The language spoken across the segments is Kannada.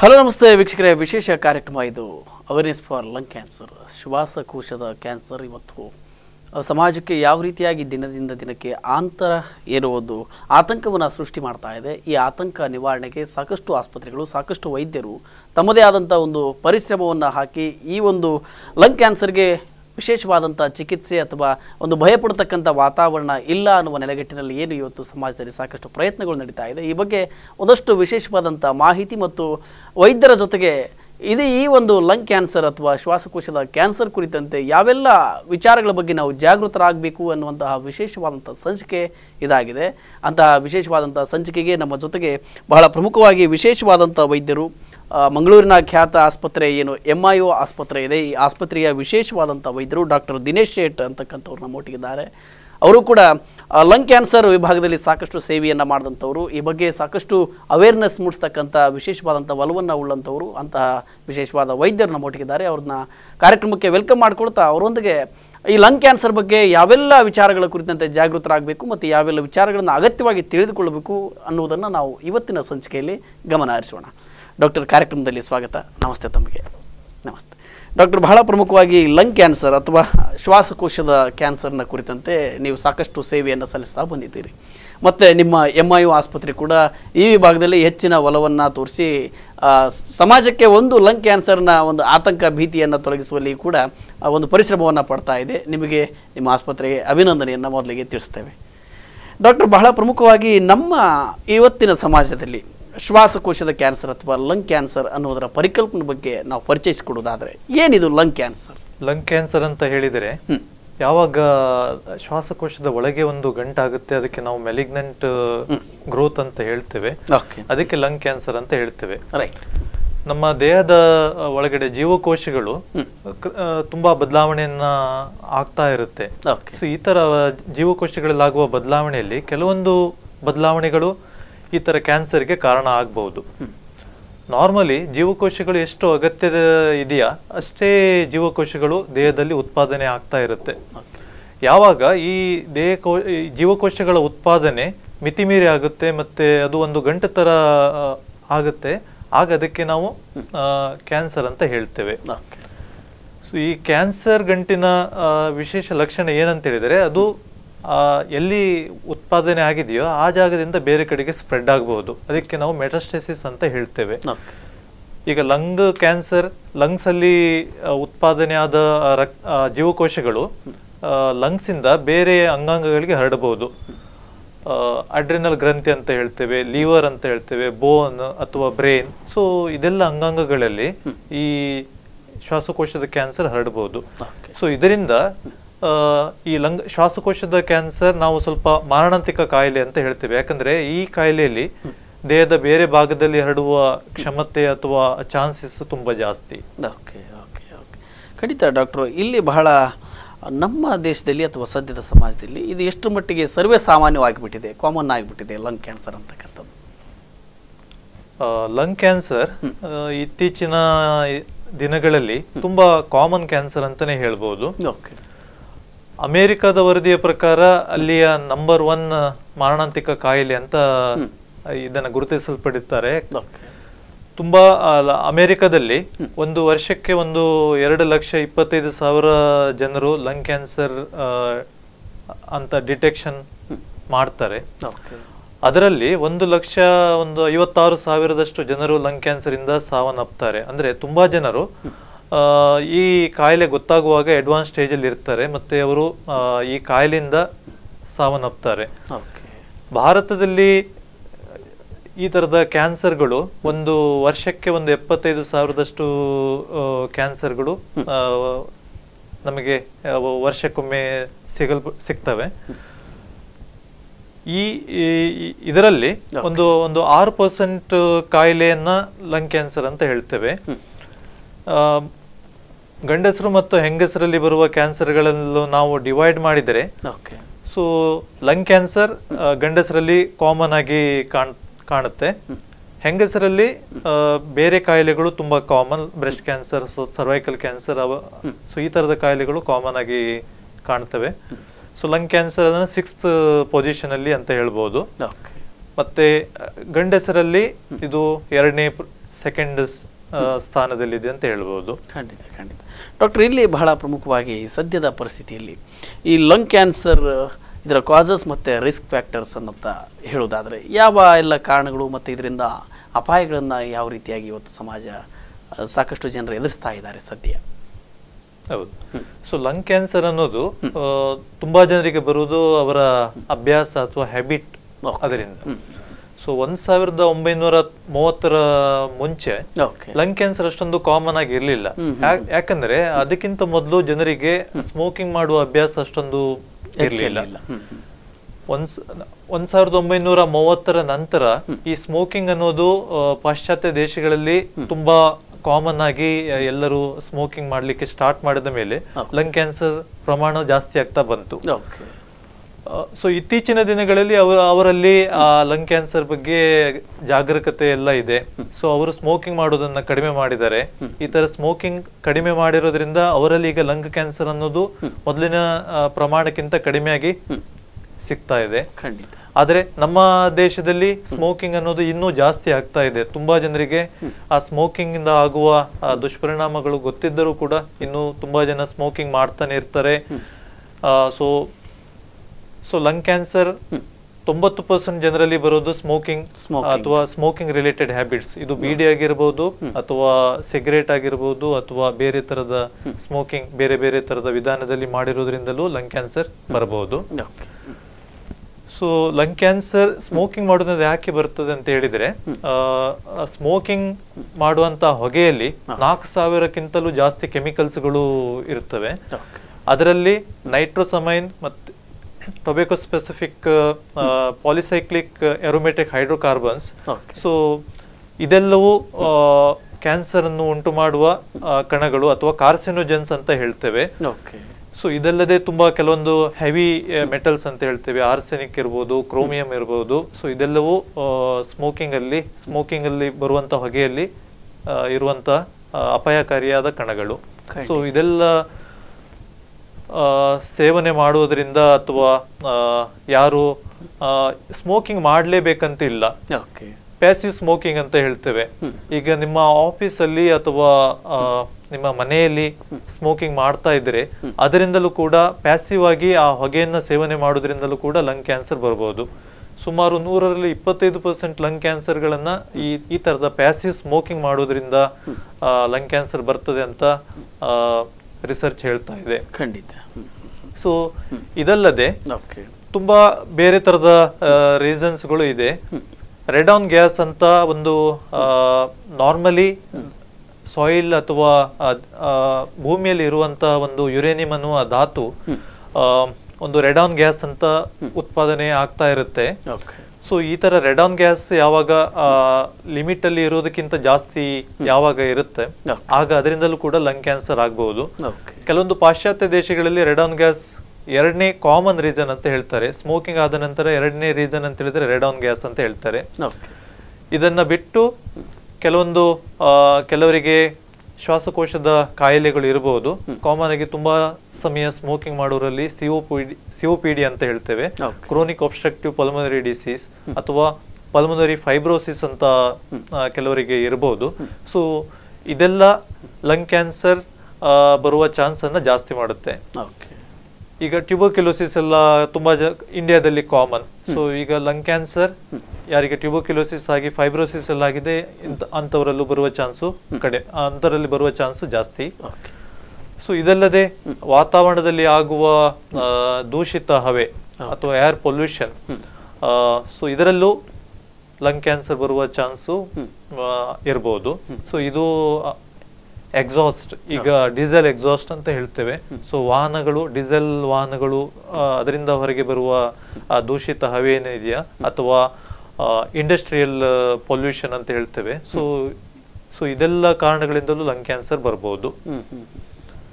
ಹಲೋ ನಮಸ್ತೆ ವೀಕ್ಷಕರೇ ವಿಶೇಷ ಕಾರ್ಯಕ್ರಮ ಇದು ಅವೇರ್ನೆಸ್ ಫಾರ್ ಲಂಗ್ ಕ್ಯಾನ್ಸರ್ ಶ್ವಾಸಕೋಶದ ಕ್ಯಾನ್ಸರ್ ಇವತ್ತು ಆ, ಸಮಾಜಕ್ಕೆ ಯಾವ ರೀತಿಯಾಗಿ ದಿನದಿಂದ ದಿನಕ್ಕೆ ಆಂತರ ಏನೋ ಒಂದು ಆತಂಕವನ್ನು ಸೃಷ್ಟಿ ಮಾಡ್ತಾ ಇದೆ ಈ ಆತಂಕ ನಿವಾರಣೆಗೆ ಸಾಕಷ್ಟು ಆಸ್ಪತ್ರೆಗಳು ಸಾಕಷ್ಟು ವೈದ್ಯರು ತಮ್ಮದೇ ಆದಂಥ ಒಂದು ಪರಿಶ್ರಮವನ್ನು ಹಾಕಿ ಈ ಒಂದು ಲಂಗ್ ಕ್ಯಾನ್ಸರ್ಗೆ ವಿಶೇಷವಾದಂಥ ಚಿಕಿತ್ಸೆ ಅಥವಾ ಒಂದು ಭಯಪಡತಕ್ಕಂಥ ವಾತಾವರಣ ಇಲ್ಲ ಅನ್ನುವ ನೆಲೆಗಟ್ಟಿನಲ್ಲಿ ಏನು ಇವತ್ತು ಸಮಾಜದಲ್ಲಿ ಸಾಕಷ್ಟು ಪ್ರಯತ್ನಗಳು ನಡೀತಾ ಇದೆ ಈ ಬಗ್ಗೆ ಒಂದಷ್ಟು ವಿಶೇಷವಾದಂಥ ಮಾಹಿತಿ ಮತ್ತು ವೈದ್ಯರ ಜೊತೆಗೆ ಇದು ಈ ಒಂದು ಲಂಗ್ ಕ್ಯಾನ್ಸರ್ ಅಥವಾ ಶ್ವಾಸಕೋಶದ ಕ್ಯಾನ್ಸರ್ ಕುರಿತಂತೆ ಯಾವೆಲ್ಲ ವಿಚಾರಗಳ ಬಗ್ಗೆ ನಾವು ಜಾಗೃತರಾಗಬೇಕು ಅನ್ನುವಂತಹ ವಿಶೇಷವಾದಂಥ ಸಂಚಿಕೆ ಇದಾಗಿದೆ ಅಂತಹ ವಿಶೇಷವಾದಂಥ ಸಂಚಿಕೆಗೆ ನಮ್ಮ ಜೊತೆಗೆ ಬಹಳ ಪ್ರಮುಖವಾಗಿ ವಿಶೇಷವಾದಂಥ ವೈದ್ಯರು ಆ, ಮಂಗಳೂರಿನ ಖ್ಯಾತ ಆಸ್ಪತ್ರೆ ಏನು ಎಮ್ ಐ ಒ ಆಸ್ಪತ್ರೆ ಇದೆ ಈ ಆಸ್ಪತ್ರೆಯ ವಿಶೇಷವಾದಂಥ ವೈದ್ಯರು ಡಾಕ್ಟರ್ ದಿನೇಶ್ ಶೇಟ್ ಅಂತಕ್ಕಂಥವ್ರು ನಮ್ಮೊಟ್ಟಿಗಿದ್ದಾರೆ ಅವರು ಕೂಡ ಆ, ಲಂಗ್ ಕ್ಯಾನ್ಸರ್ ವಿಭಾಗದಲ್ಲಿ ಸಾಕಷ್ಟು ಸೇವೆಯನ್ನು ಮಾಡಿದಂಥವ್ರು ಈ ಬಗ್ಗೆ ಸಾಕಷ್ಟು ಅವೇರ್ನೆಸ್ ಮೂಡಿಸ್ತಕ್ಕಂಥ ವಿಶೇಷವಾದಂಥ ಒಲವನ್ನು ಉಳ್ಳಂಥವ್ರು ಅಂತಹ ವಿಶೇಷವಾದ ವೈದ್ಯರು ನಮ್ಮೊಟ್ಟಿಗಿದ್ದಾರೆ ಅವ್ರನ್ನ ಕಾರ್ಯಕ್ರಮಕ್ಕೆ ವೆಲ್ಕಮ್ ಮಾಡ್ಕೊಳ್ತಾ ಅವರೊಂದಿಗೆ ಈ ಲಂಗ್ ಕ್ಯಾನ್ಸರ್ ಬಗ್ಗೆ ಯಾವೆಲ್ಲ ವಿಚಾರಗಳ ಕುರಿತಂತೆ ಜಾಗೃತರಾಗಬೇಕು ಮತ್ತು ಯಾವೆಲ್ಲ ವಿಚಾರಗಳನ್ನು ಅಗತ್ಯವಾಗಿ ತಿಳಿದುಕೊಳ್ಳಬೇಕು ಅನ್ನುವುದನ್ನು ನಾವು ಇವತ್ತಿನ ಸಂಚಿಕೆಯಲ್ಲಿ ಗಮನ ಹರಿಸೋಣ ಡಾಕ್ಟರ್ ಕಾರ್ಯಕ್ರಮದಲ್ಲಿ ಸ್ವಾಗತ ನಮಸ್ತೆ ತಮಗೆ ನಮಸ್ತೆ ಡಾಕ್ಟರ್ ಬಹಳ ಪ್ರಮುಖವಾಗಿ ಲಂಗ್ ಕ್ಯಾನ್ಸರ್ ಅಥವಾ ಶ್ವಾಸಕೋಶದ ಕ್ಯಾನ್ಸರ್ನ ಕುರಿತಂತೆ ನೀವು ಸಾಕಷ್ಟು ಸೇವೆಯನ್ನು ಸಲ್ಲಿಸ್ತಾ ಬಂದಿದ್ದೀರಿ ಮತ್ತು ನಿಮ್ಮ ಎಮ್ ಐ ಆಸ್ಪತ್ರೆ ಕೂಡ ಈ ವಿಭಾಗದಲ್ಲಿ ಹೆಚ್ಚಿನ ಒಲವನ್ನು ತೋರಿಸಿ ಆ, ಸಮಾಜಕ್ಕೆ ಒಂದು ಲಂಗ್ ಕ್ಯಾನ್ಸರ್ನ ಒಂದು ಆತಂಕ ಭೀತಿಯನ್ನು ತೊಲಗಿಸುವಲ್ಲಿ ಕೂಡ ಆ, ಒಂದು ಪರಿಶ್ರಮವನ್ನು ಪಡ್ತಾ ಇದೆ ನಿಮಗೆ ನಿಮ್ಮ ಆಸ್ಪತ್ರೆಗೆ ಅಭಿನಂದನೆಯನ್ನು ಮೊದಲಿಗೆ ತಿಳಿಸ್ತೇವೆ ಡಾಕ್ಟರ್ ಬಹಳ ಪ್ರಮುಖವಾಗಿ ನಮ್ಮ ಇವತ್ತಿನ ಸಮಾಜದಲ್ಲಿ ಶ್ವಾಸಕೋಶದ ಕ್ಯಾನ್ಸರ್ ಅಥವಾ ಲಂಗ್ ಕ್ಯಾನ್ಸರ್ ಅನ್ನೋದರ ಪರಿಕಲ್ಪನೆ ಬಗ್ಗೆ ನಾವು ಪರಿಚಯಿಸಿಕೊಡೋದಾದರೆ ಏನಿದು ಲಂಗ್ ಕ್ಯಾನ್ಸರ್ ಲಂಗ್ ಕ್ಯಾನ್ಸರ್ ಅಂತ ಹೇಳಿದರೆ ಹ್ಮ್. ಯಾವಾಗ ಶ್ವಾಸಕೋಶದ ಒಳಗೆ ಒಂದು ಗಂಟಾಗುತ್ತೆ ಅದಕ್ಕೆ ನಾವು ಮೆಲಿಗ್ನೆಂಟ್ ಗ್ರೋತ್ ಅಂತ ಹೇಳ್ತೇವೆ ಓಕೆ ಅದಕ್ಕೆ ಲಂಗ್ ಕ್ಯಾನ್ಸರ್ ಅಂತ ಹೇಳ್ತೇವೆ ರೈಟ್ ನಮ್ಮ ದೇಹದ ಆ, ಒಳಗಡೆ ಜೀವಕೋಶಗಳು ಕ- ಆ, ತುಂಬಾ ಬದಲಾವಣೆಯನ್ನ ಆಗ್ತಾ ಇರುತ್ತೆ ಓಕೆ ಸೊ ಈ ತರ ಜೀವಕೋಶಗಳಲ್ಲಾಗುವ ಬದಲಾವಣೆಯಲ್ಲಿ ಕೆಲವೊಂದು ಬದಲಾವಣೆಗಳು ಈ ತರ ಕ್ಯಾನ್ಸರ್ಗೆ ಕಾರಣ ಆಗಬಹುದು ನಾರ್ಮಲಿ ಜೀವಕೋಶಗಳು ಎಷ್ಟು ಅಗತ್ಯದ ಇದೆಯಾ ಅಷ್ಟೇ ಜೀವಕೋಶಗಳು ದೇಹದಲ್ಲಿ ಉತ್ಪಾದನೆ ಆಗ್ತಾ ಇರುತ್ತೆ ಯಾವಾಗ ಈ ದೇಹ ಕೋ ಈ ಜೀವಕೋಶಗಳ ಉತ್ಪಾದನೆ ಮಿತಿಮೀರಿ ಆಗುತ್ತೆ ಮತ್ತೆ ಅದು ಒಂದು ಗಂಟು ತರ ಆ, ಆಗುತ್ತೆ ಆಗ ಅದಕ್ಕೆ ನಾವು ಕ್ಯಾನ್ಸರ್ ಅಂತ ಹೇಳ್ತೇವೆ ಓಕೆ ಸೊ ಈ ಕ್ಯಾನ್ಸರ್ ಗಂಟಿನ ಆ, ವಿಶೇಷ ಲಕ್ಷಣ ಏನಂತ ಹೇಳಿದರೆ ಅದು ಆ, ಎಲ್ಲಿ ಉತ್ಪಾದನೆ ಆಗಿದೆಯೋ ಆ ಜಾಗದಿಂದ ಬೇರೆ ಕಡೆಗೆ ಸ್ಪ್ರೆಡ್ ಆಗಬಹುದು ಅದಕ್ಕೆ ನಾವು ಮೆಟಾಸ್ಟೆಸಿಸ್ ಅಂತ ಹೇಳ್ತೇವೆ ಓಕೆ ಈಗ ಲಂಗ್ ಕ್ಯಾನ್ಸರ್ ಲಂಗ್ಸ್ ಅಲ್ಲಿ ಆ, ಉತ್ಪಾದನೆ ಆದ ಆ, ರಕ್- ಆ, ಜೀವಕೋಶಗಳು ಲಂಗ್ಸ್ ಇಂದ ಬೇರೆ ಅಂಗಾಂಗಗಳಿಗೆ ಹರಡಬಹುದು ಅಡ್ರಿನಲ್ ಗ್ರಂಥಿ ಅಂತ ಹೇಳ್ತೇವೆ ಲಿವರ್ ಅಂತ ಹೇಳ್ತೇವೆ ಬೋನ್ ಅಥವಾ ಬ್ರೈನ್ ಸೊ ಇದೆಲ್ಲ ಅಂಗಾಂಗಗಳಲ್ಲಿ ಈ ಶ್ವಾಸಕೋಶದ ಕ್ಯಾನ್ಸರ್ ಹರಡಬಹುದು ಓಕೆ ಸೊ ಇದರಿಂದ ಆ, ಈ ಲಂಗ್ ಶ್ವಾಸಕೋಶದ ಕ್ಯಾನ್ಸರ್ ನಾವು ಸ್ವಲ್ಪ ಮಾರಣಾಂತಿಕ ಕಾಯಿಲೆ ಅಂತ ಹೇಳ್ತೇವೆ ಯಾಕಂದ್ರೆ ಈ ಕಾಯಿಲೆಯಲ್ಲಿ ದೇಹದ ಬೇರೆ ಭಾಗದಲ್ಲಿ ಹರಡುವ ಕ್ಷಮತೆ ಅಥವಾ ಚಾನ್ಸಸ್ ತುಂಬಾ ಜಾಸ್ತಿ ಓಕೆ ಓಕೆ ಓಕೆ ಖಂಡಿತ ಡಾಕ್ಟ್ರು ಇಲ್ಲಿ ಬಹಳ ನಮ್ಮ ದೇಶದಲ್ಲಿ ಅಥವಾ ಸದ್ಯದ ಸಮಾಜದಲ್ಲಿ ಇದು ಎಷ್ಟು ಮಟ್ಟಿಗೆ ಸರ್ವೇ ಸಾಮಾನ್ಯವಾಗಿಬಿಟ್ಟಿದೆ ಕಾಮನ್ ಆಗಿಬಿಟ್ಟಿದೆ ಲಂಗ್ ಕ್ಯಾನ್ಸರ್ ಅಂತಕ್ಕಂಥದ್ದು ಲಂಗ್ ಕ್ಯಾನ್ಸರ್ ಇತ್ತೀಚಿನ ಈ- ದಿನಗಳಲ್ಲಿ ತುಂಬಾ ಕಾಮನ್ ಕ್ಯಾನ್ಸರ್ ಅಂತಾನೆ ಹೇಳ್ಬೋದು ಓಕೆ ಅಮೆರಿಕದ ವರದಿಯ ಪ್ರಕಾರ ಅಲ್ಲಿಯ ನಂಬರ್ ಒನ್ ಮಾರಣಾಂತಿಕ ಕಾಯಿಲೆ ಅಂತ ಇದನ್ನ ಗುರುತಿಸಲ್ಪಡುತ್ತಾರೆ ಓಕೆ ತುಂಬಾ ಆ, ಲ- ಅಮೆರಿಕದಲ್ಲಿ ಒಂದು ವರ್ಷಕ್ಕೆ ಒಂದು ಎರಡು ಲಕ್ಷ ಇಪ್ಪತ್ತೈದು ಸಾವಿರ ಜನರು ಲಂಗ್ ಕ್ಯಾನ್ಸರ್ ಅಂತ ಡಿಟೆಕ್ಷನ್ ಮಾಡ್ತಾರೆ ಓಕೆ ಅದರಲ್ಲಿ ಒಂದು ಲಕ್ಷ ಒಂದು ಐವತ್ತಾರು ಸಾವಿರದಷ್ಟು ಜನರು ಲಂಗ್ ಕ್ಯಾನ್ಸರ್ ಇಂದ ಸಾವನ್ನಪ್ತಾರೆ ಅಂದ್ರೆ ತುಂಬಾ ಜನರು ಆ, ಈ ಕಾಯಿಲೆ ಗೊತ್ತಾಗುವಾಗ ಅಡ್ವಾನ್ಸ್ ಸ್ಟೇಜ್ ಅಲ್ಲಿ ಇರ್ತಾರೆ ಮತ್ತೆ ಅವರು ಆ, ಈ ಕಾಯಿಲೆಯಿಂದ ಸಾವನ್ನಪ್ತಾರೆ ಓಕೆ ಭಾರತದಲ್ಲಿ ಈ ತರದ ಕ್ಯಾನ್ಸರ್ಗಳು ಒಂದು ವರ್ಷಕ್ಕೆ ಒಂದು ಎಪ್ಪತ್ತೈದು ಸಾವಿರದಷ್ಟು ಆ, ಕ್ಯಾನ್ಸರ್ಗಳು ಆ, ನಮಗೆ ಆ, ವರ್ಷಕ್ಕೊಮ್ಮೆ ಸಿಗಲ್ ಸಿಗ್ತವೆ ಈ ಈ- ಇದರಲ್ಲಿ ಒಂದು ಒಂದು ಆರು ಪರ್ಸೆಂಟ್ ಕಾಯಿಲೆಯನ್ನ ಲಂಗ್ ಕ್ಯಾನ್ಸರ್ ಅಂತ ಹೇಳ್ತೇವೆ ಆ, ಗಂಡಸರು ಮತ್ತು ಹೆಂಗಸರಲ್ಲಿ ಬರುವ ಕ್ಯಾನ್ಸರ್ಗಳಲ್ಲೂ ನಾವು ಡಿವೈಡ್ ಮಾಡಿದರೆ ಓಕೆ ಸೊ ಲಂಗ್ ಕ್ಯಾನ್ಸರ್ ಗಂಡಸರಲ್ಲಿ ಕಾಮನ್ ಆಗಿ ಕಾಣ್ ಕಾಣುತ್ತೆ ಹೆಂಗಸರಲ್ಲಿ ಆ, ಬೇರೆ ಕಾಯಿಲೆಗಳು ತುಂಬಾ common breast cancer cervical cancer ಅವ ಸೊ ಈ ತರದ ಕಾಯಿಲೆಗಳು ಕಾಮನ್ ಆಗಿ ಕಾಣ್ತವೆ so lung cancer sixth position ಅಲ್ಲಿ ಅಂತ ಹೇಳ್ಬೋದು ಓಕೆ ಮತ್ತೆ ಆ, ಗಂಡಸರಲ್ಲಿ ಇದು ಎರಡನೇ ಸೆಕೆಂಡ್ ಸ್ಥಾನದಲ್ಲಿದೆ ಅಂತ ಹೇಳ್ಬೋದು ಖಂಡಿತ ಖಂಡಿತ ಡಾಕ್ಟರ್ ಇಲ್ಲಿ ಬಹಳ ಪ್ರಮುಖವಾಗಿ ಸದ್ಯದ ಪರಿಸ್ಥಿತಿಯಲ್ಲಿ ಈ ಲಂಗ್ ಕ್ಯಾನ್ಸರ್ ಇದರ ಕಾಸಸ್ ಮತ್ತು ರಿಸ್ಕ್ ಫ್ಯಾಕ್ಟರ್ಸ್ ಅನ್ನೋಂತ ಹೇಳೋದಾದರೆ ಯಾವ ಎಲ್ಲ ಕಾರಣಗಳು ಮತ್ತು ಇದರಿಂದ ಅಪಾಯಗಳನ್ನು ಯಾವ ರೀತಿಯಾಗಿ ಇವತ್ತು ಸಮಾಜ ಆ, ಸಾಕಷ್ಟು ಜನರು ಎದುರಿಸ್ತಾ ಇದ್ದಾರೆ ಸದ್ಯ ಹೌದು ಸೊ ಲಂಗ್ ಕ್ಯಾನ್ಸರ್ ಅನ್ನೋದು ಆ, ತುಂಬಾ ಜನರಿಗೆ ಬರುವುದು ಅವರ ಅಭ್ಯಾಸ ಅಥವಾ ಹ್ಯಾಬಿಟ್ Okay. ಅದರಿಂದ ಸೊ ಒಂದ್ ಸಾವಿರದ ಒಂಬೈನೂರ ಮೂವತ್ತರ ಮುಂಚೆ ಓಕೆ ಲಂಗ್ ಕ್ಯಾನ್ಸರ್ ಅಷ್ಟೊಂದು ಕಾಮನ್ ಆಗಿ ಇರ್ಲಿಲ್ಲ ಯಾಕ್- ಯಾಕಂದ್ರೆ ಅದಕ್ಕಿಂತ ಮೊದಲು ಜನರಿಗೆ ಸ್ಮೋಕಿಂಗ್ ಮಾಡುವ ಅಭ್ಯಾಸ ಅಷ್ಟೊಂದು ಇರ್ಲಿಲ್ಲ ಇಲ್ಲ ಹ್ಮ್ ಹ್ಮ್. ಒಂದ್ ಸ- ಒಂದ್ ಸಾವಿರದ ಒಂಬೈನೂರ ಮೂವತ್ತರ ನಂತರ ಈ ಸ್ಮೋಕಿಂಗ್ ಅನ್ನೋದು ಆ, ಪಾಶ್ಚಾತ್ಯ ದೇಶಗಳಲ್ಲಿ ತುಂಬಾ ಕಾಮನ್ ಆಗಿ ಆ, ಎಲ್ಲರೂ ಸ್ಮೋಕಿಂಗ್ ಮಾಡ್ಲಿಕ್ಕೆ ಸ್ಟಾರ್ಟ್ ಮಾಡಿದ ಮೇಲೆ ಲಂಗ್ ಕ್ಯಾನ್ಸರ್ ಪ್ರಮಾಣ ಜಾಸ್ತಿ ಆಗ್ತಾ ಬಂತು ಓಕೆ ಸೊ ಇತ್ತೀಚಿನ ದಿನಗಳಲ್ಲಿ ಅವರ ಅವರಲ್ಲಿ ಆ ಲಂಗ್ ಕ್ಯಾನ್ಸರ್ ಬಗ್ಗೆ ಜಾಗರೂಕತೆ ಎಲ್ಲ ಇದೆ ಸೊ ಅವರು ಸ್ಮೋಕಿಂಗ್ ಮಾಡೋದನ್ನ ಕಡಿಮೆ ಮಾಡಿದ್ದಾರೆ ಈ ತರ ಸ್ಮೋಕಿಂಗ್ ಕಡಿಮೆ ಮಾಡಿರೋದ್ರಿಂದ ಅವರಲ್ಲಿ ಈಗ ಲಂಗ್ ಕ್ಯಾನ್ಸರ್ ಅನ್ನೋದು ಮೊದಲಿನ ಆ, ಪ್ರಮಾಣಕ್ಕಿಂತ ಕಡಿಮೆಯಾಗಿ ಸಿಗ್ತಾ ಇದೆ ಖಂಡಿತ ಆದ್ರೆ ನಮ್ಮ ದೇಶದಲ್ಲಿ ಸ್ಮೋಕಿಂಗ್ ಅನ್ನೋದು ಇನ್ನೂ ಜಾಸ್ತಿ ಆಗ್ತಾ ಇದೆ ತುಂಬಾ ಜನರಿಗೆ ಆ ಸ್ಮೋಕಿಂಗ್ ಇಂದ ಆಗುವ ಆ ದುಷ್ಪರಿಣಾಮಗಳು ಗೊತ್ತಿದ್ದರೂ ಕೂಡ ಇನ್ನೂ ತುಂಬಾ ಜನ ಸ್ಮೋಕಿಂಗ್ ಮಾಡ್ತಾನೆ ಇರ್ತಾರೆ ಸೊ ಸೊ ಲಂಗ್ ಕ್ಯಾನ್ಸರ್ ತೊಂಬತ್ತು ಪರ್ಸೆಂಟ್ ಜನರಲ್ಲಿ ಬರೋದು ಸ್ಮೋಕಿಂಗ್ Smoking. ಅಥವಾ ಸ್ಮೋಕಿಂಗ್ ರಿಲೇಟೆಡ್ ಹ್ಯಾಬಿಟ್ಸ್ ಇದು ಬೀಡಿ ಆಗಿರ್ಬೋದು ಅಥವಾ ಸಿಗರೇಟ್ ಆಗಿರ್ಬೋದು ಅಥವಾ ಬೇರೆ ತರದ ಸ್ಮೋಕಿಂಗ್ ಬೇರೆ ಬೇರೆ ತರದ ವಿಧಾನದಲ್ಲಿ ಮಾಡಿರೋದ್ರಿಂದಲೂ ಲಂಗ್ ಕ್ಯಾನ್ಸರ್ ಬರಬಹುದು okay so lung cancer smoking ಮಾಡೋದ್ರಿಂದ ಯಾಕೆ ಬರ್ತದೆ ಅಂತ ಹೇಳಿದ್ರೆ ಸ್ಮೋಕಿಂಗ್ ಮಾಡುವಂತ ಹೊಗೆಯಲ್ಲಿ ನಾಲ್ಕು ಸಾವಿರಕ್ಕಿಂತಲೂ ಜಾಸ್ತಿ ಕೆಮಿಕಲ್ಸ್ಗಳು ಇರ್ತವೆ ಓಕೆ ಅದರಲ್ಲಿ ನೈಟ್ರೋಸಮೈನ್ ಮತ್ತು tobacco specific polycyclic aromatic hydrocarbons okay so ಇದೆಲ್ಲವೂ ಕ್ಯಾನ್ಸರ್ ಅನ್ನು ಉಂಟು ಮಾಡುವ ಆ, ಕಣಗಳು ಅಥವಾ ಕಾರ್ಸಿನೋಜೆನ್ಸ್ ಅಂತ ಹೇಳ್ತೇವೆ ಓಕೆ ಸೊ ಇದಲ್ಲದೆ ತುಂಬಾ ಕೆಲವೊಂದು ಹೆವಿ ಮೆಟಲ್ಸ್ ಅಂತ ಹೇಳ್ತೇವೆ ಆರ್ಸೆನಿಕ್ ಇರ್ಬೋದು ಕ್ರೋಮಿಯಂ ಇರ್ಬೋದು ಸೊ ಇದೆಲ್ಲವೂ ಸ್ಮೋಕಿಂಗ್ ಅಲ್ಲಿ ಸ್ಮೋಕಿಂಗ್ ಅಲ್ಲಿ ಬರುವಂತ ಹೊಗೆಯಲ್ಲಿ ಆ, ಇರುವಂತ ಆ, ಅಪಾಯಕಾರಿಯಾದ ಕಣಗಳು ಸೊ ಇದೆಲ್ಲ ಆ, ಸೇವನೆ ಮಾಡುವುದರಿಂದ ಅಥವಾ ಆ, ಯಾರು ಸ್ಮೋಕಿಂಗ್ ಮಾಡಲೇಬೇಕಂತ ಇಲ್ಲ ಓಕೆ ಪ್ಯಾಸಿವ್ ಸ್ಮೋಕಿಂಗ್ ಅಂತ ಹೇಳ್ತೇವೆ ಈಗ ನಿಮ್ಮ ಆಫೀಸ್ ಅಲ್ಲಿ ಅಥವಾ ಆ, ನಿಮ್ಮ ಮನೆಯಲ್ಲಿ ಸ್ಮೋಕಿಂಗ್ ಮಾಡ್ತಾ ಇದ್ರೆ ಅದರಿಂದಲೂ ಕೂಡ ಪ್ಯಾಸಿವ್ ಆಗಿ ಆ ಹೊಗೆಯನ್ನ ಸೇವನೆ ಮಾಡೋದ್ರಿಂದಲೂ ಕೂಡ ಲಂಗ್ ಕ್ಯಾನ್ಸರ್ ಬರಬಹುದು ಸುಮಾರು ನೂರರಲ್ಲಿ ಇಪ್ಪತ್ತೈದು ಪರ್ಸೆಂಟ್ ಲಂಗ್ ಕ್ಯಾನ್ಸರ್ಗಳನ್ನ ಈ ಈ ತರದ ಪ್ಯಾಸಿವ್ ಸ್ಮೋಕಿಂಗ್ ಮಾಡೋದ್ರಿಂದ ಲಂಗ್ ಕ್ಯಾನ್ಸರ್ ಬರ್ತದೆ ಅಂತ ರಿಸರ್ಚ್ ಹೇಳ್ತಾ ಇದೆ ಖಂಡಿತ ಹ್ಮ್ ಸೊ ಇದಲ್ಲದೆ ಓಕೆ ತುಂಬಾ ಬೇರೆ ತರದ ರೀಸನ್ಸ್ಗಳು ಇದೆ ರೆಡ್ ಆನ್ ಗ್ಯಾಸ್ ಅಂತ ಒಂದು ನಾರ್ಮಲಿ ಸಾಯಿಲ್ ಅಥವಾ ಆ, ಆ, ಭೂಮಿಯಲ್ಲಿ ಇರುವಂತ ಒಂದು ಯುರೇನಿಯಂ ಅನ್ನುವ ಧಾತು ಆ, ಒಂದು ರೆಡ್ ಆನ್ ಗ್ಯಾಸ್ ಅಂತ ಉತ್ಪಾದನೆ ಆಗ್ತಾ ಇರುತ್ತೆ ಓಕೆ ಸೊ ಈ ತರ ರೆಡ್ ಆನ್ ಗ್ಯಾಸ್ ಯಾವಾಗ ಲಿಮಿಟ್ ಅಲ್ಲಿ ಇರೋದಕ್ಕಿಂತ ಜಾಸ್ತಿ ಯಾವಾಗ ಇರುತ್ತೆ Okay. ಆಗ ಅದರಿಂದಲೂ ಕೂಡ ಲಂಗ್ ಕ್ಯಾನ್ಸರ್ ಆಗಬಹುದು ಓಕೆ ಕೆಲವೊಂದು ಪಾಶ್ಚಾತ್ಯ ದೇಶಗಳಲ್ಲಿ ರೆಡ್ ಆನ್ ಗ್ಯಾಸ್ ಎರಡನೇ ಕಾಮನ್ ರೀಸನ್ ಅಂತ ಹೇಳ್ತಾರೆ ಸ್ಮೋಕಿಂಗ್ ಆದ ನಂತರ ಎರಡನೇ ರೀಸನ್ ಅಂತ ಹೇಳಿದ್ರೆ ರೆಡ್ ಆನ್ ಗ್ಯಾಸ್ ಅಂತ ಹೇಳ್ತಾರೆ ಓಕೆ ಇದನ್ನ ಬಿಟ್ಟು ಕೆಲವೊಂದು ಆ, ಕೆಲವರಿಗೆ ಶ್ವಾಸಕೋಶದ ಕಾಯಿಲೆಗಳು ಇರಬಹುದು ಕಾಮನ್ ಆಗಿ ತುಂಬಾ ಸಮಯ ಸ್ಮೋಕಿಂಗ್ ಮಾಡೋರಲ್ಲಿ ಸಿಒಪಿಡಿ ಸಿಒಪಿಡಿ ಅಂತ ಹೇಳ್ತೇವೆ Okay. Chronic obstructive pulmonary disease ಅಥವಾ ಪಲ್ಮನರಿ ಫೈಬ್ರೋಸಿಸ್ ಅಂತ ಆ, ಕೆಲವರಿಗೆ ಇರಬಹುದು ಸೊ ಇದೆಲ್ಲ ಲಂಗ್ ಕ್ಯಾನ್ಸರ್ ಬರುವ ಚಾನ್ಸ್ ಅನ್ನ ಜಾಸ್ತಿ ಮಾಡುತ್ತೆ ಓಕೆ ಈಗ ಟ್ಯೂಬೋಕ್ಯುಲೋಸಿಸ್ ಎಲ್ಲ ತುಂಬಾ ಜ ಇಂಡಿಯಾದಲ್ಲಿ ಕಾಮನ್ ಸೊ ಈಗ ಲಂಗ್ ಕ್ಯಾನ್ಸರ್ ಯಾರಿಗೆ ಟ್ಯೂಬೋಕ್ಯುಲೋಸಿಸ್ ಆಗಿ ಫೈಬ್ರೋಸಿಸ್ ಎಲ್ಲ ಆಗಿದೆ ಇಂತ- ಅಂಥವರಲ್ಲೂ ಬರುವ ಚಾನ್ಸು ಕಡೆ ಅಂತರಲ್ಲಿ ಬರುವ ಚಾನ್ಸು ಜಾಸ್ತಿ ಓಕೆ ಸೊ ಇದಲ್ಲದೆ ವಾತಾವರಣದಲ್ಲಿ ಆಗುವ ಆ, ದೂಷಿತ ಹವೆ ಅಥವಾ ಏರ್ ಪೊಲ್ಯೂಷನ್ ಸೊ ಇದರಲ್ಲೂ ಲಂಗ್ ಕ್ಯಾನ್ಸರ್ ಬರುವ ಚಾನ್ಸು ಇರಬಹುದು ಸೊ ಇದು ಎಕ್ಸಾಸ್ಟ್ ಈಗ ಡೀಸೆಲ್ ಎಕ್ಸಾಸ್ಟ್ ಅಂತ ಹೇಳ್ತೇವೆ ಸೊ ವಾಹನಗಳು ಡೀಸೆಲ್ ವಾಹನಗಳು ಆ, ಅದರಿಂದ ಹೊರಗೆ ಬರುವ ಆ ದೂಷಿತ ಹವೆ ಏನಿದೆಯಾ ಅಥವಾ ಇಂಡಸ್ಟ್ರಿಯಲ್ ಪೊಲ್ಯೂಷನ್ ಅಂತ ಹೇಳ್ತೇವೆ ಸೊ ಸೊ ಇದೆಲ್ಲ ಕಾರಣಗಳಿಂದಲೂ ಲಂಗ್ ಕ್ಯಾನ್ಸರ್ ಬರ್ಬೋದು ಹ್ಮ್ ಹ್ಮ್ ಹ್ಮ್.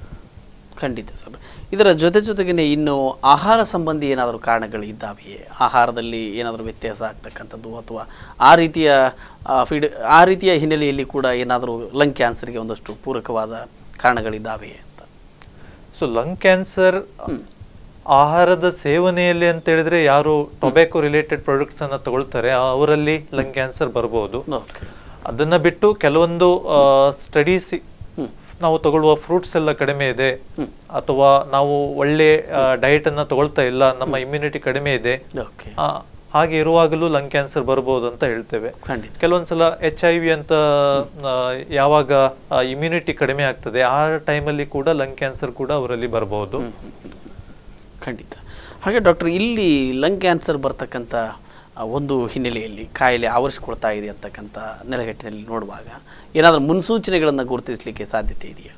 ಖಂಡಿತ ಸರ್ ಇದರ ಜೊತೆ ಜೊತೆಗೇನೆ ಇನ್ನು ಆಹಾರ ಸಂಬಂಧಿ ಏನಾದರೂ ಕಾರಣಗಳು ಇದ್ದಾವೆಯೇ ಆಹಾರದಲ್ಲಿ ಏನಾದರೂ ವ್ಯತ್ಯಾಸ ಆಗ್ತಕ್ಕಂಥದ್ದು ಅಥವಾ ಆ ರೀತಿಯ ಆ, ಫೀಡ್ ಆ ರೀತಿಯ ಹಿನ್ನೆಲೆಯಲ್ಲಿ ಕೂಡ ಏನಾದರೂ ಲಂಗ್ ಕ್ಯಾನ್ಸರ್ಗೆ ಒಂದಷ್ಟು ಪೂರಕವಾದ ಕಾರಣಗಳಿದ್ದಾವೆಯೇ ಅಂತ ಸೊ ಲಂಗ್ ಕ್ಯಾನ್ಸರ್ ಆಹಾರದ ಸೇವನೆಯಲ್ಲಿ ಅಂತ ಹೇಳಿದ್ರೆ ಯಾರು ಟೊಬ್ಯಾಕೊ ರಿಲೇಟೆಡ್ ಪ್ರಾಡಕ್ಟ್ಸ್ ಅನ್ನ ತಗೊಳ್ತಾರೆ ಅವರಲ್ಲಿ ಲಂಗ್ ಕ್ಯಾನ್ಸರ್ ಬರಬಹುದು ಓಕೆ ಅದನ್ನ ಬಿಟ್ಟು ಕೆಲವೊಂದು ಸ್ಟಡೀಸ್ ನಾವು ತಗೊಳ್ಳುವ ಫ್ರೂಟ್ಸ್ ಎಲ್ಲ ಕಡಿಮೆ ಇದೆ ಅಥವಾ ನಾವು ಒಳ್ಳೆ ಡಯಟ್ ಅನ್ನ ತಗೊಳ್ತಾ ಇಲ್ಲ ನಮ್ಮ ಇಮ್ಯುನಿಟಿ ಕಡಿಮೆ ಇದೆ ಓಕೆ ಆ, ಹಾಗೆ ಇರುವಾಗಲೂ ಲಂಗ್ ಕ್ಯಾನ್ಸರ್ ಬರಬಹುದು ಅಂತ ಹೇಳ್ತೇವೆ ಖಂಡಿತ ಕೆಲವೊಂದ್ಸಲ ಎಚ್ ಐ ವಿ ಅಂತ ಆ, ಯಾವಾಗ ಇಮ್ಯುನಿಟಿ ಕಡಿಮೆ ಆಗ್ತದೆ ಆ ಟೈಮಲ್ಲಿ ಕೂಡ ಲಂಗ್ ಕ್ಯಾನ್ಸರ್ ಕೂಡ ಅವರಲ್ಲಿ ಬರಬಹುದು ಖಂಡಿತ ಹಾಗೆ ಡಾಕ್ಟರ್ ಇಲ್ಲಿ ಲಂಗ್ ಕ್ಯಾನ್ಸರ್ ಬರ್ತಕ್ಕಂಥ ಆ, ಒಂದು ಹಿನ್ನೆಲೆಯಲ್ಲಿ ಕಾಯಿಲೆ ಆವರಿಸ್ಕೊಳ್ತಾ ಇದೆ ಅಂತಕ್ಕಂಥ ನೆಲೆಗಟ್ಟಿನಲ್ಲಿ ನೋಡುವಾಗ ಏನಾದರೂ ಮುನ್ಸೂಚನೆಗಳನ್ನು ಗುರುತಿಸಲಿಕ್ಕೆ ಸಾಧ್ಯತೆ ಇದೆಯಾ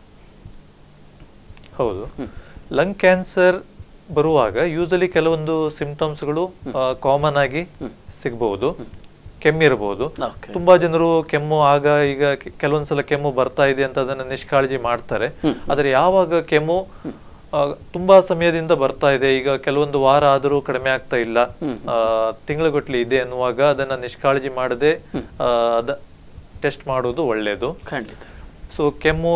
ಹೌದು ಲಂಗ್ ಕ್ಯಾನ್ಸರ್ ಬರುವಾಗ ಯೂಸಲಿ ಕೆಲವೊಂದು ಸಿಂಪ್ಟಮ್ಸ್ಗಳು ಕಾಮನ್ ಆಗಿ ಸಿಗಬಹುದು ಕೆಮ್ಮಿರಬಹುದು ಓಕೆ ತುಂಬಾ ಜನರು ಕೆಮ್ಮು ಆಗ ಈಗ ಕೆ- ಕೆಲವೊಂದ್ಸಲ ಕೆಮ್ಮು ಬರ್ತಾ ಇದೆ ಅಂತ ಅದನ್ನ ನಿಷ್ಕಾಳಜಿ ಮಾಡ್ತಾರೆ ಆದ್ರೆ ಯಾವಾಗ ಕೆಮ್ಮು ಆ, ತುಂಬಾ ಸಮಯದಿಂದ ಬರ್ತಾ ಇದೆ ಈಗ ಕೆಲವೊಂದು ವಾರ ಆದರೂ ಕಡಿಮೆ ಆಗ್ತಾ ಇಲ್ಲ ತಿಂಗಳಗಟ್ಲೆ ಇದೆ ಅನ್ನುವಾಗ ಅದನ್ನ ನಿಷ್ಕಾಳಜಿ ಮಾಡದೆ ಆ, ಅದ ಟೆಸ್ಟ್ ಮಾಡೋದು ಒಳ್ಳೆಯದು ಖಂಡಿತ ಸೊ ಕೆಮ್ಮು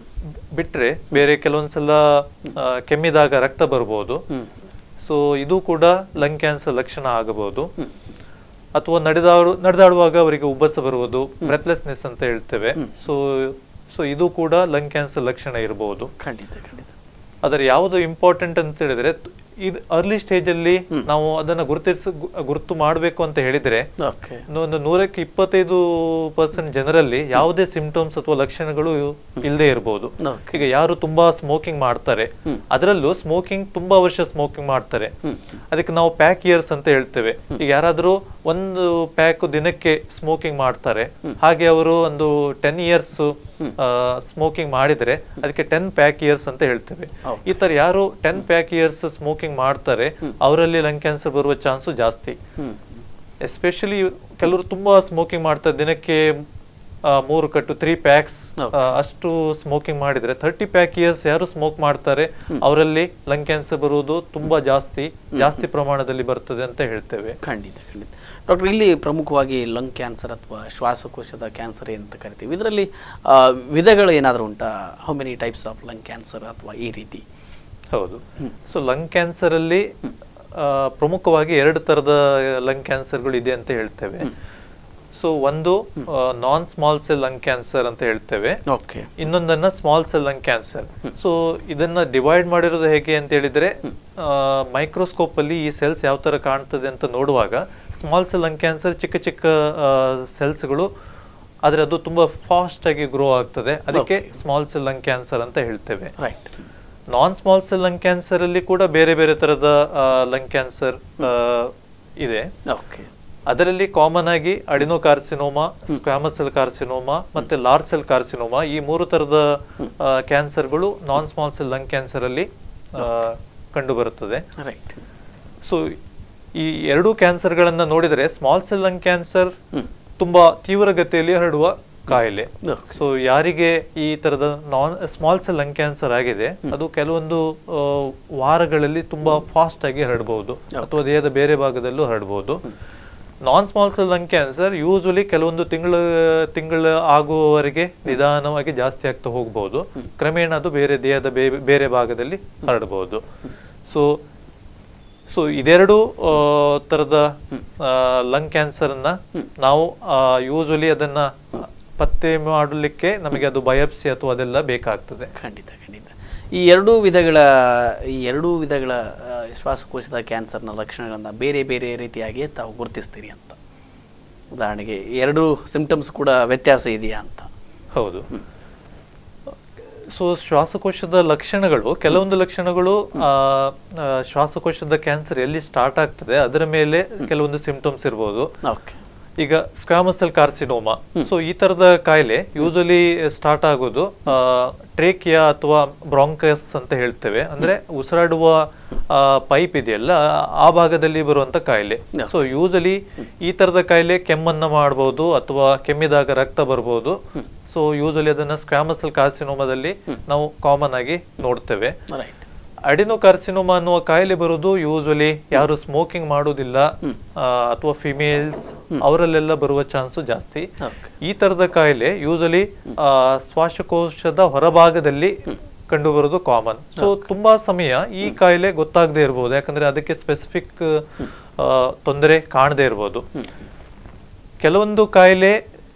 ಬಿಟ್ರೆ ಬೇರೆ ಕೆಲವೊಂದ್ಸಲ ಆ, ಕೆಮ್ಮಿದಾಗ ರಕ್ತ ಬರ್ಬೋದು ಸೊ ಇದು ಕೂಡ ಲಂಗ್ ಕ್ಯಾನ್ಸರ್ ಲಕ್ಷಣ ಆಗಬಹುದು ಅಥವಾ ನಡೆದಾಡು ನಡೆದಾಡುವಾಗ ಅವರಿಗೆ ಉಬ್ಬಸ ಬರುವುದು ಬ್ರೆತ್ಲೆಸ್ನೆಸ್ ಅಂತ ಹೇಳ್ತೇವೆ ಸೊ ಸೊ ಇದು ಕೂಡ ಲಂಗ್ ಕ್ಯಾನ್ಸರ್ ಲಕ್ಷಣ ಇರಬಹುದು ಖಂಡಿತ ಖಂಡಿತ ಅದರ ಯಾವುದು ಇಂಪಾರ್ಟೆಂಟ್ ಅಂತ ಹೇಳಿದ್ರೆ ತ್- ಇದು ಅರ್ಲಿ ಸ್ಟೇಜ್ ಅಲ್ಲಿ ನಾವು ಅದನ್ನ ಗುರುತಿಸ ಗು- ಗುರುತು ಮಾಡಬೇಕು ಅಂತ ಹೇಳಿದ್ರೆ ಓಕೆ ಒಂದು ನೂರಕ್ಕೆ ಇಪ್ಪತ್ತೈದು ಪರ್ಸೆಂಟ್ ಜನರಲ್ಲಿ ಯಾವುದೇ ಸಿಂಪ್ಟಮ್ಸ್ ಅಥವಾ ಲಕ್ಷಣಗಳು ಇಲ್ಲದೆ ಇರಬಹುದು ಓಕೆ ಈಗ ಯಾರು ತುಂಬಾ ಸ್ಮೋಕಿಂಗ್ ಮಾಡ್ತಾರೆ ಅದರಲ್ಲೂ ಸ್ಮೋಕಿಂಗ್ ತುಂಬಾ ವರ್ಷ ಸ್ಮೋಕಿಂಗ್ ಮಾಡ್ತಾರೆ ಅದಕ್ಕೆ ನಾವು ಪ್ಯಾಕ್ ಇಯರ್ಸ್ ಅಂತ ಹೇಳ್ತೇವೆ ಈಗ ಯಾರಾದ್ರೂ ಒಂದು ಪ್ಯಾಕ್ ದಿನಕ್ಕೆ ಸ್ಮೋಕಿಂಗ್ ಮಾಡ್ತಾರೆ ಹಾಗೆ ಅವರು ಒಂದು ಟೆನ್ ಇಯರ್ಸ್ ಸ್ಮೋಕಿಂಗ್ ಮಾಡಿದ್ರೆ ಅದಕ್ಕೆ ಟೆನ್ ಪ್ಯಾಕ್ ಇಯರ್ಸ್ ಅಂತ ಹೇಳ್ತೇವೆ ಈ ತರ ಯಾರು ಟೆನ್ ಪ್ಯಾಕ್ ಇಯರ್ಸ್ ಸ್ಮೋಕಿಂಗ್ ಮಾಡ್ತಾರೆ ಅವರಲ್ಲಿ ಲಂಗ್ ಕ್ಯಾನ್ಸರ್ ಬರುವ ಚಾನ್ಸು ಜಾಸ್ತಿ ಹ್ಮ್ ಎಸ್ಪೆಷಲಿ ಕೆಲವರು ತುಂಬಾ ಸ್ಮೋಕಿಂಗ್ ಮಾಡ್ತಾರೆ ದಿನಕ್ಕೆ ಆ, ಮೂರು ಕಟ್ಟು ತ್ರೀ ಪ್ಯಾಕ್ಸ್ ಅಷ್ಟು ಸ್ಮೋಕಿಂಗ್ ಮಾಡಿದ್ರೆ ಥರ್ಟಿ ಪ್ಯಾಕ್ ಇಯರ್ಸ್ ಯಾರು ಸ್ಮೋಕ್ ಮಾಡ್ತಾರೆ ಅವರಲ್ಲಿ ಲಂಗ್ ಕ್ಯಾನ್ಸರ್ ಬರುವುದು ತುಂಬಾ ಜಾಸ್ತಿ ಜಾಸ್ತಿ ಪ್ರಮಾಣದಲ್ಲಿ ಬರ್ತದೆ ಅಂತ ಹೇಳ್ತೇವೆ ಖಂಡಿತ ಖಂಡಿತ ಡಾಕ್ಟರ್ ಇಲ್ಲಿ ಪ್ರಮುಖವಾಗಿ ಲಂಗ್ ಕ್ಯಾನ್ಸರ್ ಅಥವಾ ಶ್ವಾಸಕೋಶದ ಕ್ಯಾನ್ಸರ್ ಅಂತ ಕರಿತೀವಿ ಇದರಲ್ಲಿ ಆ, ವಿಧಗಳು ಏನಾದರೂ ಉಂಟಾ how many types of lung cancer ಅಥವಾ ಈ ರೀತಿ ಹೌದು ಸೊ ಲಂಗ್ ಕ್ಯಾನ್ಸರ್ ಅಲ್ಲಿ ಆ, ಪ್ರಮುಖವಾಗಿ ಎರಡು ತರದ ಲಂಗ್ ಕ್ಯಾನ್ಸರ್ಗಳು ಇದೆ ಅಂತ ಹೇಳ್ತೇವೆ ಸೊ ಒಂದು non small cell lung cancer ಅಂತ ಹೇಳ್ತೇವೆ ಓಕೆ ಇನ್ನೊಂದನ್ನ small cell lung cancer so ಇದನ್ನ ಡಿವೈಡ್ ಮಾಡಿರೋದು ಹೇಗೆ ಅಂತ ಹೇಳಿದ್ರೆ ಮೈಕ್ರೋಸ್ಕೋಪ್ ಅಲ್ಲಿ ಈ ಸೆಲ್ಸ್ ಯಾವ ತರ ಕಾಣ್ತದೆ ಅಂತ ನೋಡುವಾಗ ಸ್ಮಾಲ್ ಸೆಲ್ ಲಂಗ್ ಕ್ಯಾನ್ಸರ್ ಚಿಕ್ಕ ಚಿಕ್ಕ ಸೆಲ್ಸ್ಗಳು ಆದ್ರೆ ಅದು ತುಂಬಾ ಫಾಸ್ಟ್ ಆಗಿ ಗ್ರೋ ಆಗ್ತದೆ ಅದಕ್ಕೆ ಸ್ಮಾಲ್ ಸೆಲ್ ಲಂಗ್ ಕ್ಯಾನ್ಸರ್ ಅಂತ ಹೇಳ್ತೇವೆ right non small cell lung cancer ಅಲ್ಲಿ ಕೂಡ ಬೇರೆ ಬೇರೆ ತರದ ಲಂಗ್ ಕ್ಯಾನ್ಸರ್ ಇದೆ ಓಕೆ ಅದರಲ್ಲಿ ಕಾಮನ್ ಆಗಿ adenocarcinoma squamous cell carcinoma ಮತ್ತೆ ಲಾರ್ಜ್ ಸೆಲ್ ಕಾರ್ಸಿನೋಮಾ ಈ ಮೂರು ತರದ ಕ್ಯಾನ್ಸರ್ಗಳು non small cell lung cancer ಅಲ್ಲಿ ಕಂಡು ಬರುತ್ತದೆ ರೈಟ್ ಸೊ ಈ ಎರಡು ಕ್ಯಾನ್ಸರ್ಗಳನ್ನ ನೋಡಿದರೆ ಸ್ಮಾಲ್ ಸೆಲ್ ಲಂಗ್ ಕ್ಯಾನ್ಸರ್ ತುಂಬಾ ತೀವ್ರಗತಿಯಲ್ಲಿ ಹರಡುವ ಕಾಯಿಲೆ ಓಕೆ ಸೊ ಯಾರಿಗೆ ಈ ತರದ non small cell lung cancer ಆಗಿದೆ ಅದು ಕೆಲವೊಂದು ಆ, ವಾರಗಳಲ್ಲಿ ತುಂಬಾ ಫಾಸ್ಟ್ ಆಗಿ ಹರಡಬಹುದು ಅಥವಾ ದೇಹದ ಬೇರೆ ಭಾಗದಲ್ಲೂ ಹರಡಬಹುದು non small cell lung cancer usually ಕೆಲವೊಂದು ತಿಂಗಳ ತಿಂಗಳ ಆಗುವವರೆಗೆ ನಿಧಾನವಾಗಿ ಜಾಸ್ತಿ ಆಗ್ತಾ ಹೋಗಬಹುದು ಕ್ರಮೇಣ ಅದು ಬೇರೆ ದೇಹದ ಬೇ- ಬೇರೆ ಭಾಗದಲ್ಲಿ ಹರಡಬಹುದು ಸೊ ಸೊ ಇದೆರಡು ಆ, ತರದ ಲಂಗ್ ಕ್ಯಾನ್ಸರ್ ಅನ್ನ ನಾವು ಯೂಶಲಿ ಅದನ್ನ ಪತ್ತೆ ಮಾಡಲಿಕ್ಕೆ ನಮಗೆ ಅದು ಬಯಾಪ್ಸಿ ಅಥವಾ ಅದೆಲ್ಲ ಬೇಕಾಗ್ತದೆ ಖಂಡಿತ ಖಂಡಿತ ಈ ಎರಡೂ ವಿಧಗಳ ಈ ಎರಡೂ ವಿಧಗಳ ಆ, ಶ್ವಾಸಕೋಶದ ಕ್ಯಾನ್ಸರ್ನ ಲಕ್ಷಣಗಳನ್ನು ಬೇರೆ ಬೇರೆ ರೀತಿಯಾಗಿ ತಾವು ಗುರುತಿಸ್ತೀರಿ ಅಂತ ಉದಾಹರಣೆಗೆ ಎರಡು ಸಿಂಪ್ಟಮ್ಸ್ ಕೂಡ ವ್ಯತ್ಯಾಸ ಇದೆಯಾ ಅಂತ ಹೌದು ಸೊ ಶ್ವಾಸಕೋಶದ ಲಕ್ಷಣಗಳು ಕೆಲವೊಂದು ಲಕ್ಷಣಗಳು ಆ, ಆ, ಶ್ವಾಸಕೋಶದ ಕ್ಯಾನ್ಸರ್ ಎಲ್ಲಿ ಸ್ಟಾರ್ಟ್ ಆಗ್ತದೆ ಅದರ ಮೇಲೆ ಕೆಲವೊಂದು ಸಿಂಪ್ಟಮ್ಸ್ ಇರ್ಬೋದು ಓಕೆ ಈಗ ಸ್ಕ್ವಾಮಸಲ್ ಕಾರ್ಸಿನೋಮಾ ಸೊ ಈ ತರದ ಕಾಯಿಲೆ ಯೂಶಲಿ ಸ್ಟಾರ್ಟ್ ಆಗೋದು ಟ್ರೇಕಿಯಾ ಅಥವಾ ಬ್ರಾಂಕಸ್ ಅಂತ ಹೇಳ್ತೇವೆ ಅಂದ್ರೆ ಉಸಿರಾಡುವ ಪೈಪ್ ಇದೆಯಲ್ಲ ಆ ಭಾಗದಲ್ಲಿ ಬರುವಂತ ಕಾಯಿಲೆ ಸೊ ಯೂಶಲಿ ಈ ತರದ ಕಾಯಿಲೆ ಕೆಮ್ಮನ್ನ ಮಾಡಬಹುದು ಅಥವಾ ಕೆಮ್ಮಿದಾಗ ರಕ್ತ ಬರ್ಬೋದು ಸೊ ಯೂಶಲಿ ಅದನ್ನ ಸ್ಕ್ವಾಮಸಲ್ ಕಾರ್ಸಿನೋಮಾದಲ್ಲಿ ನಾವು ಕಾಮನ್ ಆಗಿ ನೋಡ್ತೇವೆ ರೈಟ್ ಅಡಿನೋ ಕಾರ್ಸಿನೋಮಾ ಅನ್ನುವ ಕಾಯಿಲೆ ಬರುವುದು ಯೂಶಲಿ ಯಾರು ಸ್ಮೋಕಿಂಗ್ ಮಾಡುವುದಿಲ್ಲ ಆ, ಅಥವಾ ಫಿಮೇಲ್ಸ್ ಅವರಲ್ಲೆಲ್ಲ ಬರುವ ಚಾನ್ಸು ಜಾಸ್ತಿ ಓಕೆ ಈ ತರದ ಕಾಯಿಲೆ ಯೂಶಲಿ ಶ್ವಾಸಕೋಶದ ಹೊರಭಾಗದಲ್ಲಿ ಕಂಡು ಬರೋದು ಕಾಮನ್ ಸೊ ತುಂಬಾ ಸಮಯ ಈ ಕಾಯಿಲೆ ಗೊತ್ತಾಗದೆ ಇರಬಹುದು ಯಾಕಂದ್ರೆ ಅದಕ್ಕೆ ಸ್ಪೆಸಿಫಿಕ್ ತೊಂದರೆ ಕಾಣದೇ ಇರಬಹುದು ಕೆಲವೊಂದು ಕಾಯಿಲೆ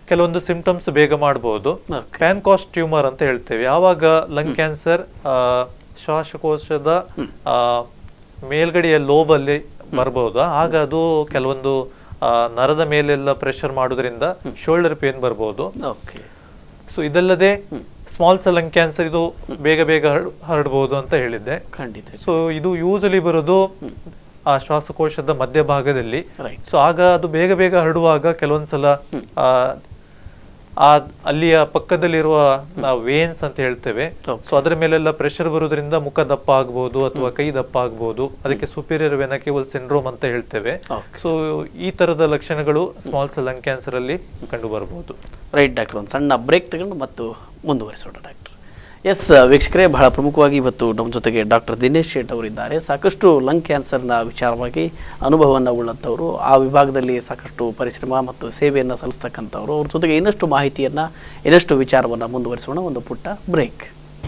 ಕೆಲವೊಂದು ಸಿಂಪ್ಟಮ್ಸ್ ಬೇಗ ಮಾಡಬಹುದು ಓಕೆ ಪ್ಯಾನ್ಕಾಸ್ ಟ್ಯೂಮರ್ ಅಂತ ಹೇಳ್ತೇವೆ ಯಾವಾಗ ಲಂಗ್ ಕ್ಯಾನ್ಸರ್ ಶ್ವಾಸಕೋಶದ ಆ, ಮೇಲ್ಗಡೆಯ ಲೋಬಲ್ಲಿ ಬರ್ಬೋದಾ ಆಗ ಅದು ಕೆಲವೊಂದು ಆ, ನರದ ಮೇಲೆಲ್ಲ ಪ್ರೆಷರ್ ಮಾಡೋದ್ರಿಂದ ಶೋಲ್ಡರ್ ಪೇನ್ ಬರ್ಬೋದು ಓಕೆ ಸೊ ಇದಲ್ಲದೆ ಸ್ಮಾಲ್ ಸೆಲ್ ಲಂಗ್ ಕ್ಯಾನ್ಸರ್ ಇದು ಬೇಗ ಬೇಗ ಹರಡ್- ಹರಡ್ಬೋದು ಅಂತ ಹೇಳಿದ್ದೆ ಖಂಡಿತ ಸೊ ಇದು ಯೂಸಲಿ ಬರೋದು ಆ ಶ್ವಾಸಕೋಶದ ಮಧ್ಯಭಾಗದಲ್ಲಿ ರೈಟ್ ಸೊ ಆಗ ಅದು ಬೇಗ ಬೇಗ ಹರಡುವಾಗ ಕೆಲವೊಂದ್ಸಲ ಆ, ಆ ಅಲ್ಲಿಯ ಪಕ್ಕದಲ್ಲಿರುವ ನಾವು ವೇನ್ಸ್ ಅಂತ ಹೇಳ್ತೇವೆ Okay. ಸೊ ಅದರ ಮೇಲೆಲ್ಲ ಪ್ರೆಷರ್ ಬರೋದ್ರಿಂದ ಮುಖ ದಪ್ಪ ಆಗ್ಬೋದು ಅಥವಾ ಕೈ ದಪ್ಪ ಆಗ್ಬೋದು ಅದಕ್ಕೆ ಸುಪೀರಿಯರ್ ವೆನಕೇಬಲ್ ಸಿಂಡ್ರೋಮ್ ಅಂತ ಹೇಳ್ತೇವೆ ಓಕೆ ಸೊ ಈ ತರದ ಲಕ್ಷಣಗಳು ಸ್ಮಾಲ್ ಸೆಲ್ ಲಂಗ್ ಕ್ಯಾನ್ಸರ್ ಅಲ್ಲಿ ಕಂಡು ಬರಬಹುದು ರೈಟ್ ಡಾಕ್ಟರ್ ಒಂದು ಸಣ್ಣ ಬ್ರೇಕ್ ತಗೊಂಡು ಮತ್ತು ಮುಂದುವರಿಸೋಣ ಡಾಕ್ಟರ್ ಎಸ್ ವೀಕ್ಷಕರೇ ಬಹಳ ಪ್ರಮುಖವಾಗಿ ಇವತ್ತು ನಮ್ಮ ಜೊತೆಗೆ ಡಾಕ್ಟರ್ ದಿನೇಶ್ ಶೇಟ್ ಅವರಿದ್ದಾರೆ ಸಾಕಷ್ಟು ಲಂಗ್ ಕ್ಯಾನ್ಸರ್ನ ವಿಚಾರವಾಗಿ ಅನುಭವವನ್ನು ಉಳ್ಳಂಥವರು ಆ ವಿಭಾಗದಲ್ಲಿ ಸಾಕಷ್ಟು ಪರಿಶ್ರಮ ಮತ್ತು ಸೇವೆಯನ್ನು ಸಲ್ಲಿಸ್ತಕ್ಕಂಥವ್ರು ಅವ್ರ ಜೊತೆಗೆ ಇನ್ನಷ್ಟು ಮಾಹಿತಿಯನ್ನು ಇನ್ನಷ್ಟು ವಿಚಾರವನ್ನು ಮುಂದುವರಿಸೋಣ ಒಂದು ಪುಟ್ಟ ಬ್ರೇಕ್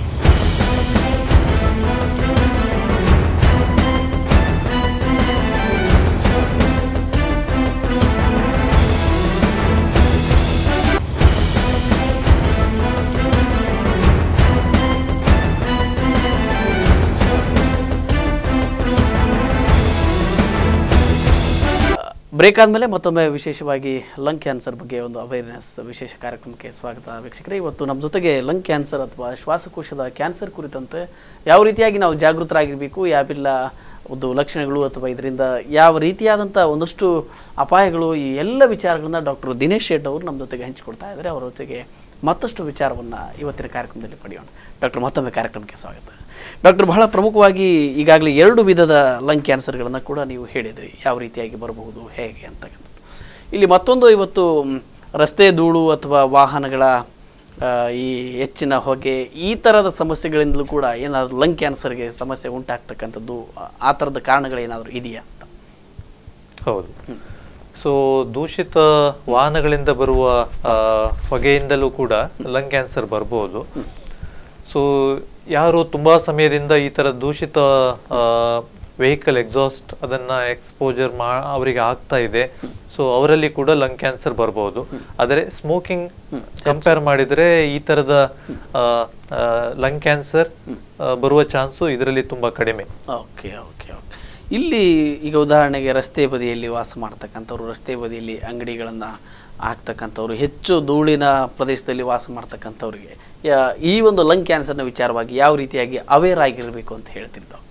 ಬ್ರೇಕ್ ಆದಮೇಲೆ ಮತ್ತೊಮ್ಮೆ ವಿಶೇಷವಾಗಿ ಲಂಗ್ ಕ್ಯಾನ್ಸರ್ ಬಗ್ಗೆ ಒಂದು ಅವೇರ್ನೆಸ್ ವಿಶೇಷ ಕಾರ್ಯಕ್ರಮಕ್ಕೆ ಸ್ವಾಗತ ವೀಕ್ಷಕರೇ ಇವತ್ತು ನಮ್ಮ ಜೊತೆಗೆ ಲಂಗ್ ಕ್ಯಾನ್ಸರ್ ಅಥವಾ ಶ್ವಾಸಕೋಶದ ಕ್ಯಾನ್ಸರ್ ಕುರಿತಂತೆ ಯಾವ ರೀತಿಯಾಗಿ ನಾವು ಜಾಗೃತರಾಗಿರಬೇಕು ಯಾವೆಲ್ಲ ಒಂದು ಲಕ್ಷಣಗಳು ಅಥವಾ ಇದರಿಂದ ಯಾವ ರೀತಿಯಾದಂಥ ಒಂದಷ್ಟು ಅಪಾಯಗಳು ಈ ಎಲ್ಲ ವಿಚಾರಗಳನ್ನ ಡಾಕ್ಟರ್ ದಿನೇಶ್ ಶೆಟ್ ಅವರು ನಮ್ಮ ಜೊತೆಗೆ ಹಂಚಿಕೊಡ್ತಾ ಇದ್ದಾರೆ ಅವರ ಜೊತೆಗೆ ಮತ್ತಷ್ಟು ವಿಚಾರವನ್ನು ಇವತ್ತಿನ ಕಾರ್ಯಕ್ರಮದಲ್ಲಿ ಪಡೆಯೋಣ ಡಾಕ್ಟರ್ ಮತ್ತೊಮ್ಮೆ ಕಾರ್ಯಕ್ರಮಕ್ಕೆ ಸ್ವಾಗತ ಡಾಕ್ಟರ್ ಬಹಳ ಪ್ರಮುಖವಾಗಿ ಈಗಾಗಲೇ ಎರಡು ವಿಧದ ಲಂಗ್ ಕ್ಯಾನ್ಸರ್ಗಳನ್ನು ಕೂಡ ನೀವು ಹೇಳಿದ್ರಿ ಯಾವ ರೀತಿಯಾಗಿ ಬರಬಹುದು ಹೇಗೆ ಅಂತಕ್ಕಂಥದ್ದು ಇಲ್ಲಿ ಮತ್ತೊಂದು ಇವತ್ತು ಮ್, ರಸ್ತೆ ಧೂಳು ಅಥವಾ ವಾಹನಗಳ ಆ, ಈ ಹೆಚ್ಚಿನ ಹೊಗೆ ಈ ಥರದ ಸಮಸ್ಯೆಗಳಿಂದಲೂ ಕೂಡ ಏನಾದರೂ ಲಂಗ್ ಕ್ಯಾನ್ಸರ್ಗೆ ಸಮಸ್ಯೆ ಉಂಟಾಗ್ತಕ್ಕಂಥದ್ದು ಆ- ಆ ಥರದ ಕಾರಣಗಳೇನಾದರೂ ಇದೆಯಾ ಅಂತ ಹೌದು ಸೊ ದೂಷಿತ ವಾಹನಗಳಿಂದ ಬರುವ ಆ, ಹೊಗೆಯಿಂದಲೂ ಕೂಡ ಲಂಗ್ ಕ್ಯಾನ್ಸರ್ ಬರ್ಬೋದು ಸೊ ಯಾರು ತುಂಬಾ ಸಮಯದಿಂದ ಈ ತರ ದೂಷಿತ ವೆಹಿಕಲ್ ಎಕ್ಸಾಸ್ಟ್ ಅದನ್ನ ಎಕ್ಸ್ಪೋಜರ್ ಮಾ ಅವರಿಗೆ ಆಗ್ತಾ ಇದೆ ಸೊ ಅವರಲ್ಲಿ ಕೂಡ ಲಂಗ್ ಕ್ಯಾನ್ಸರ್ ಬರ್ಬೋದು ಆದರೆ ಸ್ಮೋಕಿಂಗ್ ಕಂಪೇರ್ ಮಾಡಿದ್ರೆ ಈ ತರದ ಲಂಗ್ ಕ್ಯಾನ್ಸರ್ ಬರುವ ಚಾನ್ಸು ಇದರಲ್ಲಿ ತುಂಬಾ ಕಡಿಮೆ ಓಕೆ ಓಕೆ ಓಕೆ ಇಲ್ಲಿ ಈಗ ಉದಾಹರಣೆಗೆ ರಸ್ತೆ ಬದಿಯಲ್ಲಿ ವಾಸ ಮಾಡ್ತಕ್ಕಂಥವ್ರು ರಸ್ತೆ ಬದಿಯಲ್ಲಿ ಅಂಗಡಿಗಳನ್ನು ಹಾಕ್ತಕ್ಕಂಥವ್ರು ಹೆಚ್ಚು ಧೂಳಿನ ಪ್ರದೇಶದಲ್ಲಿ ವಾಸ ಮಾಡ್ತಕ್ಕಂಥವ್ರಿಗೆ ಯಾ- ಈ ಒಂದು ಲಂಗ್ ಕ್ಯಾನ್ಸರ್ನ ವಿಚಾರವಾಗಿ ಯಾವ ರೀತಿಯಾಗಿ ಅವೇರ್ ಆಗಿರಬೇಕು ಅಂತ ಹೇಳ್ತೀರಿ doctor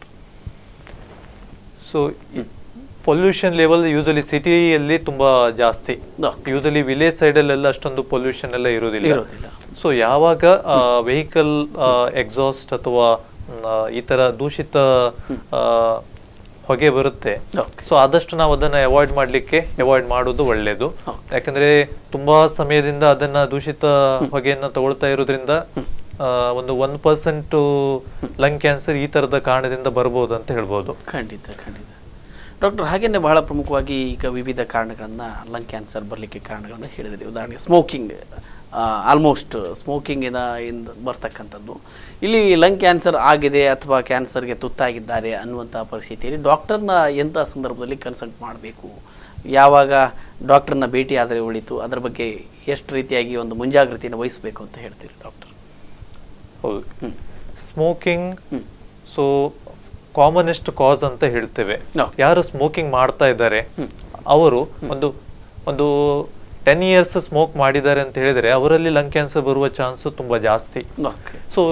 so pollution level usually ಸಿಟಿಯಲ್ಲಿ ತುಂಬಾ ಜಾಸ್ತಿ Okay. ಯೂಸಲಿ ವಿಲೇಜ್ ಸೈಡ್ ಅಲ್ಲೆಲ್ಲ ಅಷ್ಟೊಂದು ಪೊಲ್ಯೂಷನ್ ಎಲ್ಲ ಇರುವುದಿಲ್ಲ ಇರೋದಿಲ್ಲ ಸೊ ಯಾವಾಗ ವೆಹಿಕಲ್ ಎಕ್ಸಾಸ್ಟ್ ಅಥವಾ ಮ್, ಆ, ಈ ತರ ದೂಷಿತ ಆ, ಹೊಗೆ ಬರುತ್ತೆ ಓಕೆ ಸೊ ಆದಷ್ಟು ನಾವು ಅದನ್ನ ಅವಾಯ್ಡ್ ಮಾಡ್ಲಿಕ್ಕೆ ಅವಾಯ್ಡ್ ಮಾಡೋದು ಒಳ್ಳೇದು Okay. ಯಾಕಂದ್ರೆ ತುಂಬಾ ಸಮಯದಿಂದ ಅದನ್ನ ದೂಷಿತ ಹೊಗೆಯನ್ನ ತಗೊಳ್ತಾ ಇರೋದ್ರಿಂದ ಆ, ಒಂದು ಒನ್ ಪರ್ಸೆಂಟ್ ಲಂಗ್ ಕ್ಯಾನ್ಸರ್ ಈ ತರದ ಕಾರಣದಿಂದ ಬರ್ಬೋದು ಅಂತ ಹೇಳ್ಬೋದು ಖಂಡಿತ ಖಂಡಿತ ಡಾಕ್ಟರ್ ಹಾಗೇನೆ ಬಹಳ ಪ್ರಮುಖವಾಗಿ ಈಗ ವಿವಿಧ ಕಾರಣಗಳನ್ನು ಲಂಗ್ ಕ್ಯಾನ್ಸರ್ ಬರಲಿಕ್ಕೆ ಕಾರಣಗಳನ್ನು ಹೇಳಿದ್ರಿ ಉದಾಹರಣೆಗೆ ಸ್ಮೋಕಿಂಗ್ ಆಲ್ಮೋಸ್ಟ್ ಸ್ಮೋಕಿಂಗಿನ ಇಂದ ಬರ್ತಕ್ಕಂಥದ್ದು ಇಲ್ಲಿ ಲಂಗ್ ಕ್ಯಾನ್ಸರ್ ಆಗಿದೆ ಅಥವಾ ಕ್ಯಾನ್ಸರ್ಗೆ ತುತ್ತಾಗಿದ್ದಾರೆ ಅನ್ನುವಂಥ ಪರಿಸ್ಥಿತಿಯಲ್ಲಿ ಡಾಕ್ಟರ್ನ ಎಂಥ ಸಂದರ್ಭದಲ್ಲಿ ಕನ್ಸಲ್ಟ್ ಮಾಡಬೇಕು ಯಾವಾಗ ಡಾಕ್ಟರ್ನ ಭೇಟಿ ಆದರೆ ಒಳಿತು ಅದರ ಬಗ್ಗೆ ಎಷ್ಟು ರೀತಿಯಾಗಿ ಒಂದು ಮುಂಜಾಗ್ರತೆಯನ್ನು ವಹಿಸಬೇಕು ಅಂತ ಹೇಳ್ತೀರಿ ಡಾಕ್ಟರ್ ಹೌದು hmm. Smoking hmm. So commonest cause ಅಂತ ಹೇಳ್ತೇವೆ Okay. ಯಾರು ಸ್ಮೋಕಿಂಗ್ ಮಾಡ್ತಾ ಇದ್ದಾರೆ ಅವರು ಒಂದು ಒಂದು ಟೆನ್ ಇಯರ್ಸ್ ಸ್ಮೋಕ್ ಮಾಡಿದ್ದಾರೆ ಅಂತ ಹೇಳಿದ್ರೆ ಅವರಲ್ಲಿ ಲಂಗ್ ಕ್ಯಾನ್ಸರ್ ಬರುವ ಚಾನ್ಸ್ ತುಂಬಾ ಜಾಸ್ತಿ ಓಕೆ ಸೊ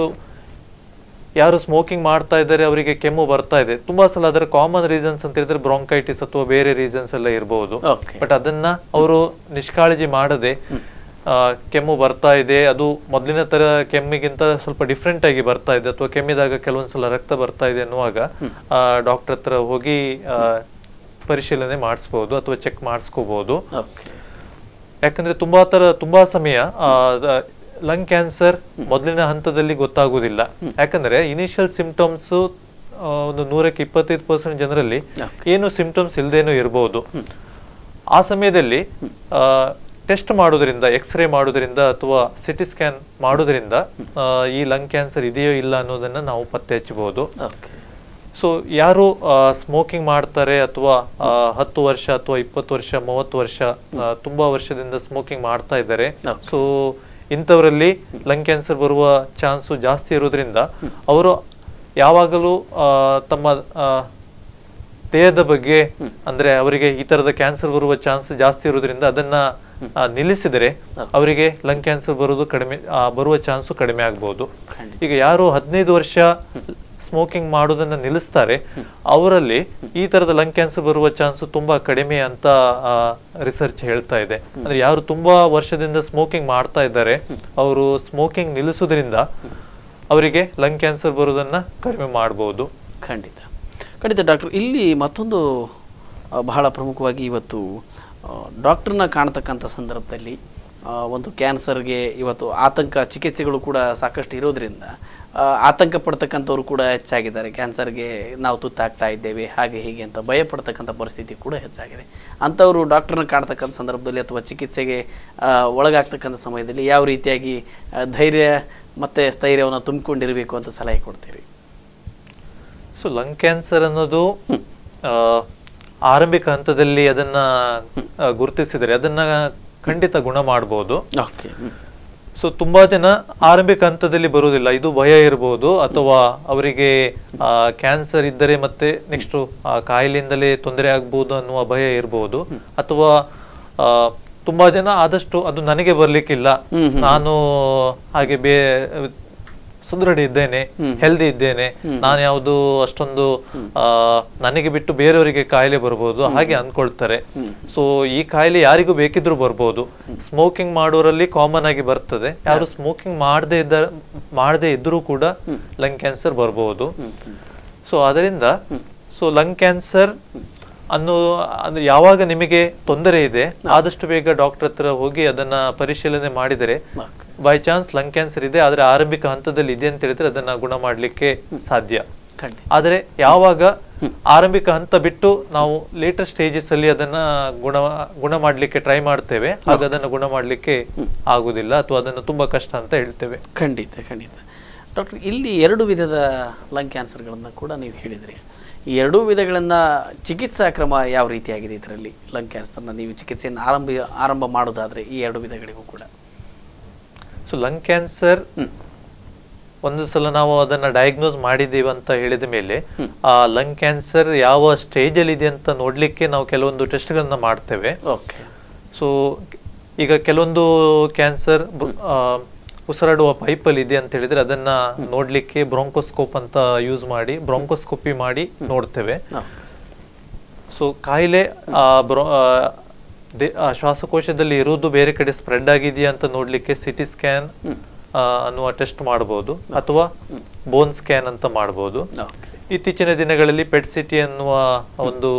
ಯಾರು ಸ್ಮೋಕಿಂಗ್ ಮಾಡ್ತಾ ಇದ್ದಾರೆ ಅವರಿಗೆ ಕೆಮ್ಮು ಬರ್ತಾ ಇದೆ ತುಂಬಾ ಸಲ ಅದರ ಕಾಮನ್ ರೀಸನ್ಸ್ ಅಂತ ಹೇಳಿದ್ರೆ ಬ್ರಾಂಕೈಟಿಸ್ ಅಥವಾ ಬೇರೆ ರೀಸನ್ಸ್ ಎಲ್ಲ ಇರಬಹುದು ಓಕೆ ಬಟ್ ಅದನ್ನ ಅವರು ನಿಷ್ಕಾಳಜಿ ಮಾಡದೆ ಆ, ಕೆಮ್ಮು ಬರ್ತಾ ಇದೆ ಅದು ಮೊದಲಿನ ತರ ಕೆಮ್ಮಿಗಿಂತ ಸ್ವಲ್ಪ ಡಿಫ್ರೆಂಟ್ ಆಗಿ ಬರ್ತಾ ಇದೆ ಅಥವಾ ಕೆಮ್ಮಿದಾಗ ಕೆಲವೊಂದ್ಸಲ ರಕ್ತ ಬರ್ತಾ ಇದೆ ಅನ್ನುವಾಗ ಡಾಕ್ಟರ್ ಹತ್ರ ಹೋಗಿ ಆ, ಪರಿಶೀಲನೆ ಮಾಡಿಸ್ಬೋದು ಅಥವಾ ಚೆಕ್ ಮಾಡಿಸ್ಕೋಬಹುದು ಓಕೆ ಯಾಕಂದ್ರೆ ತುಂಬಾ ತರ ತುಂಬಾ ಸಮಯ ಲಂಗ್ ಕ್ಯಾನ್ಸರ್ ಮೊದಲಿನ ಹಂತದಲ್ಲಿ ಗೊತ್ತಾಗುವುದಿಲ್ಲ ಯಾಕಂದ್ರೆ ಇನಿಷಿಯಲ್ ಸಿಂಪ್ಟಮ್ಸ್ ಒಂದು ನೂರಕ್ಕೆ ಇಪ್ಪತ್ತೈದು ಪರ್ಸೆಂಟ್ ಜನರಲ್ಲಿ ಏನು ಸಿಂಪ್ಟಮ್ಸ್ ಇಲ್ದೇನೂ ಇರಬಹುದು ಆ ಸಮಯದಲ್ಲಿ ಟೆಸ್ಟ್ ಮಾಡೋದ್ರಿಂದ ಎಕ್ಸ್ರೇ ಮಾಡೋದ್ರಿಂದ ಅಥವಾ ಸಿಟಿ ಸ್ಕ್ಯಾನ್ ಮಾಡೋದ್ರಿಂದ ಆ, ಈ ಲಂಗ್ ಕ್ಯಾನ್ಸರ್ ಇದೆಯೋ ಇಲ್ಲ ಅನ್ನೋದನ್ನ ನಾವು ಪತ್ತೆ ಹಚ್ಚಬಹುದು ಓಕೆ ಸೊ ಯಾರು ಸ್ಮೋಕಿಂಗ್ ಮಾಡ್ತಾರೆ ಅಥವಾ ಆ, ಹತ್ತು ವರ್ಷ ಅಥವಾ ಇಪ್ಪತ್ತು ವರ್ಷ ಮೂವತ್ತು ವರ್ಷ ಆ, ತುಂಬಾ ವರ್ಷದಿಂದ ಸ್ಮೋಕಿಂಗ್ ಮಾಡ್ತಾ ಇದ್ದಾರೆ Okay. ಸೊ ಇಂಥವರಲ್ಲಿ ಲಂಗ್ ಕ್ಯಾನ್ಸರ್ ಬರುವ ಚಾನ್ಸು ಜಾಸ್ತಿ ಇರೋದ್ರಿಂದ ಅವರು ಯಾವಾಗಲೂ ಆ, ತಮ್ಮ ಆ, ದೇಹದ ಬಗ್ಗೆ ಅಂದ್ರೆ ಅವರಿಗೆ ಈ ತರದ ಕ್ಯಾನ್ಸರ್ ಬರುವ ಚಾನ್ಸ್ ಜಾಸ್ತಿ ಇರೋದ್ರಿಂದ ಅದನ್ನ ಆ, ನಿಲ್ಲಿಸಿದರೆ ಅವರಿಗೆ ಲಂಗ್ ಕ್ಯಾನ್ಸರ್ ಬರೋದು ಕಡಿಮೆ ಆ, ಬರುವ ಚಾನ್ಸು ಕಡಿಮೆ ಆಗ್ಬಹುದು ಖಂಡಿತ. ಈಗ ಯಾರು ಹದಿನೈದು ವರ್ಷ ಸ್ಮೋಕಿಂಗ್ ಮಾಡೋದನ್ನ ನಿಲ್ಲಿಸ್ತಾರೆ ಅವರಲ್ಲಿ ಈ ತರದ ಲಂಗ್ ಕ್ಯಾನ್ಸರ್ ಬರುವ ಚಾನ್ಸ್ ತುಂಬಾ ಕಡಿಮೆ ಅಂತ ರಿಸರ್ಚ್ ಹೇಳ್ತಾ ಇದೆ ಅಂದ್ರೆ ಯಾರು ತುಂಬಾ ವರ್ಷದಿಂದ ಸ್ಮೋಕಿಂಗ್ ಮಾಡ್ತಾ ಇದ್ದಾರೆ ಅವರು ಸ್ಮೋಕಿಂಗ್ ನಿಲ್ಲಿಸೋದ್ರಿಂದ ಅವರಿಗೆ ಲಂಗ್ ಕ್ಯಾನ್ಸರ್ ಬರೋದನ್ನ ಕಡಿಮೆ ಮಾಡಬಹುದು ಖಂಡಿತ ಖಂಡಿತ ಡಾಕ್ಟರ್ ಇಲ್ಲಿ ಮತ್ತೊಂದು ಆ, ಬಹಳ ಪ್ರಮುಖವಾಗಿ ಇವತ್ತು ಡಾಕ್ಟ್ರನ್ನ ಕಾಣ್ತಕ್ಕಂಥ ಸಂದರ್ಭದಲ್ಲಿ ಆ, ಒಂದು ಕ್ಯಾನ್ಸರ್ಗೆ ಇವತ್ತು ಆತಂಕ ಚಿಕಿತ್ಸೆಗಳು ಕೂಡ ಸಾಕಷ್ಟು ಇರೋದ್ರಿಂದ ಆ, ಆತಂಕ ಪಡ್ತಕ್ಕಂಥವ್ರು ಕೂಡ ಹೆಚ್ಚಾಗಿದ್ದಾರೆ ಕ್ಯಾನ್ಸರ್ಗೆ ನಾವು ತುತ್ತಾಗ್ತಾ ಇದ್ದೇವೆ ಹಾಗೆ ಹೀಗೆ ಅಂತ ಭಯ ಪಡ್ತಕ್ಕಂಥ ಪರಿಸ್ಥಿತಿ ಕೂಡ ಹೆಚ್ಚಾಗಿದೆ ಅಂಥವರು ಡಾಕ್ಟ್ರನ್ನ ಕಾಣ್ತಕ್ಕಂಥ ಸಂದರ್ಭದಲ್ಲಿ ಅಥವಾ ಚಿಕಿತ್ಸೆಗೆ ಆ, ಒಳಗಾಗ್ತಕ್ಕಂಥ ಸಮಯದಲ್ಲಿ ಯಾವ ರೀತಿಯಾಗಿ ಆ, ಧೈರ್ಯ ಮತ್ತು ಸ್ಥೈರ್ಯವನ್ನು ತುಂಬಿಕೊಂಡಿರಬೇಕು ಅಂತ ಸಲಹೆ ಕೊಡ್ತೀರಿ ಸೊ ಲಂಗ್ ಕ್ಯಾನ್ಸರ್ ಅನ್ನೋದು ಆ, ಆರಂಭಿಕ ಹಂತದಲ್ಲಿ ಅದನ್ನ ಆ, ಗುರುತಿಸಿದರೆ ಅದನ್ನ ಖಂಡಿತ ಗುಣ ಮಾಡಬಹುದು ಓಕೆ ಸೊ ತುಂಬಾ ಜನ ಆರಂಭಿಕ ಹಂತದಲ್ಲಿ ಬರುವುದಿಲ್ಲ ಇದು ಭಯ ಇರಬಹುದು ಅಥವಾ ಅವರಿಗೆ ಕ್ಯಾನ್ಸರ್ ಇದ್ದರೆ ಮತ್ತೆ ನೆಕ್ಸ್ಟ್ ಆ ಕಾಯಿಲೆಯಿಂದಲೇ ತೊಂದರೆ ಆಗ್ಬಹುದು ಅನ್ನುವ ಭಯ ಇರಬಹುದು ಅಥವಾ ಆ, ತುಂಬಾ ಜನ ಆದಷ್ಟು ಅದು ನನಗೆ ಬರ್ಲಿಕ್ಕಿಲ್ಲ ನಾನು ಹಾಗೆ ಬೇ ಸುದೃಢ ಇದ್ದೇನೆ ಹೆಲ್ದಿ ಇದ್ದೇನೆ ನಾನು ಯಾವುದು ಅಷ್ಟೊಂದು ಆ, ನನಗೆ ಬಿಟ್ಟು ಬೇರೆಯವರಿಗೆ ಕಾಯಿಲೆ ಬರ್ಬೋದು ಹಾಗೆ ಅನ್ಕೊಳ್ತಾರೆ ಸೊ ಈ ಕಾಯಿಲೆ ಯಾರಿಗೂ ಬೇಕಿದ್ರೂ ಬರ್ಬೋದು ಸ್ಮೋಕಿಂಗ್ ಮಾಡೋರಲ್ಲಿ ಕಾಮನ್ ಆಗಿ ಬರ್ತದೆ ಯಾರು ಸ್ಮೋಕಿಂಗ್ ಮಾಡದೇ ಇದ್ದ ಮಾಡದೇ ಇದ್ರೂ ಕೂಡ ಲಂಗ್ ಕ್ಯಾನ್ಸರ್ ಬರ್ಬೋದು ಸೊ ಅದರಿಂದ ಸೊ ಲಂಗ್ ಕ್ಯಾನ್ಸರ್ ಅನ್ನೋ ಅಂದ್ರೆ ಯಾವಾಗ ನಿಮಗೆ ತೊಂದರೆ ಇದೆ ಆದಷ್ಟು ಬೇಗ ಡಾಕ್ಟರ್ ಹತ್ರ ಹೋಗಿ ಅದನ್ನ ಪರಿಶೀಲನೆ ಮಾಡಿದರೆ okay by chance lung cancer ಇದೆ ಆದ್ರೆ ಆರಂಭಿಕ ಹಂತದಲ್ಲಿ ಇದೆ ಅಂತ ಹೇಳಿದ್ರೆ ಅದನ್ನ ಗುಣ ಮಾಡ್ಲಿಕ್ಕೆ ಸಾಧ್ಯ ಖಂಡಿತ ಆದ್ರೆ ಯಾವಾಗ ಆರಂಭಿಕ ಹಂತ ಬಿಟ್ಟು ನಾವು ಲೇಟರ್ ಸ್ಟೇಜಸ್ ಅಲ್ಲಿ ಅದನ್ನ ಗುಣ ಗುಣ ಮಾಡ್ಲಿಕ್ಕೆ ಟ್ರೈ ಮಾಡ್ತೇವೆ ಆಗ ಅದನ್ನ ಗುಣ ಮಾಡ್ಲಿಕ್ಕೆ ಆಗುದಿಲ್ಲ ಅಥವಾ ಅದನ್ನ ತುಂಬಾ ಕಷ್ಟ ಅಂತ ಹೇಳ್ತೇವೆ ಖಂಡಿತ ಖಂಡಿತ ಡಾಕ್ಟರ್ ಇಲ್ಲಿ ಎರಡು ವಿಧದ ಲಂಗ್ ಕ್ಯಾನ್ಸರ್ಗಳನ್ನು ಕೂಡ ನೀವು ಹೇಳಿದ್ರಿ ಈ ಎರಡೂ ವಿಧಗಳಿಂದ ಚಿಕಿತ್ಸಾ ಕ್ರಮ ಯಾವ ರೀತಿಯಾಗಿದೆ ಇದರಲ್ಲಿ ಲಂಗ್ ಕ್ಯಾನ್ಸರ್ನ ನೀವು ಚಿಕಿತ್ಸೆಯನ್ನು ಆರಂಭ ಆರಂಭ ಮಾಡೋದಾದರೆ ಈ ಎರಡು ವಿಧಗಳಿಗೂ ಕೂಡ ಸೊ ಲಂಗ್ ಕ್ಯಾನ್ಸರ್ ಒಂದು ಸಲ ನಾವು ಅದನ್ನ ಡಯಾಗ್ನೋಸ್ ಮಾಡಿದ್ದೀವಿ ಅಂತ ಹೇಳಿದ ಮೇಲೆ ಆ ಲಂಗ್ ಕ್ಯಾನ್ಸರ್ ಯಾವ ಸ್ಟೇಜ್ ಅಲ್ಲಿ ಇದೆ ಅಂತ ನೋಡ್ಲಿಕ್ಕೆ ನಾವು ಕೆಲವೊಂದು ಟೆಸ್ಟ್ಗಳನ್ನ ಮಾಡ್ತೇವೆ ಓಕೆ ಸೊ ಈಗ ಕೆಲವೊಂದು ಕ್ಯಾನ್ಸರ್ ಉಸಿರಾಡುವ ಪೈಪಲ್ಲಿ ಇದೆ ಅಂತ ಹೇಳಿದ್ರೆ ಅದನ್ನ ನೋಡ್ಲಿಕ್ಕೆ ಬ್ರೋಂಕೋಸ್ಕೋಪ್ ಅಂತ ಯೂಸ್ ಮಾಡಿ ಬ್ರೋಂಕೋಸ್ಕೋಪಿ ಮಾಡಿ ನೋಡ್ತೇವೆ ಸೊ ಕಾಯಿಲೆ ಆ, ಬ್ರೋ ಆ, ದೇ- ಆ, ಶ್ವಾಸಕೋಶದಲ್ಲಿ ಇರುವುದು ಬೇರೆ ಕಡೆ ಸ್ಪ್ರೆಡ್ ಆಗಿದೆಯಾ ಅಂತ ನೋಡ್ಲಿಕ್ಕೆ ಸಿಟಿ ಸ್ಕ್ಯಾನ್ ಅನ್ನುವ ಟೆಸ್ಟ್ ಮಾಡಬಹುದು ಅಥವಾ ಬೋನ್ ಸ್ಕ್ಯಾನ್ ಅಂತ ಮಾಡಬಹುದು ಓಕೆ ಇತ್ತೀಚಿನ ದಿನಗಳಲ್ಲಿ ಪೆಟ್ ಸಿಟಿ ಅನ್ನುವ ಒಂದು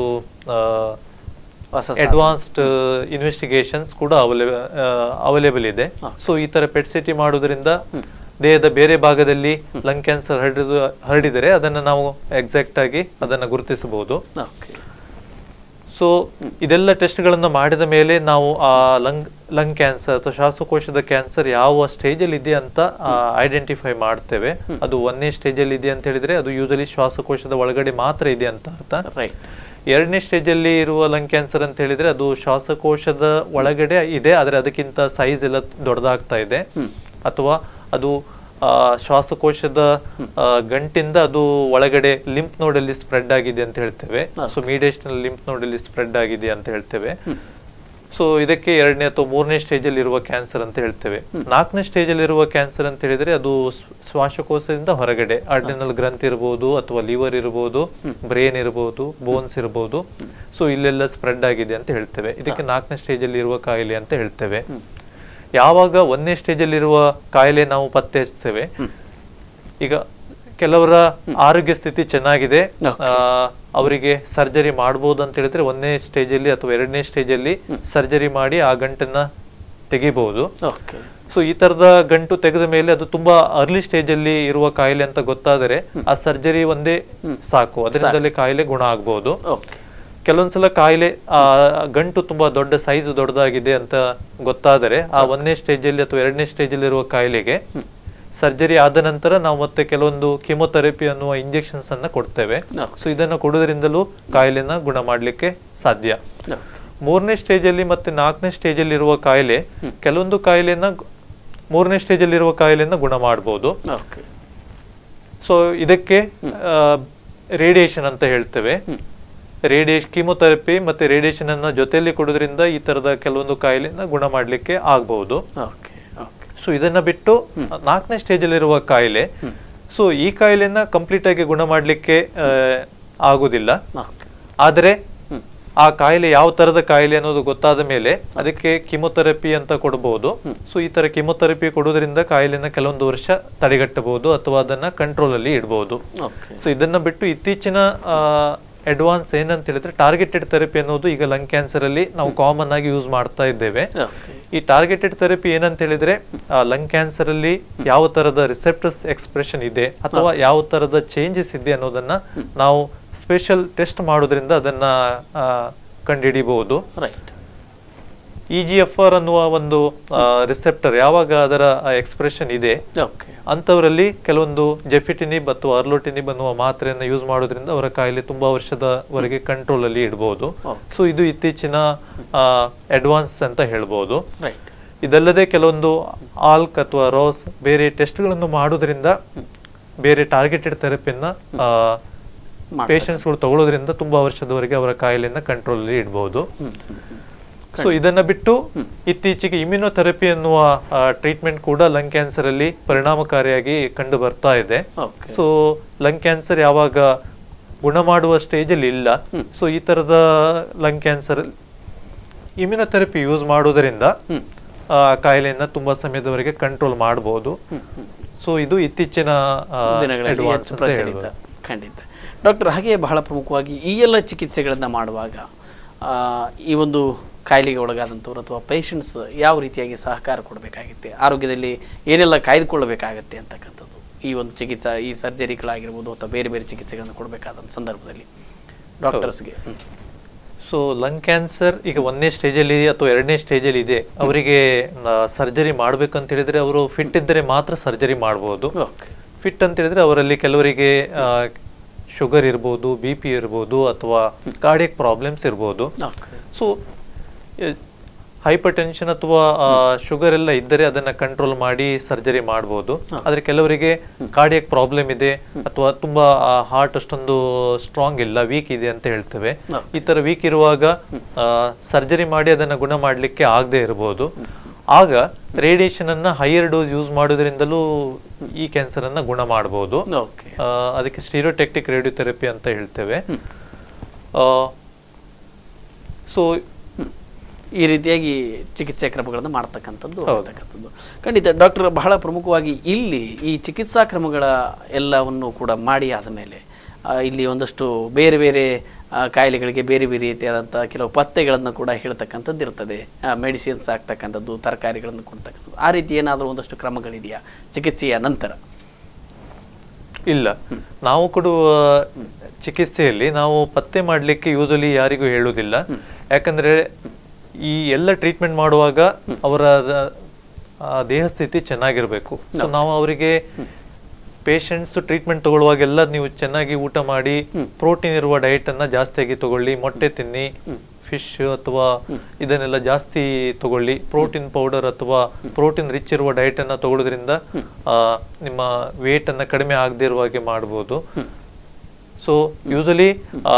ಹೊಸ ಅಡ್ವಾನ್ಸ್ಡ್ ಇನ್ವೆಸ್ಟಿಗೇಷನ್ಸ್ ಕೂಡ ಅವೈಲೇಬಲ್ ಇದೆ ಸೊ ಈ ತರ ಪೆಟ್ ಸಿಟಿ ಮಾಡೋದ್ರಿಂದ ದೇಹದ ಬೇರೆ ಭಾಗದಲ್ಲಿ ಲಂಗ್ ಕ್ಯಾನ್ಸರ್ ಹರಡಿದು ಹರಡಿದರೆ ಅದನ್ನ ನಾವು ಎಕ್ಸಾಕ್ಟ್ ಆಗಿ ಅದನ್ನ ಗುರುತಿಸಬಹುದು ಓಕೆ ಸೊ ಇದೆಲ್ಲ ಟೆಸ್ಟ್ಗಳನ್ನು ಮಾಡಿದ ಮೇಲೆ ನಾವು ಆ ಲಂಗ್ ಲಂಗ್ ಕ್ಯಾನ್ಸರ್ ಅಥವಾ ಶ್ವಾಸಕೋಶದ ಕ್ಯಾನ್ಸರ್ ಯಾವ ಸ್ಟೇಜ್ ಅಲ್ಲಿ ಇದೆ ಅಂತ ಐಡೆಂಟಿಫೈ ಮಾಡ್ತೇವೆ ಅದು ಒಂದನೇ ಸ್ಟೇಜ್ ಅಲ್ಲಿ ಇದೆ ಅಂತ ಹೇಳಿದ್ರೆ ಅದು ಯೂಸಲಿ ಶ್ವಾಸಕೋಶದ ಒಳಗಡೆ ಮಾತ್ರ ಇದೆ ಅಂತ ಅರ್ಥ ರೈಟ್ ಎರಡನೇ ಸ್ಟೇಜ್ ಅಲ್ಲಿ ಇರುವ ಲಂಗ್ ಕ್ಯಾನ್ಸರ್ ಅಂತ ಹೇಳಿದ್ರೆ ಅದು ಶ್ವಾಸಕೋಶದ ಒಳಗಡೆ ಇದೆ ಆದ್ರೆ ಅದಕ್ಕಿಂತ ಸೈಜ್ ಎಲ್ಲ ದೊಡ್ಡದಾಗ್ತಾ ಇದೆ ಅಥವಾ ಅದು ಆ, ಶ್ವಾಸಕೋಶದ ಆ, ಗಂಟಿಂದ ಅದು ಒಳಗಡೆ ಲಿಂಪ್ ನೋಡಲ್ಲಿ ಸ್ಪ್ರೆಡ್ ಆಗಿದೆ ಅಂತ ಹೇಳ್ತೇವೆ ಸೊ ಮೀಡಿಯೇಷನಲ್ ಲಿಂಪ್ ನೋಡಲ್ಲಿ ಸ್ಪ್ರೆಡ್ ಆಗಿದೆ ಅಂತ ಹೇಳ್ತೇವೆ ಸೊ ಇದಕ್ಕೆ ಎರಡನೇ ಅಥವಾ ಮೂರನೇ ಸ್ಟೇಜ್ ಅಲ್ಲಿ ಇರುವ ಕ್ಯಾನ್ಸರ್ ಅಂತ ಹೇಳ್ತೇವೆ ನಾಲ್ಕನೇ ಸ್ಟೇಜ್ ಅಲ್ಲಿ ಇರುವ ಕ್ಯಾನ್ಸರ್ ಅಂತ ಹೇಳಿದ್ರೆ ಅದು ಸ್- ಶ್ವಾಸಕೋಶದಿಂದ ಹೊರಗಡೆ ಆರ್ಡಿನಲ್ ಗ್ರಂಥಿ ಇರಬಹುದು ಅಥವಾ ಲಿವರ್ ಇರಬಹುದು ಬ್ರೇನ್ ಇರಬಹುದು ಬೋನ್ಸ್ ಇರಬಹುದು ಸೊ ಇಲ್ಲೆಲ್ಲ ಸ್ಪ್ರೆಡ್ ಆಗಿದೆ ಅಂತ ಹೇಳ್ತೇವೆ ಇದಕ್ಕೆ ನಾಲ್ಕನೇ ಸ್ಟೇಜ್ ಅಲ್ಲಿ ಇರುವ ಕಾಯಿಲೆ ಅಂತ ಹೇಳ್ತೇವೆ ಯಾವಾಗ ಒಂದನೇ ಸ್ಟೇಜ್ ಅಲ್ಲಿ ಇರುವ ಕಾಯಿಲೆ ನಾವು ಪತ್ತೆ ಹಚ್ತೇವೆ ಈಗ ಕೆಲವರ ಆರೋಗ್ಯ ಸ್ಥಿತಿ ಚೆನ್ನಾಗಿದೆ ಆ, ಅವರಿಗೆ ಸರ್ಜರಿ ಮಾಡಬಹುದು ಅಂತ ಹೇಳಿದ್ರೆ ಒಂದನೇ ಸ್ಟೇಜ್ ಅಲ್ಲಿ ಅಥವಾ ಎರಡನೇ ಸ್ಟೇಜ್ ಅಲ್ಲಿ ಸರ್ಜರಿ ಮಾಡಿ ಆ ಗಂಟನ್ನ ತೆಗಿಬಹುದು ಓಕೆ ಸೊ ಈ ತರದ ಗಂಟು ತೆಗೆದ ಮೇಲೆ ಅದು ತುಂಬಾ ಅರ್ಲಿ ಸ್ಟೇಜ್ ಅಲ್ಲಿ ಇರುವ ಕಾಯಿಲೆ ಅಂತ ಗೊತ್ತಾದರೆ ಆ ಸರ್ಜರಿ ಒಂದೇ ಸಾಕು ಅದರಿಂದಲೇ ಕಾಯಿಲೆ ಗುಣ ಆಗಬಹುದು ಓಕೆ ಕೆಲವೊಂದ್ಸಲ ಕಾಯಿಲೆ ಆ ಗಂಟು ತುಂಬಾ ದೊಡ್ಡ ಸೈಜ್ ದೊಡ್ಡದಾಗಿದೆ ಅಂತ ಗೊತ್ತಾದರೆ ಆ ಒಂದನೇ ಸ್ಟೇಜ್ ಅಲ್ಲಿ ಅಥವಾ ಎರಡನೇ ಸ್ಟೇಜ್ ಅಲ್ಲಿ ಇರುವ ಕಾಯಿಲೆಗೆ ಸರ್ಜರಿ ಆದ ನಂತರ ನಾವು ಮತ್ತೆ ಕೆಲವೊಂದು ಕೆಮೊಥೆರಪಿ ಅನ್ನುವ ಇಂಜೆಕ್ಷನ್ಸ್ ಅನ್ನ ಕೊಡ್ತೇವೆ Okay. ಸೊ ಇದನ್ನು ಕೊಡೋದ್ರಿಂದಲೂ ಕಾಯಿಲೆನ ಗುಣ ಮಾಡಲಿಕ್ಕೆ ಸಾಧ್ಯ ಮೂರನೇ ಸ್ಟೇಜಲ್ಲಿ ಮತ್ತೆ ನಾಲ್ಕನೇ ಸ್ಟೇಜಲ್ಲಿ ಇರುವ ಕಾಯಿಲೆ ಕೆಲವೊಂದು ಕಾಯಿಲೆನ ಗು- ಮೂರನೇ ಸ್ಟೇಜಲ್ಲಿ ಇರುವ ಕಾಯಿಲೆನ ಗುಣ ಮಾಡಬಹುದು ಓಕೆ ಸೊ ಇದಕ್ಕೆ ರೇಡಿಯೇಷನ್ ಅಂತ ಹೇಳ್ತೇವೆ ರೇಡಿಯೇಷನ್ ಕೀಮೊಥೆರಪಿ ಮತ್ತೆ ರೇಡಿಯೇಷನ್ ಅನ್ನ ಜೊತೆಯಲ್ಲಿ ಕೊಡೋದ್ರಿಂದ ಈ ತರದ ಕೆಲವೊಂದು ಕಾಯಿಲೆನ ಗುಣ ಮಾಡಲಿಕ್ಕೆ ಆಗಬಹುದು ಓಕೆ ಓಕೆ ಸೊ ಇದನ್ನ ಬಿಟ್ಟು ನಾಲ್ಕನೇ ಸ್ಟೇಜಲ್ಲಿರುವ ಕಾಯಿಲೆ ಸೊ ಈ ಕಾಯಿಲೆನ ಕಂಪ್ಲೀಟ್ ಆಗಿ ಗುಣ ಮಾಡಲಿಕ್ಕೆ ಆಗುದಿಲ್ಲ ಓಕೆ ಆದರೆ ಆ ಕಾಯಿಲೆ ಯಾವ ತರದ ಕಾಯಿಲೆ ಅನ್ನೋದು ಗೊತ್ತಾದ ಮೇಲೆ ಅದಕ್ಕೆ ಕಿಮೊಥೆರಪಿ ಅಂತ ಕೊಡಬಹುದು ಸೊ ಈ ತರ ಕಿಮೊಥೆರಪಿ ಕೊಡೋದ್ರಿಂದ ಕಾಯಿಲೆನ ಕೆಲವೊಂದು ವರ್ಷ ತಡೆಗಟ್ಟಬಹುದು ಅಥವಾ ಅದನ್ನ ಕಂಟ್ರೋಲ್ ಅಲ್ಲಿ ಇಡಬಹುದು ಓಕೆ ಸೊ ಇದನ್ನ ಬಿಟ್ಟು ಇತ್ತೀಚಿನ ಅಡ್ವಾನ್ಸ್ ಏನಂತ ಹೇಳಿದ್ರೆ ಟಾರ್ಗೆಟೆಡ್ ಥೆರಪಿ ಅನ್ನೋದು ಈಗ ಲಂಗ್ ಕ್ಯಾನ್ಸರ್ ಅಲ್ಲಿ ನಾವು ಕಾಮನ್ ಆಗಿ ಯೂಸ್ ಮಾಡ್ತಾ ಇದ್ದೇವೆ ಓಕೆ ಈ ಟಾರ್ಗೆಟೆಡ್ ಥೆರಪಿ ಏನಂತ ಹೇಳಿದ್ರೆ ಲಂಗ್ ಕ್ಯಾನ್ಸರ್ ಅಲ್ಲಿ ಯಾವ ತರದ ರಿಸೆಪ್ಟರ್ಸ್ ಎಕ್ಸ್ಪ್ರೆಷನ್ ಇದೆ ಅಥವಾ ಯಾವ ತರದ ಚೇಂಜಸ್ ಇದೆ ಅನ್ನೋದನ್ನ ನಾವು ಸ್ಪೆಷಲ್ ಟೆಸ್ಟ್ ಮಾಡೋದ್ರಿಂದ ಅದನ್ನ ಆ, ಕಂಡುಹಿಡಿಬಹುದು right E G F R ಅನ್ನುವ ಒಂದು ರಿಸೆಪ್ಟರ್ ಯಾವಾಗ ಅದರ ಎಕ್ಸ್ಪ್ರೆಷನ್ ಇದೆ ಓಕೆ ಅಂಥವರಲ್ಲಿ ಕೆಲವೊಂದು ಜೆಫಿಟಿನಿಬ್ ಅಥವಾ ಅರ್ಲೋಟಿನಿಬ್ ಅನ್ನುವ ಮಾತ್ರೆಯನ್ನು ಯೂಸ್ ಮಾಡೋದ್ರಿಂದ ಅವರ ಕಾಯಿಲೆ ತುಂಬಾ ವರ್ಷದವರೆಗೆ ಕಂಟ್ರೋಲ್ ಅಲ್ಲಿ ಇಡಬಹುದು Okay. ಸೊ ಇದು ಇತ್ತೀಚಿನ ಅಡ್ವಾನ್ಸ್ ಅಂತ ಹೇಳ್ಬೋದು ರೈಟ್ ಇದಲ್ಲದೆ ಕೆಲವೊಂದು ಆಲ್ಕ್ ಅಥವಾ ರೋಸ್ ಬೇರೆ ಟೆಸ್ಟ್ಗಳನ್ನು ಮಾಡೋದ್ರಿಂದ ಬೇರೆ ಟಾರ್ಗೆಟೆಡ್ ಥೆರಪಿಯನ್ನ ಪೇಷಂಟ್ಸ್ಗಳು ತಗೊಳ್ಳೋದ್ರಿಂದ ತುಂಬಾ ವರ್ಷದವರೆಗೆ ಅವರ ಕಾಯಿಲೆಯನ್ನ ಕಂಟ್ರೋಲ್ ಅಲ್ಲಿ ಇಡಬಹುದು ಸೊ ಇದನ್ನ ಬಿಟ್ಟು ಇತ್ತೀಚೆಗೆ ಇಮ್ಯುನೋಥೆರಪಿ ಅನ್ನುವ ಟ್ರೀಟ್ಮೆಂಟ್ ಕೂಡ ಲಂಗ್ ಕ್ಯಾನ್ಸರ್ ಅಲ್ಲಿ ಪರಿಣಾಮಕಾರಿಯಾಗಿ ಕಂಡು ಬರ್ತಾ ಇದೆ ಓಕೆ ಸೊ ಲಂಗ್ ಕ್ಯಾನ್ಸರ್ ಯಾವಾಗ ಗುಣ ಮಾಡುವ ಸ್ಟೇಜ್ ಅಲ್ಲಿ ಇಲ್ಲ ಸೊ ಈ ತರದ ಲಂಗ್ ಕ್ಯಾನ್ಸರ್ ಇಮ್ಯುನೋಥೆರಪಿ ಯೂಸ್ ಮಾಡೋದರಿಂದ ಆ, ಕಾಯಿಲೆಯನ್ನ ತುಂಬಾ ಸಮಯದವರೆಗೆ ಕಂಟ್ರೋಲ್ ಮಾಡಬಹುದು ಸೊ ಇದು ಇತ್ತೀಚಿನ ಆ, ದಿನಗಳಲ್ಲಿ advance ಹೆಚ್ಚು ಅಂತ ಪ್ರಚಲಿತ ಹೇಳ್ಬೋದು. ಖಂಡಿತ ಡಾಕ್ಟರ್ ಹಾಗೆ ಬಹಳ ಪ್ರಮುಖವಾಗಿ ಈ ಎಲ್ಲ ಚಿಕಿತ್ಸೆಗಳನ್ನು ಮಾಡುವಾಗ ಆ, ಈ ಒಂದು ಕಾಯಿಲೆಗೆ ಒಳಗಾದಂಥವ್ರು ಅಥವಾ ಪೇಷಂಟ್ಸ್ ಯಾವ ರೀತಿಯಾಗಿ ಸಹಕಾರ ಕೊಡಬೇಕಾಗುತ್ತೆ ಆರೋಗ್ಯದಲ್ಲಿ ಏನೆಲ್ಲ ಕಾಯ್ದುಕೊಳ್ಳಬೇಕಾಗತ್ತೆ ಅಂತಕ್ಕಂಥದ್ದು ಈ ಒಂದು ಚಿಕಿತ್ಸಾ ಈ ಸರ್ಜರಿಗಳಾಗಿರ್ಬೋದು ಅಥವಾ ಬೇರೆ ಬೇರೆ ಚಿಕಿತ್ಸೆಗಳನ್ನು ಕೊಡಬೇಕಾದಂಥ ಸಂದರ್ಭದಲ್ಲಿ ಡಾಕ್ಟರ್ಸ್ಗೆ ಸೊ ಲಂಗ್ ಕ್ಯಾನ್ಸರ್ ಈಗ ಒಂದನೇ ಸ್ಟೇಜಲ್ಲಿ ಅಥವಾ ಎರಡನೇ ಸ್ಟೇಜಲ್ಲಿ ಇದೆ ಅವರಿಗೆ ಸರ್ಜರಿ ಮಾಡ್ಬೇಕಂತ ಹೇಳಿದ್ರೆ ಅವರು ಫಿಟ್ ಇದ್ದರೆ ಮಾತ್ರ ಸರ್ಜರಿ ಮಾಡ್ಬೋದು ಓಕೆ ಫಿಟ್ ಅಂತ ಹೇಳಿದ್ರೆ ಅವರಲ್ಲಿ ಕೆಲವರಿಗೆ ಶುಗರ್ ಇರ್ಬೋದು ಬಿ ಪಿ ಇರ್ಬೋದು ಅಥವಾ ಕಾರ್ಡಿಯಕ್ ಪ್ರಾಬ್ಲಮ್ಸ್ ಇರ್ಬೋದು ಓಕೆ ಸೊ ಹೈಪರ್ ಟೆನ್ಷನ್ ಅಥವಾ ಶುಗರ್ ಎಲ್ಲ ಇದ್ದರೆ ಅದನ್ನ ಕಂಟ್ರೋಲ್ ಮಾಡಿ ಸರ್ಜರಿ ಮಾಡ್ಬೋದು ಆದ್ರೆ ಕೆಲವರಿಗೆ ಕಾರ್ಡಿಯಕ್ ಪ್ರಾಬ್ಲಮ್ ಇದೆ ಅಥವಾ ತುಂಬಾ ಹಾರ್ಟ್ ಅಷ್ಟೊಂದು ಸ್ಟ್ರಾಂಗ್ ಇಲ್ಲ ವೀಕ್ ಇದೆ ಅಂತ ಹೇಳ್ತೇವೆ ಈ ತರ ವೀಕ್ ಇರುವಾಗ ಸರ್ಜರಿ ಮಾಡಿ ಅದನ್ನ ಗುಣ ಮಾಡ್ಲಿಕ್ಕೆ ಆಗದೆ ಇರಬಹುದು ಆಗ ರೇಡಿಯೇಷನ್ ಅನ್ನ ಹೈಯರ್ ಡೋಸ್ ಯೂಸ್ ಮಾಡೋದ್ರಿಂದಲೂ ಈ ಕ್ಯಾನ್ಸರ್ ಅನ್ನ ಗುಣ ಮಾಡಬಹುದು ಓಕೆ ಆ, ಅದಕ್ಕೆ ಸ್ಟೀರಿಯೋಟೆಕ್ಟಿಕ್ ರೇಡಿಯೋಥೆರಪಿ ಅಂತ ಹೇಳ್ತೇವೆ ಸೊ ಈ ರೀತಿಯಾಗಿ ಚಿಕಿತ್ಸಾ ಕ್ರಮಗಳನ್ನು ಮಾಡ್ತಕ್ಕಂಥದ್ದು ಆಗ್ತಕ್ಕಂಥದ್ದು ಖಂಡಿತ ಡಾಕ್ಟರ್ ಬಹಳ ಪ್ರಮುಖವಾಗಿ ಇಲ್ಲಿ ಈ ಚಿಕಿತ್ಸಾ ಕ್ರಮಗಳ ಎಲ್ಲವನ್ನು ಕೂಡ ಮಾಡಿ ಆದಮೇಲೆ ಆ, ಇಲ್ಲಿ ಒಂದಷ್ಟು ಬೇರೆ ಬೇರೆ ಆ, ಕಾಯಿಲೆಗಳಿಗೆ ಬೇರೆ ಬೇರೆ ರೀತಿಯಾದಂಥ ಕೆಲವು ಪತ್ತೆಗಳನ್ನು ಕೂಡ ಹೇಳ್ತಕ್ಕಂಥದ್ದು ಇರ್ತದೆ ಮೆಡಿಸಿನ್ಸ್ ಆಗ್ತಕ್ಕಂಥದ್ದು ತರಕಾರಿಗಳನ್ನು ಕೊಡ್ತಕ್ಕಂಥದ್ದು ಆ ರೀತಿ ಏನಾದರೂ ಒಂದಷ್ಟು ಕ್ರಮಗಳಿದೆಯಾ ಚಿಕಿತ್ಸೆಯ ನಂತರ ಇಲ್ಲ ನಾವು ಕೊಡುವ ಚಿಕಿತ್ಸೆಯಲ್ಲಿ ನಾವು ಪತ್ತೆ ಮಾಡಲಿಕ್ಕೆ ಯೂಸಲಿ ಯಾರಿಗೂ ಹೇಳುವುದಿಲ್ಲ ಯಾಕಂದ್ರೆ ಈ ಎಲ್ಲ ಟ್ರೀಟ್ಮೆಂಟ್ ಮಾಡುವಾಗ ಅವರ ದ- ಆ, ದೇಹ ಸ್ಥಿತಿ ಚೆನ್ನಾಗಿರ್ಬೇಕು ಸೊ ನಾವು ಅವರಿಗೆ ಪೇಷಂಟ್ಸ್ ಟ್ರೀಟ್ಮೆಂಟ್ ತಗೊಳ್ಳುವಾಗೆಲ್ಲ ನೀವು ಚೆನ್ನಾಗಿ ಊಟ ಮಾಡಿ ಪ್ರೋಟೀನ್ ಇರುವ ಡಯಟ್ ಅನ್ನ ಜಾಸ್ತಿಯಾಗಿ ತಗೊಳ್ಳಿ ಮೊಟ್ಟೆ ತಿನ್ನಿ ಫಿಶ್ ಅಥವಾ ಇದನ್ನೆಲ್ಲ ಜಾಸ್ತಿ ತಗೊಳ್ಳಿ ಪ್ರೋಟೀನ್ ಪೌಡರ್ ಅಥವಾ ಪ್ರೋಟೀನ್ ರಿಚ್ ಇರುವ ಡಯಟ್ ಅನ್ನ ತಗೊಳ್ಳೋದ್ರಿಂದ ಆ, ನಿಮ್ಮ ವೇಟ್ ಅನ್ನ ಕಡಿಮೆ ಆಗದೆ ಇರುವ ಹಾಗೆ ಮಾಡಬಹುದು ಸೊ ಯೂಸಲಿ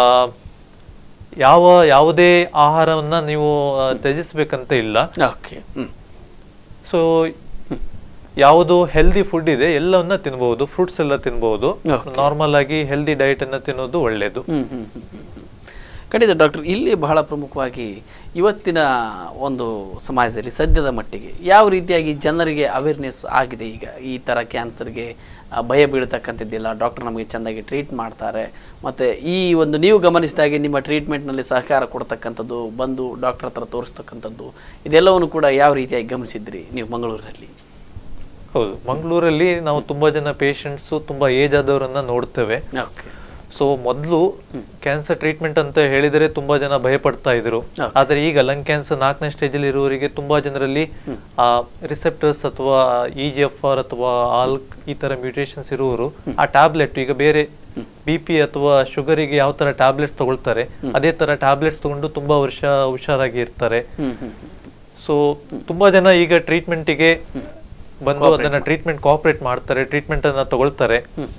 ಯಾವ ಯಾವುದೇ ಆಹಾರವನ್ನ ನೀವು ಆ, ತ್ಯಜಿಸ್ಬೇಕಂತ ಇಲ್ಲ ಓಕೆ ಹ್ಞೂ ಸೊ ಯಾವುದು ಹೆಲ್ದಿ ಫುಡ್ ಇದೆ ಎಲ್ಲವನ್ನ ತಿನ್ಬಹುದು ಫ್ರೂಟ್ಸ್ ಎಲ್ಲ ತಿನ್ಬಹುದು ನಾರ್ಮಲ್ ಆಗಿ ಹೆಲ್ದಿ ಡಯಟ್ ಅನ್ನ ತಿನ್ನೋದು ಒಳ್ಳೇದು ಹ್ಮ್, ಹ್ಮ್, ಹ್ಮ್, ಹ್ಮ್, ಹ್ಮ್. ಖಂಡಿತ ಡಾಕ್ಟರ್ ಇಲ್ಲಿ ಬಹಳ ಪ್ರಮುಖವಾಗಿ ಇವತ್ತಿನ ಒಂದು ಸಮಾಜದಲ್ಲಿ ಸದ್ಯದ ಮಟ್ಟಿಗೆ ಯಾವ ರೀತಿಯಾಗಿ ಜನರಿಗೆ ಅವೇರ್ನೆಸ್ ಆಗಿದೆ ಈಗ ಈ ಥರ ಕ್ಯಾನ್ಸರ್ಗೆ ಆ, ಭಯ ಬೀಳ್ತಕ್ಕಂಥದ್ದಿಲ್ಲ ಡಾಕ್ಟರ್ ನಮಗೆ ಚೆಂದಾಗಿ ಟ್ರೀಟ್ ಮಾಡ್ತಾರೆ ಮತ್ತು ಈ ಒಂದು ನೀವು ಗಮನಿಸಿದಾಗೆ ನಿಮ್ಮ ಟ್ರೀಟ್ಮೆಂಟ್ನಲ್ಲಿ ಸಹಕಾರ ಕೊಡ್ತಕ್ಕಂಥದ್ದು ಬಂದು ಡಾಕ್ಟರ್ ಹತ್ರ ತೋರಿಸ್ತಕ್ಕಂಥದ್ದು ಇದೆಲ್ಲವನ್ನು ಕೂಡ ಯಾವ ರೀತಿಯಾಗಿ ಗಮನಿಸಿದ್ರಿ ನೀವು ಮಂಗಳೂರಿನಲ್ಲಿ ಹೌದು ಮಂಗಳೂರಲ್ಲಿ ನಾವು ತುಂಬಾ ಜನ ಪೇಷಂಟ್ಸ್ ತುಂಬಾ ಏಜ್ ಆದವರನ್ನ ನೋಡ್ತೇವೆ ಓಕೆ ಸೊ ಮೊದಲು ಕ್ಯಾನ್ಸರ್ ಟ್ರೀಟ್ಮೆಂಟ್ ಅಂತ ಹೇಳಿದರೆ ತುಂಬಾ ಜನ ಭಯಪಡ್ತಾ ಇದ್ರು ಆದ್ರೆ ಈಗ ಲಂಗ್ ಕ್ಯಾನ್ಸರ್ ನಾಲ್ಕನೇ ಸ್ಟೇಜ್ ಅಲ್ಲಿ ಇರುವವರಿಗೆ ತುಂಬಾ ಜನರಲ್ಲಿ ಆ ರಿಸೆಪ್ಟರ್ಸ್ ಅಥವಾ ಇ ಜಿ ಎಫ್ ಆರ್ ಅಥವಾ ಆಲ್ಕ್ ಈ ತರ ಮ್ಯೂಟೇಷನ್ಸ್ ಇರುವವರು ಆ ಟ್ಯಾಬ್ಲೆಟ್ ಈಗ ಬೇರೆ ಬಿ ಪಿ ಅಥವಾ ಶುಗರಿಗೆ ಯಾವ ತರ ಟ್ಯಾಬ್ಲೆಟ್ಸ್ ತಗೊಳ್ತಾರೆ ಅದೇ ತರ ಟ್ಯಾಬ್ಲೆಟ್ಸ್ ತಗೊಂಡು ತುಂಬಾ ವರ್ಷ ಹುಷಾರಾಗಿ ಇರ್ತಾರೆ ಹ್ಮ್ ಹ್ಮ್ ಸೊ ತುಂಬಾ ಜನ ಈಗ ಟ್ರೀಟ್ಮೆಂಟಿಗೆ ಬಂದು ಅದನ್ನ ಟ್ರೀಟ್ಮೆಂಟ್ ಕೋಆಪರೇಟ್ ಮಾಡ್ತಾರೆ ಟ್ರೀಟ್ಮೆಂಟ್ ಅನ್ನ ತಗೊಳ್ತಾರೆ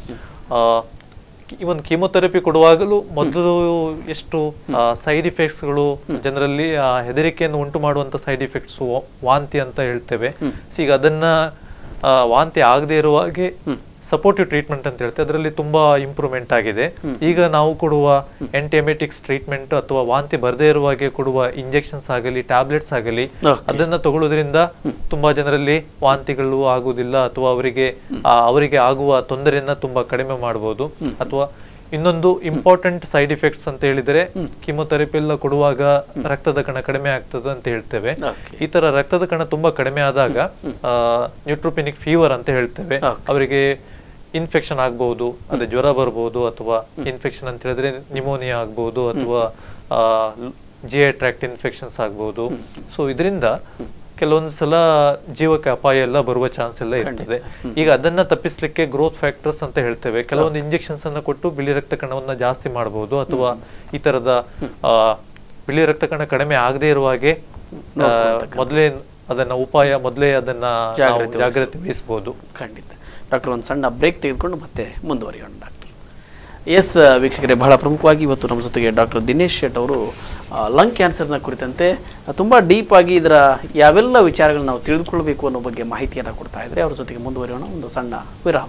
ಇವನ್ ಕೀಮೊಥೆರಪಿ ಕೊಡುವಾಗಲೂ ಮೊದಲು ಎಷ್ಟು ಸೈಡ್ ಗಳು ಜನರಲ್ಲಿ ಆ ಹೆದರಿಕೆಯನ್ನು ಉಂಟು ಮಾಡುವಂತ ಸೈಡ್ ಇಫೆಕ್ಟ್ಸ್ ವಾಂತಿ ಅಂತ ಹೇಳ್ತೇವೆ So ಈಗ ಅದನ್ನ ಆ, ವಾಂತಿ ಆಗದೆ ಇರುವ ಹಾಗೆ ಸಪೋರ್ಟಿವ್ ಟ್ರೀಟ್ಮೆಂಟ್ ಅಂತ ಹೇಳ್ತೇವೆ ಅದರಲ್ಲಿ ತುಂಬಾ ಇಂಪ್ರೂವ್ಮೆಂಟ್ ಆಗಿದೆ ಈಗ ನಾವು ಕೊಡುವ ಎಂಟಿಎಮೆಟಿಕ್ಸ್ ಟ್ರೀಟ್ಮೆಂಟ್ ಅಥವಾ ವಾಂತಿ ಬರದೇ ಇರುವ ಹಾಗೆ ಕೊಡುವ ಇಂಜೆಕ್ಷನ್ಸ್ ಆಗಲಿ ಟ್ಯಾಬ್ಲೆಟ್ಸ್ ಆಗಲಿ Okay. ಅದನ್ನ ತಗೊಳ್ಳೋದ್ರಿಂದ ತುಂಬಾ ಜನರಲ್ಲಿ ವಾಂತಿಗಳು ಆಗುವುದಿಲ್ಲ ಅಥವಾ ಅವರಿಗೆ ಆ, ಅವರಿಗೆ ಆಗುವ ತೊಂದರೆಯನ್ನ ತುಂಬಾ ಕಡಿಮೆ ಮಾಡಬಹುದು ಅಥವಾ ಇನ್ನೊಂದು ಇಂಪಾರ್ಟೆಂಟ್ ಸೈಡ್ ಇಫೆಕ್ಟ್ಸ್ ಅಂತ ಹೇಳಿದ್ರೆ ಕಿಮೊಥೆರಪಿ ಎಲ್ಲ ಕೊಡುವಾಗ ರಕ್ತದ ಕಣ ಕಡಿಮೆ ಆಗ್ತದೆ ಅಂತ ಹೇಳ್ತೇವೆ Okay. ಈ ತರ ರಕ್ತದ ಕಣ ತುಂಬಾ ಕಡಿಮೆ ಆದಾಗ ನ್ಯೂಟ್ರೋಪಿನಿಕ್ ಫೀವರ್ ಅಂತ ಹೇಳ್ತೇವೆ Okay. ಅವರಿಗೆ ಇನ್ಫೆಕ್ಷನ್ ಆಗ್ಬಹುದು ಅದೇ ಜ್ವರ ಬರ್ಬೋದು ಅಥವಾ ಇನ್ಫೆಕ್ಷನ್ ಅಂತ ಹೇಳಿದ್ರೆ ನಿಮೋನಿಯಾ ಆಗ್ಬಹುದು ಅಥವಾ ಜಿ ಐ ಟ್ರಾಕ್ಟ್ ಇನ್ಫೆಕ್ಷನ್ಸ್ ಆಗ್ಬಹುದು ಸೊ ಇದರಿಂದ ಕೆಲವೊಂದು ಸಲ ಜೀವಕ್ಕೆ ಅಪಾಯ ಎಲ್ಲ ಬರುವ ಚಾನ್ಸ್ ಎಲ್ಲ ಇರ್ತದೆ ಈಗ ಅದನ್ನ ತಪ್ಪಿಸ್ಲಿಕ್ಕೆ ಗ್ರೋತ್ ಫ್ಯಾಕ್ಟರ್ಸ್ ಅಂತ ಹೇಳ್ತೇವೆ ಕೆಲವೊಂದು ಇಂಜೆಕ್ಷನ್ಸ್ ಅನ್ನ ಕೊಟ್ಟು ಬಿಳಿ ರಕ್ತ ಕಣವನ್ನ ಜಾಸ್ತಿ ಮಾಡಬಹುದು ಅಥವಾ ಈ ತರದ ಆ, ಬಿಳಿ ರಕ್ತ ಕಣ ಕಡಿಮೆ ಆಗದೆ ಇರುವ ಹಾಗೆ ಆ, ಮೊದಲೇ ಅದನ್ನ ಉಪಾಯ ಮೊದಲೇ ಅದನ್ನ ನಾವು ಜಾಗ್ರತೆ ಜಾಗ್ರತೆ ವಹಿಸಬಹುದು ಖಂಡಿತ ಡಾಕ್ಟರ್ ಒಂದು ಸಣ್ಣ ಬ್ರೇಕ್ ತೆಗೆದುಕೊಂಡು ಮತ್ತೆ ಮುಂದುವರಿಯೋಣ ಡಾಕ್ಟರ್ ಎಸ್ ವೀಕ್ಷಕರೇ ಬಹಳ ಪ್ರಮುಖವಾಗಿ ಇವತ್ತು ನಮ್ಮ ಜೊತೆಗೆ ಡಾಕ್ಟರ್ ದಿನೇಶ್ ಶೆಟ್ ಅವರು ಲಂಗ್ ಕ್ಯಾನ್ಸರ್ನ ಕುರಿತಂತೆ ತುಂಬ ಡೀಪ್ ಆಗಿ ಇದರ ಯಾವೆಲ್ಲ ವಿಚಾರಗಳನ್ನ ನಾವು ತಿಳಿದುಕೊಳ್ಬೇಕು ಅನ್ನೋ ಬಗ್ಗೆ ಮಾಹಿತಿಯನ್ನು ಕೊಡ್ತಾ ಇದ್ದಾರೆ ಅವ್ರ ಜೊತೆಗೆ ಮುಂದುವರಿಯೋಣ ಒಂದು ಸಣ್ಣ ವಿರಾಮ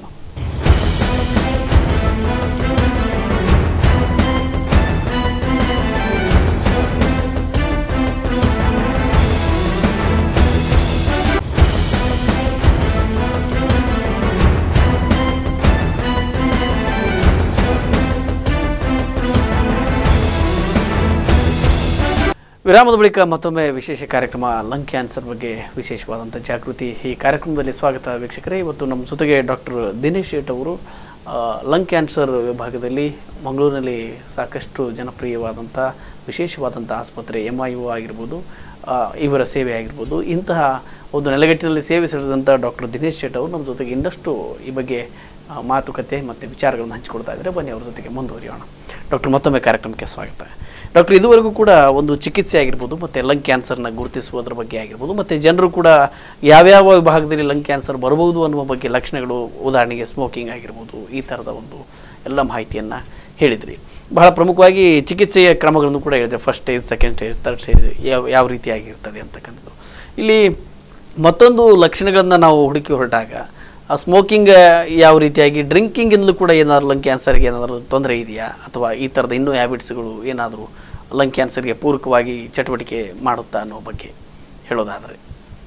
ವಿರಾಮದ ಬಳಿಕ ಮತ್ತೊಮ್ಮೆ ವಿಶೇಷ ಕಾರ್ಯಕ್ರಮ ಲಂಗ್ ಕ್ಯಾನ್ಸರ್ ಬಗ್ಗೆ ವಿಶೇಷವಾದಂಥ ಜಾಗೃತಿ ಈ ಕಾರ್ಯಕ್ರಮದಲ್ಲಿ ಸ್ವಾಗತ ವೀಕ್ಷಕರೇ ಇವತ್ತು ನಮ್ಮ ಜೊತೆಗೆ ಡಾಕ್ಟರ್ ದಿನೇಶ್ ಶೇಟ್ ಅವರು ಆ, ಲಂಗ್ ಕ್ಯಾನ್ಸರ್ ವಿಭಾಗದಲ್ಲಿ ಮಂಗಳೂರಿನಲ್ಲಿ ಸಾಕಷ್ಟು ಜನಪ್ರಿಯವಾದಂಥ ವಿಶೇಷವಾದಂಥ ಆಸ್ಪತ್ರೆ ಎಮ್ ಐ ಯು ಆಗಿರ್ಬೋದು ಆ, ಇವರ ಸೇವೆ ಆಗಿರ್ಬೋದು ಇಂತಹ ಒಂದು ನೆಲೆಗಟ್ಟಿನಲ್ಲಿ ಸೇವೆ ಸಲ್ಲಿಸಿದಂಥ ಡಾಕ್ಟರ್ ದಿನೇಶ್ ಶೆಟ್ ಅವರು ನಮ್ಮ ಜೊತೆಗೆ ಇನ್ನಷ್ಟು ಈ ಬಗ್ಗೆ ಆ, ಮಾತುಕತೆ ಮತ್ತು ವಿಚಾರಗಳನ್ನು ಹಂಚಿಕೊಡ್ತಾ ಇದ್ದಾರೆ ಬನ್ನಿ ಅವ್ರ ಜೊತೆಗೆ ಮುಂದುವರಿಯೋಣ ಡಾಕ್ಟರ್ ಮತ್ತೊಮ್ಮೆ ಕಾರ್ಯಕ್ರಮಕ್ಕೆ ಸ್ವಾಗತ ಡಾಕ್ಟರ್ ಇದುವರೆಗೂ ಕೂಡ ಒಂದು ಚಿಕಿತ್ಸೆ ಆಗಿರ್ಬೋದು ಮತ್ತು ಲಂಗ್ ಕ್ಯಾನ್ಸರ್ನ ಗುರುತಿಸುವುದರ ಬಗ್ಗೆ ಆಗಿರ್ಬೋದು ಮತ್ತು ಜನರು ಕೂಡ ಯಾವ್ಯಾವ ವಿಭಾಗದಲ್ಲಿ ಲಂಗ್ ಕ್ಯಾನ್ಸರ್ ಬರಬಹುದು ಅನ್ನುವ ಬಗ್ಗೆ ಲಕ್ಷಣಗಳು ಉದಾಹರಣೆಗೆ ಸ್ಮೋಕಿಂಗ್ ಆಗಿರ್ಬೋದು ಈ ಥರದ ಒಂದು ಎಲ್ಲ ಮಾಹಿತಿಯನ್ನು ಹೇಳಿದ್ರಿ ಬಹಳ ಪ್ರಮುಖವಾಗಿ ಚಿಕಿತ್ಸೆಯ ಕ್ರಮಗಳನ್ನು ಕೂಡ ಹೇಳಿದ್ರೆ first stage second stage third stage ಯಾವ ಯಾವ ರೀತಿಯಾಗಿರ್ತದೆ ಅಂತಕ್ಕಂಥದ್ದು ಇಲ್ಲಿ ಮತ್ತೊಂದು ಲಕ್ಷಣಗಳನ್ನು ನಾವು ಹುಡುಕಿ ಹೊರಟಾಗ ಆ ಸ್ಮೋಕಿಂಗ್ ಯಾವ ರೀತಿಯಾಗಿ ಡ್ರಿಂಕಿಂಗಿಂದಲೂ ಕೂಡ ಏನಾದರೂ ಲಂಗ್ ಕ್ಯಾನ್ಸರ್ಗೆ ಏನಾದರೂ ತೊಂದರೆ ಇದೆಯಾ ಅಥವಾ ಈ ಥರದ ಇನ್ನೂ ಹ್ಯಾಬಿಟ್ಸ್ಗಳು ಏನಾದರೂ ಲಂಗ್ ಕ್ಯಾನ್ಸರ್ಗೆ ಪೂರಕವಾಗಿ ಚಟುವಟಿಕೆ ಮಾಡುತ್ತಾ ಅನ್ನೋ ಬಗ್ಗೆ ಹೇಳೋದಾದರೆ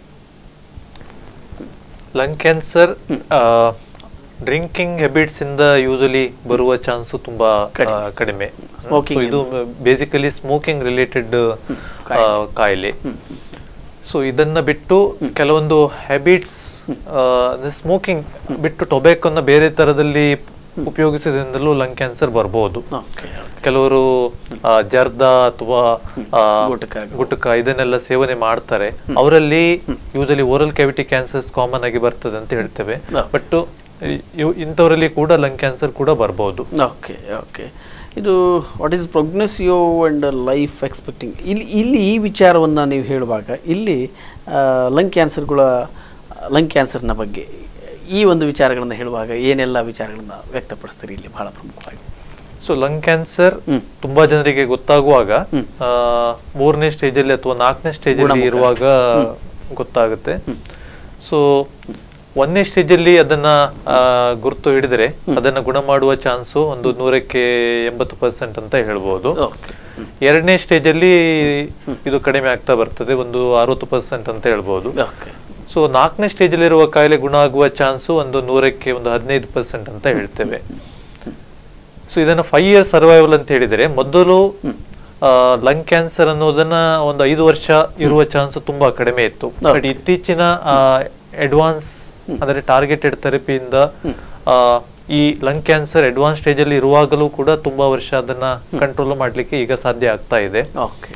ಲಂಗ್ ಕ್ಯಾನ್ಸರ್ ಡ್ರಿಂಕಿಂಗ್ ಹ್ಯಾಬಿಟ್ಸ್ ಇಂದ ಯೂಶಲಿ ಬರುವ ಚಾನ್ಸ್ ತುಂಬಾ ಆ, ಕಡಿಮೆ Smoking So ಇದು ಬೇಸಿಕಲಿ ಸ್ಮೋಕಿಂಗ್ ರಿಲೇಟೆಡ್ ಕಾಯಿಲೆ ಸೊ ಇದನ್ನ ಬಿಟ್ಟು ಕೆಲವೊಂದು ಹ್ಯಾಬಿಟ್ಸ್ ಸ್ಮೋಕಿಂಗ್ ಬಿಟ್ಟು ಟೊಬ್ಯಾಕೋನ ಬೇರೆ ತರದಲ್ಲಿ ಉಪಯೋಗಿಸೋದ್ರಿಂದಲೂ ಲಂಗ್ ಕ್ಯಾನ್ಸರ್ ಬರ್ಬೋದು ಓಕೆ ಕೆಲವರು ಆ, ಜರ್ದ ಅಥವಾ ಆ, ಗುಟ್ಕ ಗುಟ್ಕ ಇದನ್ನೆಲ್ಲ ಸೇವನೆ ಮಾಡ್ತಾರೆ ಅವರಲ್ಲಿ usually oral cavity cancers common ಆಗಿ ಬರ್ತದೆ ಅಂತ ಹೇಳ್ತೇವೆ ಹಾ. ಬಟ್ ಇಂಥವರಲ್ಲಿ ಕೂಡ ಲಂಗ್ ಕ್ಯಾನ್ಸರ್ ಕೂಡ ಬರ್ಬೋದು ಓಕೆ ಓಕೆ ಇದು what is prognosis and life expecting ಇಲ್ಲಿ ಇಲ್ಲಿ ಈ ವಿಚಾರವನ್ನು ನೀವು ಹೇಳುವಾಗ ಇಲ್ಲಿ ಲಂಗ್ ಕ್ಯಾನ್ಸರ್ಗಳ ಲಂಗ್ ಕ್ಯಾನ್ಸರ್ನ ಬಗ್ಗೆ ಈ ಒಂದು ವಿಚಾರಗಳನ್ನು ಹೇಳುವಾಗ ಏನೆಲ್ಲ ವಿಚಾರಗಳನ್ನು ವ್ಯಕ್ತಪಡಿಸ್ತೀರಿ ಇಲ್ಲಿ ಬಹಳ ಪ್ರಮುಖವಾಗಿ ಸೊ ಲಂಗ್ ಕ್ಯಾನ್ಸರ್ ಹ್ಮ್. ತುಂಬಾ ಜನರಿಗೆ ಗೊತ್ತಾಗುವಾಗ ಆ, ಮೂರನೇ ಸ್ಟೇಜ್ ಅಲ್ಲಿ ಅಥವಾ ನಾಲ್ಕನೇ ಸ್ಟೇಜ್ ಅಲ್ಲಿ ಇರುವಾಗ ಗೊತ್ತಾಗುತ್ತೆ ಸೊ ಒಂದನೇ ಸ್ಟೇಜ್ ಅಲ್ಲಿ ಅದನ್ನ ಆ, ಗುರುತು ಹಿಡಿದ್ರೆ ಅದನ್ನ ಗುಣ ಮಾಡುವ ಚಾನ್ಸು ಒಂದು ನೂರಕ್ಕೆ ಎಂಬತ್ತು ಪರ್ಸೆಂಟ್ ಅಂತ ಹೇಳ್ಬೋದು ಓಕೆ ಎರಡನೇ ಸ್ಟೇಜ್ ಅಲ್ಲಿ ಇದು ಕಡಿಮೆ ಆಗ್ತಾ ಬರ್ತದೆ ಒಂದು ಅರವತ್ತು ಪರ್ಸೆಂಟ್ ಅಂತ ಹೇಳ್ಬೋದು ಓಕೆ ಸೊ ನಾಲ್ಕನೇ ಸ್ಟೇಜ್ ಅಲ್ಲಿರುವ ಕಾಯಿಲೆ ಗುಣ ಆಗುವ ಚಾನ್ಸು ಒಂದು ನೂರಕ್ಕೆ ಒಂದು ಹದಿನೈದು ಪರ್ಸೆಂಟ್ ಅಂತ ಹೇಳ್ತೇವೆ ಸೊ ಇದನ್ನ ಫೈವ್ ಇಯರ್ ಸರ್ವೈವಲ್ ಅಂತ ಹೇಳಿದರೆ ಮೊದಲು ಲಂಗ್ ಕ್ಯಾನ್ಸರ್ ಅನ್ನೋದನ್ನ ಒಂದು ಐದು ವರ್ಷ ಇರುವ ಚಾನ್ಸ್ ತುಂಬಾ ಕಡಿಮೆ ಇತ್ತು ಬಟ್ ಇತ್ತೀಚಿನ ಅಡ್ವಾನ್ಸ್ ಅಂದ್ರೆ ಟಾರ್ಗೆಟೆಡ್ ಥೆರಪಿಯಿಂದ ಈ ಲಂಗ್ ಕ್ಯಾನ್ಸರ್ ಅಡ್ವಾನ್ಸ್ ಸ್ಟೇಜ್ ಅಲ್ಲಿ ಇರುವಾಗಲೂ ಕೂಡ ತುಂಬಾ ವರ್ಷ ಅದನ್ನ ಕಂಟ್ರೋಲ್ ಮಾಡ್ಲಿಕ್ಕೆ ಈಗ ಸಾಧ್ಯ ಆಗ್ತಾ ಇದೆ ಓಕೆ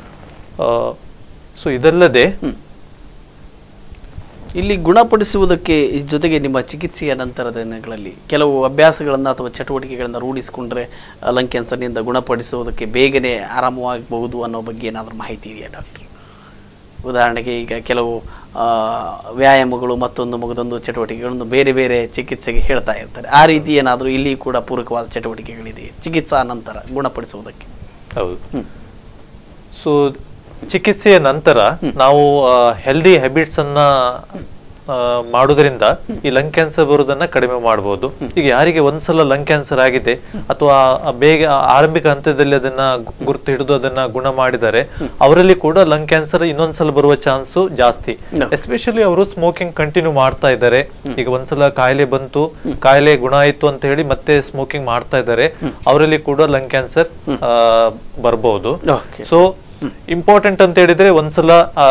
ಸೊ ಇದಲ್ಲದೆ ಇಲ್ಲಿ ಗುಣಪಡಿಸುವುದಕ್ಕೆ ಈ ಜೊತೆಗೆ ನಿಮ್ಮ ಚಿಕಿತ್ಸೆಯ ನಂತರದ ದಿನಗಳಲ್ಲಿ ಕೆಲವು ಅಭ್ಯಾಸಗಳನ್ನು ಅಥವಾ ಚಟುವಟಿಕೆಗಳನ್ನು ರೂಢಿಸಿಕೊಂಡ್ರೆ ಆ, ಲಂಗ್ ಕ್ಯಾನ್ಸರ್ನಿಂದ ಗುಣಪಡಿಸುವುದಕ್ಕೆ ಬೇಗನೆ ಆರಾಮವಾಗಬಹುದು ಅನ್ನೋ ಬಗ್ಗೆ ಏನಾದರೂ ಮಾಹಿತಿ ಇದೆಯಾ ಡಾಕ್ಟರ್ ಉದಾಹರಣೆಗೆ ಈಗ ಕೆಲವು ಆ, ವ್ಯಾಯಾಮಗಳು ಮತ್ತೊಂದು ಮಗದೊಂದು ಚಟುವಟಿಕೆಗಳನ್ನು ಬೇರೆ ಬೇರೆ ಚಿಕಿತ್ಸೆಗೆ ಹೇಳ್ತಾ ಇರ್ತಾರೆ ಆ ರೀತಿ ಏನಾದರೂ ಇಲ್ಲಿ ಕೂಡ ಪೂರಕವಾದ ಚಟುವಟಿಕೆಗಳಿದೆ ಚಿಕಿತ್ಸಾ ನಂತರ ಗುಣಪಡಿಸುವುದಕ್ಕೆ ಹೌದು ಸೊ ಚಿಕಿತ್ಸೆಯ ನಂತರ ನಾವು ಹೆಲ್ದಿ ಹ್ಯಾಬಿಟ್ಸ್ ಅನ್ನ ಆ, ಮಾಡೋದ್ರಿಂದ ಈ ಲಂಗ್ ಕ್ಯಾನ್ಸರ್ ಬರೋದನ್ನ ಕಡಿಮೆ ಮಾಡಬಹುದು ಈಗ ಯಾರಿಗೆ ಒಂದ್ಸಲ ಲಂಗ್ ಕ್ಯಾನ್ಸರ್ ಆಗಿದೆ ಅಥವಾ ಆ ಬೇಗ ಆರಂಭಿಕ ಹಂತದಲ್ಲಿ ಅದನ್ನ ಗು- ಗುರುತು ಹಿಡಿದು ಅದನ್ನ ಗುಣ ಮಾಡಿದರೆ ಅವರಲ್ಲಿ ಕೂಡ ಲಂಗ್ ಕ್ಯಾನ್ಸರ್ ಇನ್ನೊಂದ್ಸಲ ಬರುವ ಚಾನ್ಸು ಜಾಸ್ತಿ No. ಎಸ್ಪೆಷಲಿ ಅವರು ಸ್ಮೋಕಿಂಗ್ ಕಂಟಿನ್ಯೂ ಮಾಡ್ತಾ ಇದ್ದಾರೆ ಈಗ ಒಂದ್ಸಲ ಕಾಯಿಲೆ ಬಂತು ಕಾಯಿಲೆ ಗುಣ ಆಯ್ತು ಅಂತ ಹೇಳಿ ಮತ್ತೆ ಸ್ಮೋಕಿಂಗ್ ಮಾಡ್ತಾ ಇದ್ದಾರೆ ಅವರಲ್ಲಿ ಕೂಡ ಲಂಗ್ ಕ್ಯಾನ್ಸರ್ ಬರ್ಬೋದು ಓಕೆ ಸೊ ಇಂಪಾರ್ಟೆಂಟ್ ಅಂತ ಹೇಳಿದ್ರೆ ಒಂದ್ಸಲ ಆ,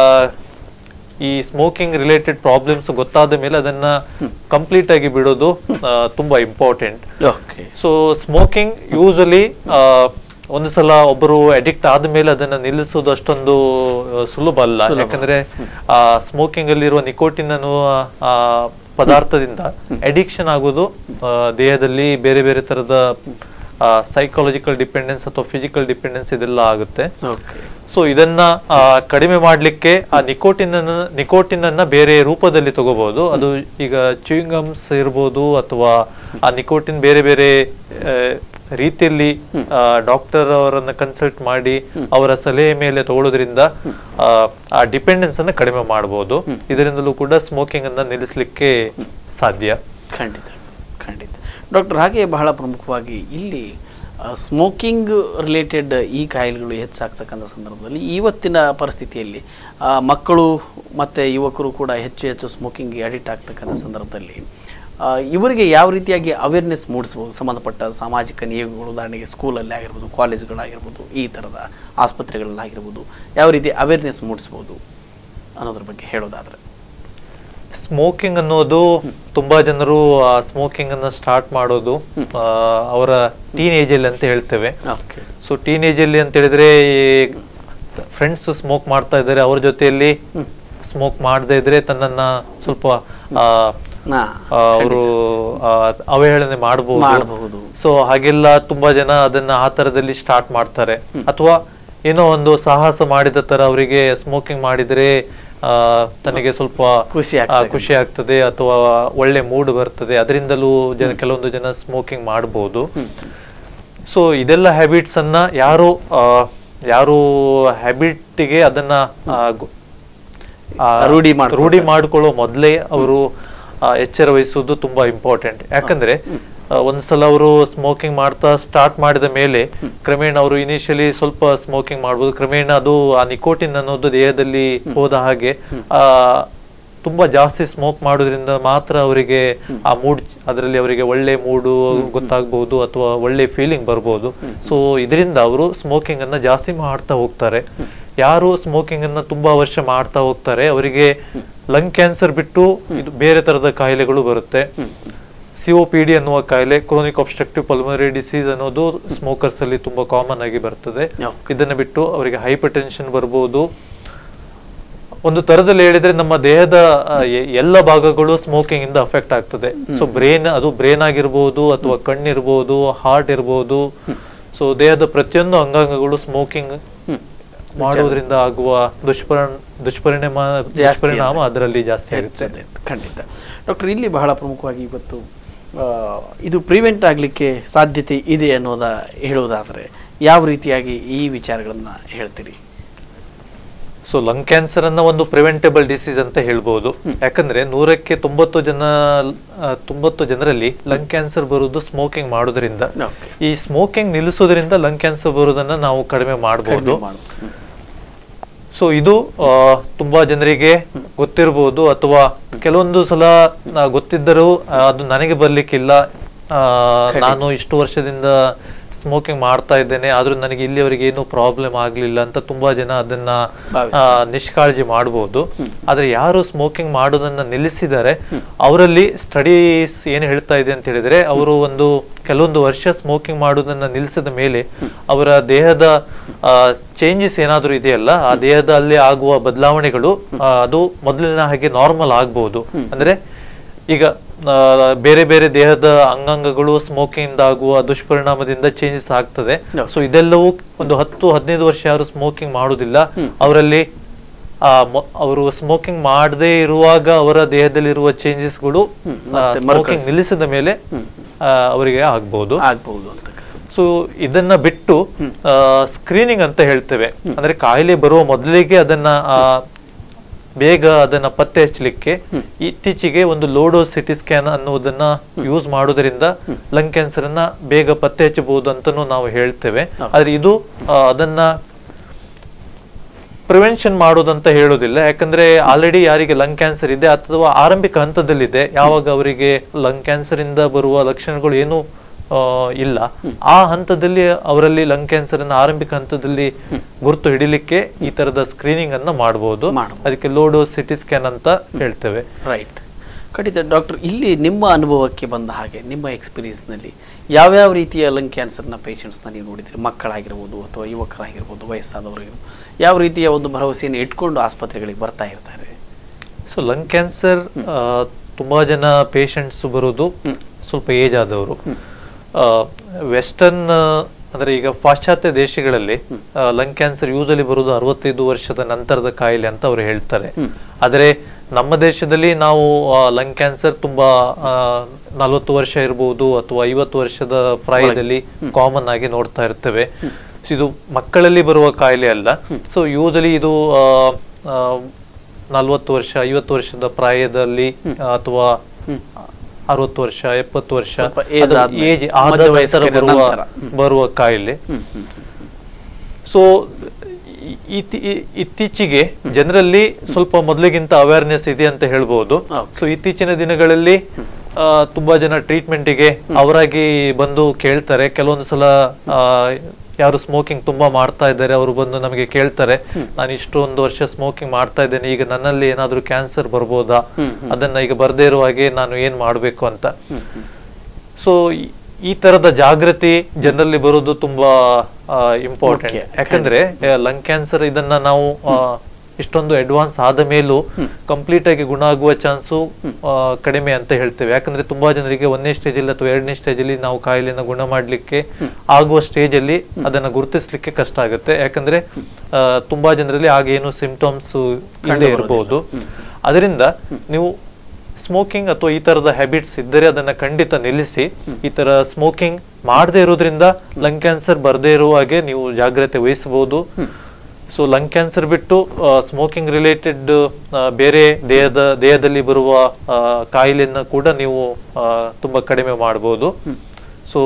ಈ ಸ್ಮೋಕಿಂಗ್ ರಿಲೇಟೆಡ್ ಪ್ರಾಬ್ಲಮ್ಸ್ ಗೊತ್ತಾದ ಮೇಲೆ ಅದನ್ನ ಕಂಪ್ಲೀಟ್ ಆಗಿ ಬಿಡೋದು ಆ, ತುಂಬಾ important okay so smoking usually ಒಂದು ಸಲ ಒಬ್ಬರು ಅಡಿಕ್ಟ್ ಆದ್ಮೇಲೆ ಅದನ್ನ ನಿಲ್ಲಿಸೋದು ಅಷ್ಟೊಂದು ಆ, ಸುಲಭ ಅಲ್ಲ ಯಾಕಂದ್ರೆ ಆ ಸ್ಮೋಕಿಂಗ್ ಅಲ್ಲಿರುವ ನಿಕೋಟಿನ್ ಅನ್ನುವ ಆ, ಪದಾರ್ಥದಿಂದ ಅಡಿಕ್ಷನ್ ಆಗೋದು ಆ, ದೇಹದಲ್ಲಿ ಬೇರೆ ಬೇರೆ ತರದ ಸೈಕಾಲಜಿಕಲ್ ಡಿಪೆಂಡೆನ್ಸ್ ಅಥವಾ ಫಿಸಿಕಲ್ ಡಿಪೆಂಡೆನ್ಸ್ ಇದೆಲ್ಲ ಆಗುತ್ತೆ ಓಕೆ ಸೊ ಇದನ್ನ ಆ, ಕಡಿಮೆ ಮಾಡ್ಲಿಕ್ಕೆ ಆ ನಿಕೋಟಿನ್ ಅನ್ನ ನಿಕೋಟಿನ್ ಅನ್ನ ಬೇರೆ ರೂಪದಲ್ಲಿ ತಗೋಬಹುದು ಅದು ಈಗ ಚ್ಯೂಯಿಂಗಮ್ಸ್ ಇರ್ಬೋದು ಅಥವಾ ಆ ನಿಕೋಟಿನ್ ಬೇರೆ ಬೇರೆ ಆ, ರೀತಿಯಲ್ಲಿ ಡಾಕ್ಟರ್ ಅವರನ್ನ ಕನ್ಸಲ್ಟ್ ಮಾಡಿ ಅವರ ಸಲಹೆ ಮೇಲೆ ತಗೊಳ್ಳೋದ್ರಿಂದ ಆ, ಆ ಡಿಪೆಂಡೆನ್ಸ್ ಅನ್ನ ಕಡಿಮೆ ಮಾಡಬಹುದು ಇದರಿಂದಲೂ ಕೂಡ ಸ್ಮೋಕಿಂಗ್ ಅನ್ನ ನಿಲ್ಲಿಸ್ಲಿಕ್ಕೆ ಸಾಧ್ಯ ಖಂಡಿತ ಖಂಡಿತ ಡಾಕ್ಟರ್ ಹಾಗೆ ಬಹಳ ಪ್ರಮುಖವಾಗಿ ಇಲ್ಲಿ ಸ್ಮೋಕಿಂಗ್ ರಿಲೇಟೆಡ್ ಈ ಕಾಯಿಲೆಗಳು ಹೆಚ್ಚಾಗ್ತಕ್ಕಂಥ ಸಂದರ್ಭದಲ್ಲಿ ಇವತ್ತಿನ ಪರಿಸ್ಥಿತಿಯಲ್ಲಿ ಆ, ಮಕ್ಕಳು ಮತ್ತು ಯುವಕರು ಕೂಡ ಹೆಚ್ಚು ಹೆಚ್ಚು ಸ್ಮೋಕಿಂಗ್ಗೆ ಅಡಿಕ್ಟ್ ಆಗ್ತಕ್ಕಂಥ ಸಂದರ್ಭದಲ್ಲಿ ಆ, ಇವರಿಗೆ ಯಾವ ರೀತಿಯಾಗಿ ಅವೇರ್ನೆಸ್ ಮೂಡಿಸ್ಬೋದು ಸಂಬಂಧಪಟ್ಟ ಸಾಮಾಜಿಕ ನಿಯೋಗಗಳು ಉದಾಹರಣೆಗೆ ಸ್ಕೂಲಲ್ಲಿ ಆಗಿರ್ಬೋದು ಕಾಲೇಜುಗಳಾಗಿರ್ಬೋದು ಈ ಥರದ ಆಸ್ಪತ್ರೆಗಳಲ್ಲಾಗಿರ್ಬೋದು ಯಾವ ರೀತಿ ಅವೇರ್ನೆಸ್ ಮೂಡಿಸ್ಬೋದು ಅನ್ನೋದ್ರ ಬಗ್ಗೆ ಹೇಳೋದಾದರೆ ಸ್ಮೋಕಿಂಗ್ ಅನ್ನೋದು ತುಂಬಾ ಜನರು ಆ ಸ್ಮೋಕಿಂಗ್ ಅನ್ನ ಸ್ಟಾರ್ಟ್ ಮಾಡೋದು ಆ, ಅವರ ಟೀನ್ ಏಜ್ ಅಲ್ಲಿ ಅಂತ ಹೇಳ್ತೇವೆ ಓಕೆ ಸೊ ಟೀನ್ ಏಜ್ ಅಲ್ಲಿ ಅಂತ ಹೇಳಿದ್ರೆ ಫ್ರೆಂಡ್ಸ್ ಸ್ಮೋಕ್ ಮಾಡ್ತಾ ಇದ್ದಾರೆ ಅವ್ರ ಜೊತೆಯಲ್ಲಿ ಸ್ಮೋಕ್ ಮಾಡದೇ ಇದ್ರೆ ತನ್ನನ್ನ ಸ್ವಲ್ಪ ನಾ ಅವರು ಅವಹೇಳನೆ ಮಾಡಬಹುದು ಮಾಡಬಹುದು ಸೊ ಹಾಗೆಲ್ಲ ತುಂಬಾ ಜನ ಅದನ್ನ ಆ ತರದಲ್ಲಿ ಸ್ಟಾರ್ಟ್ ಮಾಡ್ತಾರೆ ಅಥವಾ ಏನೋ ಒಂದು ಸಾಹಸ ಮಾಡಿದ ತರ ಅವರಿಗೆ ಸ್ಮೋಕಿಂಗ್ ಮಾಡಿದ್ರೆ ಆ, ತನಗೆ ಸ್ವಲ್ಪ ಖುಷಿ ಆ, ಆಗ್ತದೆ ಖುಷಿ ಆಗ್ತದೆ ಅಥವಾ ಒಳ್ಳೆ ಮೂಡ್ ಬರ್ತದೆ ಅದರಿಂದಲೂ ಜನ ಕೆಲವೊಂದು ಜನ ಸ್ಮೋಕಿಂಗ್ ಮಾಡಬಹುದು ಸೊ ಇದೆಲ್ಲ ಹ್ಯಾಬಿಟ್ಸ್ ಅನ್ನ ಯಾರು ಆ, ಯಾರು ಹ್ಯಾಬಿಟ್ಗೆ ಅದನ್ನ ಆ, ಗು- ಆ, ರೂಢಿ ಮಾಡ್ಕೊಳ್ತಾರೆ. ರೂಢಿ ಮಾಡ್ಕೊಳ್ಳೋ ಮೊದಲೇ ಅವರು ಎಚ್ಚರ ವಹಿಸುವುದು ತುಂಬಾ ಇಂಪಾರ್ಟೆಂಟ್ ಯಾಕಂದ್ರೆ ಆ, ಒಂದ್ಸಲ ಅವರು ಸ್ಮೋಕಿಂಗ್ ಮಾಡ್ತಾ ಸ್ಟಾರ್ಟ್ ಮಾಡಿದ ಮೇಲೆ ಕ್ರಮೇಣ ಅವರು ಇನಿಷಿಯಲಿ ಸ್ವಲ್ಪ ಸ್ಮೋಕಿಂಗ್ ಮಾಡ್ಬೋದು ಕ್ರಮೇಣ ಅದು ಆ ನಿಕೋಟಿನ್ ಅನ್ನೋದು ದೇಹದಲ್ಲಿ ಹೋದ ಹಾಗೆ ಆ ತುಂಬಾ ಜಾಸ್ತಿ ಸ್ಮೋಕ್ ಮಾಡೋದ್ರಿಂದ ಮಾತ್ರ ಅವರಿಗೆ ಆ ಮೂಡ್ ಅದರಲ್ಲಿ ಅವರಿಗೆ ಒಳ್ಳೆ ಮೂಡು ಗೊತ್ತಾಗಬಹುದು ಅಥವಾ ಒಳ್ಳೆ ಫೀಲಿಂಗ್ ಬರ್ಬೋದು ಸೊ ಇದರಿಂದ ಅವರು ಸ್ಮೋಕಿಂಗ್ ಅನ್ನ ಜಾಸ್ತಿ ಮಾಡ್ತಾ ಹೋಗ್ತಾರೆ ಯಾರು ಸ್ಮೋಕಿಂಗ್ ಅನ್ನ ತುಂಬಾ ವರ್ಷ ಮಾಡ್ತಾ ಹೋಗ್ತಾರೆ ಅವರಿಗೆ ಲಂಗ್ ಕ್ಯಾನ್ಸರ್ ಬಿಟ್ಟು ಇದು ಬೇರೆ ತರದ ಕಾಯಿಲೆಗಳು ಬರುತ್ತೆ ಸಿಒಪಿಡಿ ಅನ್ನುವ ಕಾಯಿಲೆ ಕ್ರೋನಿಕ್ ಒಬ್ಸ್ಟ್ರಕ್ಟಿವ್ ಪಲ್ಮನರಿ ಡಿಸೀಸ್ ಅನ್ನೋದು ಸ್ಮೋಕರ್ಸ್ ಅಲ್ಲಿ ತುಂಬಾ ಕಾಮನ್ ಆಗಿ ಬರ್ತದೆ Okay. ಇದನ್ನ ಬಿಟ್ಟು ಅವರಿಗೆ ಹೈಪರ್ ಟೆನ್ಷನ್ ಬರ್ಬೋದು ಒಂದು ತರದಲ್ಲಿ ಹೇಳಿದ್ರೆ ನಮ್ಮ ದೇಹದ ಆ, ಎ- ಎಲ್ಲ ಭಾಗಗಳು ಸ್ಮೋಕಿಂಗ್ ಇಂದ ಅಫೆಕ್ಟ್ ಆಗ್ತದೆ ಸೊ ಬ್ರೇನ್ ಅದು ಬ್ರೇನ್ ಆಗಿರ್ಬೋದು ಅಥವಾ ಕಣ್ಣಿರ್ಬೋದು ಹಾರ್ಟ್ ಇರ್ಬೋದು ಸೊ ದೇಹದ ಪ್ರತಿಯೊಂದು ಅಂಗಾಂಗಗಳು ಸ್ಮೋಕಿಂಗ್ ಮಾಡೋದ್ರಿಂದ ಆಗುವ ದುಷ್ಪರಿಣ ದುಷ್ಪರಿಣಾಮ ದುಷ್ಪರಿಣಾಮ ಅದರಲ್ಲಿ ಜಾಸ್ತಿ ಆಗುತ್ತೆ ಹೆಚ್ಚುತ್ತೆ. ಖಂಡಿತ ಡಾಕ್ಟರ್ ಇಲ್ಲಿ ಬಹಳ ಪ್ರಮುಖವಾಗಿ ಇವತ್ತು ಆ, ಇದು ಪ್ರಿವೆಂಟ್ ಆಗಲಿಕ್ಕೆ ಸಾಧ್ಯತೆ ಇದೆ ಅನ್ನೋದ ಹೇಳುವುದಾದರೆ ಯಾವ ರೀತಿಯಾಗಿ ಈ ವಿಚಾರಗಳನ್ನು ಹೇಳ್ತೀರಿ ಸೊ ಲಂಗ್ ಕ್ಯಾನ್ಸರ್ ಅನ್ನ ಒಂದು ಪ್ರಿವೆಂಟಬಲ್ ಡಿಸೀಸ್ ಅಂತ ಹೇಳ್ಬೋದು ಯಾಕಂದ್ರೆ ನೂರಕ್ಕೆ ತೊಂಬತ್ತು ಜನ ಆ, ತೊಂಬತ್ತು ಜನರಲ್ಲಿ ಲಂಗ್ ಕ್ಯಾನ್ಸರ್ ಬರುವುದು ಸ್ಮೋಕಿಂಗ್ ಮಾಡೋದ್ರಿಂದ ಓಕೆ ಈ ಸ್ಮೋಕಿಂಗ್ ನಿಲ್ಲಿಸೋದ್ರಿಂದ ಲಂಗ್ ಕ್ಯಾನ್ಸರ್ ಬರೋದನ್ನ ನಾವು ಕಡಿಮೆ ಮಾಡಬಹುದು ಸೊ ಇದು ಆ, ತುಂಬಾ ಜನರಿಗೆ ಗೊತ್ತಿರಬಹುದು ಅಥವಾ ಕೆಲವೊಂದು ಸಲ ಆ, ಗೊತ್ತಿದ್ದರೂ ಆ, ಅದು ನನಗೆ ಬರ್ಲಿಕ್ಕಿಲ್ಲ ಆ, ನಾನು ಇಷ್ಟು ವರ್ಷದಿಂದ ಸ್ಮೋಕಿಂಗ್ ಮಾಡ್ತಾ ಇದ್ದೇನೆ ಆದ್ರೂ ನನಗೆ ಇಲ್ಲಿವರೆಗೆ ಏನು ಪ್ರಾಬ್ಲಮ್ ಆಗ್ಲಿಲ್ಲ ಅಂತ ತುಂಬಾ ಜನ ಅದನ್ನ ಭಾವಿಸ್ತಾರೆ. ಆ, ನಿಷ್ಕಾಳಜಿ ಮಾಡಬಹುದು ಆದ್ರೆ ಯಾರು ಸ್ಮೋಕಿಂಗ್ ಮಾಡೋದನ್ನ ನಿಲ್ಲಿಸಿದ್ದಾರೆ ಅವರಲ್ಲಿ ಸ್ಟಡೀಸ್ ಏನ್ ಹೇಳ್ತಾ ಇದೆ ಅಂತ ಹೇಳಿದ್ರೆ ಅವರು ಒಂದು ಕೆಲವೊಂದು ವರ್ಷ ಸ್ಮೋಕಿಂಗ್ ಮಾಡೋದನ್ನ ನಿಲ್ಲಿಸಿದ ಮೇಲೆ ಅವರ ದೇಹದ ಚೇಂಜಸ್ ಏನಾದ್ರೂ ಇದೆಯಲ್ಲ ಆ ದೇಹದಲ್ಲಿ ಆಗುವ ಬದಲಾವಣೆಗಳು ಆ, ಅದು ಮೊದಲಿನ ಹಾಗೆ ನಾರ್ಮಲ್ ಆಗ್ಬಹುದು ಅಂದ್ರೆ ಈಗ ಆ, ಬೇರೆ ಬೇರೆ ದೇಹದ ಅಂಗಾಂಗಗಳು ಸ್ಮೋಕಿಂಗ್ ಇಂದ ಆಗುವ ದುಷ್ಪರಿಣಾಮದಿಂದ ಚೇಂಜಸ್ ಆಗ್ತದೆ ಹೌದು. ಸೊ ಇದೆಲ್ಲವೂ ಒಂದು ಹತ್ತು ಹದಿನೈದು ವರ್ಷ ಯಾರು ಸ್ಮೋಕಿಂಗ್ ಮಾಡುದಿಲ್ಲ ಅವರಲ್ಲಿ ಆ ಅವರು ಸ್ಮೋಕಿಂಗ್ ಮಾಡದೇ ಇರುವಾಗ ಅವರ ದೇಹದಲ್ಲಿರುವ ಚೇಂಜಸ್ಗಳು ಮತ್ತೆ ಸ್ಮೋಕಿಂಗ್ ನಿಲ್ಲಿಸಿದ ಮೇಲೆ ಆ, ಅವರಿಗೆ ಆಗ್ಬಹುದು ಆಗ್ಬಹುದು ಅಂತ ಸೊ ಇದನ್ನ ಬಿಟ್ಟು ಸ್ಕ್ರೀನಿಂಗ್ ಅಂತ ಹೇಳ್ತೇವೆ ಅಂದ್ರೆ ಕಾಯಿಲೆ ಬರುವ ಮೊದಲಿಗೆ ಅದನ್ನ ಆ, ಬೇಗ ಅದನ್ನ ಪತ್ತೆ ಹಚ್ಚಲಿಕ್ಕೆ ಇತ್ತೀಚೆಗೆ ಒಂದು ಲೋಡೋ ಸಿಟಿ ಸ್ಕ್ಯಾನ್ ಅನ್ನುವುದನ್ನ ಯೂಸ್ ಮಾಡೋದ್ರಿಂದ ಲಂಗ್ ಕ್ಯಾನ್ಸರ್ ಅನ್ನ ಬೇಗ ಪತ್ತೆ ಹಚ್ಚಬಹುದು ಅಂತಾನು ನಾವು ಹೇಳ್ತೇವೆ ಆದ್ರೆ ಇದು ಆ, ಅದನ್ನ ಪ್ರಿವೆನ್ಷನ್ ಮಾಡೋದಂತ ಹೇಳೋದಿಲ್ಲ ಯಾಕಂದ್ರೆ ಆಲ್ರೆಡಿ ಯಾರಿಗೆ ಲಂಗ್ ಕ್ಯಾನ್ಸರ್ ಇದೆ ಅಥವಾ ಆರಂಭಿಕ ಹಂತದಲ್ಲಿದೆ ಯಾವಾಗ ಅವರಿಗೆ ಲಂಗ್ ಕ್ಯಾನ್ಸರ್ ಇಂದ ಬರುವ ಲಕ್ಷಣಗಳು ಏನು ಆ, ಇಲ್ಲ ಆ ಹಂತದಲ್ಲಿ ಅವರಲ್ಲಿ ಲಂಗ್ ಕ್ಯಾನ್ಸರ್ ಅನ್ನ ಆರಂಭಿಕ ಹಂತದಲ್ಲಿ ಗುರುತು ಹಿಡಿಲಿಕ್ಕೆ ಈ ತರದ ಸ್ಕ್ರೀನಿಂಗ್ ಅನ್ನ ಮಾಡಬಹುದು ಮಾಡ್ಬೋದು. ಅದಕ್ಕೆ ಲೋಡೋ ಸಿಟಿ ಸ್ಕ್ಯಾನ್ ಅಂತ ಹೇಳ್ತೇವೆ ರೈಟ್ ಖಂಡಿತ ಡಾಕ್ಟರ್ ಇಲ್ಲಿ ನಿಮ್ಮ ಅನುಭವಕ್ಕೆ ಬಂದ ಹಾಗೆ ನಿಮ್ಮ ಎಕ್ಸ್ಪೀರಿಯನ್ಸ್ನಲ್ಲಿ ಯಾವ್ಯಾವ ರೀತಿಯ ಲಂಗ್ ಕ್ಯಾನ್ಸರ್ನ ಪೇಷಂಟ್ಸ್ನ ನೀವು ನೋಡಿದ್ರಿ ಮಕ್ಕಳಾಗಿರ್ಬೋದು ಅಥವಾ ಯುವಕರಾಗಿರ್ಬೋದು ವಯಸ್ಸಾದವರಿರ್ಬೋದು ಯಾವ ರೀತಿಯ ಒಂದು ಭರವಸೆಯನ್ನು ಇಟ್ಕೊಂಡು ಆಸ್ಪತ್ರೆಗಳಿಗೆ ಬರ್ತಾ ಇರ್ತಾರೆ ಸೊ ಲಂಗ್ ಕ್ಯಾನ್ಸರ್ ತುಂಬಾ ಜನ ಪೇಷಂಟ್ಸ್ ಬರೋದು ಸ್ವಲ್ಪ ಏಜ್ ಆದವರು ವೆಸ್ಟರ್ನ್ ಅಂದ್ರೆ ಈಗ ಪಾಶ್ಚಾತ್ಯ ದೇಶಗಳಲ್ಲಿ ಲಂಗ್ ಕ್ಯಾನ್ಸರ್ ಯೂಸಲಿ ಬರುವುದು ಅರವತ್ತೈದು ವರ್ಷದ ನಂತರದ ಕಾಯಿಲೆ ಅಂತ ಅವರು ಹೇಳ್ತಾರೆ ಆದರೆ ನಮ್ಮ ದೇಶದಲ್ಲಿ ನಾವು ಲಂಗ್ ಕ್ಯಾನ್ಸರ್ ತುಂಬಾ ನಲವತ್ತು ವರ್ಷ ಇರಬಹುದು ಅಥವಾ ಐವತ್ತು ವರ್ಷದ ಪ್ರಾಯದಲ್ಲಿ ಕಾಮನ್ ಆಗಿ ನೋಡ್ತಾ ಇರ್ತೇವೆ So ಇದು ಮಕ್ಕಳಲ್ಲಿ ಬರುವ ಕಾಯಿಲೆ ಅಲ್ಲ ಸೊ ಯೂಸಲಿ ಇದು ಆ, ಆ, ನಲ್ವತ್ತು ವರ್ಷ ಐವತ್ತು ವರ್ಷದ ಪ್ರಾಯದಲ್ಲಿ ಅಥವಾ ಅರವತ್ತು ವರ್ಷ ಎಪ್ಪತ್ತು ವರ್ಷ ಸ್ವಲ್ಪ age ಆದ್ಮೇಲೆ, ಏಜ್ ಆದ ನಂತರ ಮಧ್ಯವಯಸ್ಕರ ಬರುವ ನಂತರ. ಬರುವ ಕಾಯಿಲೆ ಸೊ ಇತ್ತೀಚೆಗೆ ಜನರಲ್ಲಿ ಸ್ವಲ್ಪ ಮೊದಲಿಗಿಂತ ಅವೇರ್ನೆಸ್ ಇದೆ ಅಂತ ಹೇಳ್ಬೋದು Okay. ಸೊ ಇತ್ತೀಚಿನ ದಿನಗಳಲ್ಲಿ ಆ, ತುಂಬಾ ಜನ ಟ್ರೀಟ್ಮೆಂಟ್ಗೆ ಅವರಾಗಿ ಬಂದು ಕೇಳ್ತಾರೆ ಕೆಲವೊಂದು ಸಲ ಆ, ಯಾರು ಸ್ಮೋಕಿಂಗ್ ತುಂಬಾ ಮಾಡ್ತಾ ಇದ್ದಾರೆ ಅವರು ಬಂದು ನಮಗೆ ಕೇಳ್ತಾರೆ ನಾನು ಇಷ್ಟೊಂದು ವರ್ಷ ಸ್ಮೋಕಿಂಗ್ ಮಾಡ್ತಾ ಇದ್ದೇನೆ ಈಗ ನನ್ನಲ್ಲಿ ಏನಾದ್ರೂ ಕ್ಯಾನ್ಸರ್ ಬರ್ಬೋದಾ ಅದನ್ನ ಈಗ ಬರ್ದೇ ಇರುವ ಹಾಗೆ ನಾನು ಏನ್ ಮಾಡ್ಬೇಕು ಅಂತ ಸೊ ಈ ತರದ ಜಾಗೃತಿ ಜನರಲ್ಲಿ ಬರೋದು ತುಂಬಾ ಇಂಪಾರ್ಟೆಂಟ್ ಮುಖ್ಯ, ಯಾಕಂದ್ರೆ ಲಂಗ್ ಕ್ಯಾನ್ಸರ್ ಇದನ್ನ ನಾವು ಆ, ಇಷ್ಟೊಂದು ಅಡ್ವಾನ್ಸ್ ಆದ ಮೇಲೂ ಕಂಪ್ಲೀಟ್ ಆಗಿ ಗುಣ ಆಗುವ ಚಾನ್ಸು ಕಡಿಮೆ ಅಂತ ಹೇಳ್ತೇವೆ ಯಾಕಂದ್ರೆ ತುಂಬಾ ಜನರಿಗೆ ಒಂದನೇ ಸ್ಟೇಜ್ ಅಲ್ಲಿ ಅಥವಾ ಎರಡನೇ ಸ್ಟೇಜ್ ಅಲ್ಲಿ ನಾವು ಕಾಯಿಲೆನ ಗುಣ ಮಾಡ್ಲಿಕ್ಕೆ ಆಗುವ ಸ್ಟೇಜ್ ಅಲ್ಲಿ ಅದನ್ನ ಗುರುತಿಸ್ಲಿಕ್ಕೆ ಕಷ್ಟ ಆಗುತ್ತೆ ಯಾಕಂದ್ರೆ ಆ, ತುಂಬಾ ಜನರಲ್ಲಿ ಆಗೇನು ಸಿಂಪ್ಟಮ್ಸ್ ಇಲ್ಲದೆ ಇರಬಹುದು ಅದರಿಂದ ನೀವು ಸ್ಮೋಕಿಂಗ್ ಅಥವಾ ಈ ತರದ ಹ್ಯಾಬಿಟ್ಸ್ ಇದ್ದರೆ ಅದನ್ನ ಖಂಡಿತ ನಿಲ್ಲಿಸಿ ಈ ತರ ಸ್ಮೋಕಿಂಗ್ ಮಾಡದೇ ಇರೋದ್ರಿಂದ ಲಂಗ್ ಕ್ಯಾನ್ಸರ್ ಬರದೇ ಇರುವ ಹಾಗೆ ನೀವು ಜಾಗ್ರತೆ ವಹಿಸಬಹುದು ಸೊ ಲಂಗ್ ಕ್ಯಾನ್ಸರ್ ಬಿಟ್ಟು ಸ್ಮೋಕಿಂಗ್ ರಿಲೇಟೆಡ್ ಬೇರೆ ದೇಹದ ದೇಹದಲ್ಲಿ ಬರುವ ಆ, ಕಾಯಿಲೆಯನ್ನ ಕೂಡ ನೀವು ಆ, ತುಂಬಾ ಕಡಿಮೆ ಮಾಡಬಹುದು ಸೊ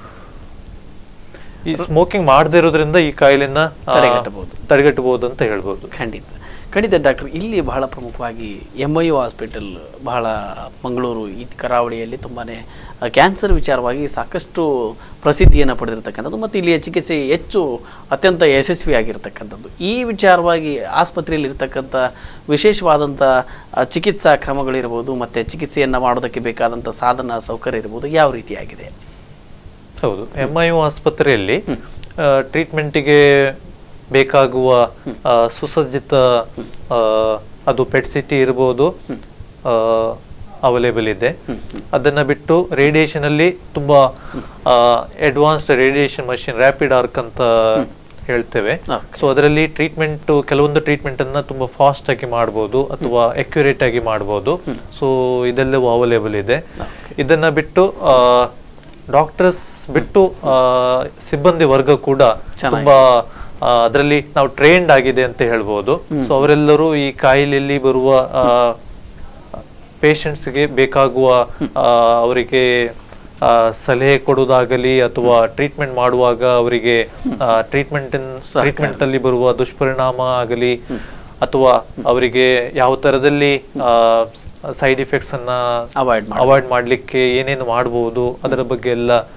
ಈ ಸ್ಮೋಕಿಂಗ್ ಮಾಡದೇ ಇರೋದ್ರಿಂದ ಈ ಕಾಯಿಲೆನ ಆ, ತಡೆಗಟ್ಟಬಹುದು. ತಡೆಗಟ್ಟಬಹುದು ಅಂತ ಹೇಳ್ಬೋದು ಖಂಡಿತ ಖಂಡಿತ ಡಾಕ್ಟರ್ ಇಲ್ಲಿ ಬಹಳ ಪ್ರಮುಖವಾಗಿ ಎಮ್ ಐ ಯು ಹಾಸ್ಪಿಟಲ್ ಬಹಳ ಮಂಗಳೂರು ಈ ಕರಾವಳಿಯಲ್ಲಿ ತುಂಬಾ ಕ್ಯಾನ್ಸರ್ ವಿಚಾರವಾಗಿ ಸಾಕಷ್ಟು ಪ್ರಸಿದ್ಧಿಯನ್ನು ಪಡೆದಿರತಕ್ಕಂಥದ್ದು ಮತ್ತು ಇಲ್ಲಿಯ ಚಿಕಿತ್ಸೆ ಹೆಚ್ಚು ಅತ್ಯಂತ ಯಶಸ್ವಿಯಾಗಿರ್ತಕ್ಕಂಥದ್ದು ಈ ವಿಚಾರವಾಗಿ ಆಸ್ಪತ್ರೆಯಲ್ಲಿ ಇರ್ತಕ್ಕಂಥ ವಿಶೇಷವಾದಂಥ ಆ, ಚಿಕಿತ್ಸಾ ಕ್ರಮಗಳಿರ್ಬೋದು ಮತ್ತು ಚಿಕಿತ್ಸೆಯನ್ನು ಮಾಡೋದಕ್ಕೆ ಬೇಕಾದಂಥ ಸಾಧನ ಸೌಕರ್ಯ ಇರ್ಬೋದು ಯಾವ ರೀತಿಯಾಗಿದೆ ಹೌದು ಎಂ ಐ ಯು ಆಸ್ಪತ್ರೆಯಲ್ಲಿ ಟ್ರೀಟ್ಮೆಂಟಿಗೆ ಬೇಕಾಗುವ ಆ, ಸುಸಜ್ಜಿತ ಆ, ಅದು ಪೆಟ್ ಸಿಟಿ ಇರ್ಬೋದು ಅವೈಲೇಬಲ್ ಇದೆ ಅದನ್ನ ಬಿಟ್ಟು ರೇಡಿಯೇಷನ್ ಅಲ್ಲಿ ತುಂಬಾ advanced radiation machine rapid arc ಅಂತ ಹೇಳ್ತೇವೆ Okay. ಸೊ ಅದರಲ್ಲಿ ಟ್ರೀಟ್ಮೆಂಟ್ ಕೆಲವೊಂದು ಟ್ರೀಟ್ಮೆಂಟ್ ಅನ್ನ ತುಂಬಾ ಫಾಸ್ಟ್ ಆಗಿ ಮಾಡಬಹುದು ಅಥವಾ ಅಕ್ಯುರೇಟ್ ಆಗಿ ಮಾಡಬಹುದು ಸೊ ಇದೆಲ್ಲವೂ ಅವೈಲೇಬಲ್ ಇದೆ ಇದನ್ನ ಬಿಟ್ಟು ಡಾಕ್ಟರ್ಸ್ ಬಿಟ್ಟು ಆ, ಸಿಬ್ಬಂದಿ ವರ್ಗ ಕೂಡ ತುಂಬಾ ಅದರಲ್ಲಿ ನಾವು ಟ್ರೈನ್ಡ್ ಆಗಿದೆ ಅಂತ ಹೇಳ್ಬೋದು ಸೊ ಅವರೆಲ್ಲರೂ ಈ ಕಾಯಿಲೆಯಲ್ಲಿ ಬರುವ ಪೇಷಂಟ್ಸ್ಗೆ ಬೇಕಾಗುವ ಆ, ಅವರಿಗೆ ಆ, ಸಲಹೆ ಕೊಡುವುದಾಗಲಿ ಅಥವಾ ಟ್ರೀಟ್ಮೆಂಟ್ ಮಾಡುವಾಗ ಅವರಿಗೆ ಟ್ರೀಟ್ಮೆಂಟ್ ಟ್ರೀಟ್ಮೆಂಟ್ ಅಲ್ಲಿ ಬರುವ ದುಷ್ಪರಿಣಾಮ ಆಗಲಿ ಅಥವಾ ಅವರಿಗೆ ಯಾವ ತರದಲ್ಲಿ ಸೈಡ್ ಇಫೆಕ್ಟ್ಸ್ ಅನ್ನ ಅವಾಯ್ಡ್ ಮಾಡಿ ಅವಾಯ್ಡ್ ಮಾಡ್ಲಿಕ್ಕೆ ಏನೇನು ಮಾಡಬಹುದು ಅದರ ಬಗ್ಗೆ ಎಲ್ಲ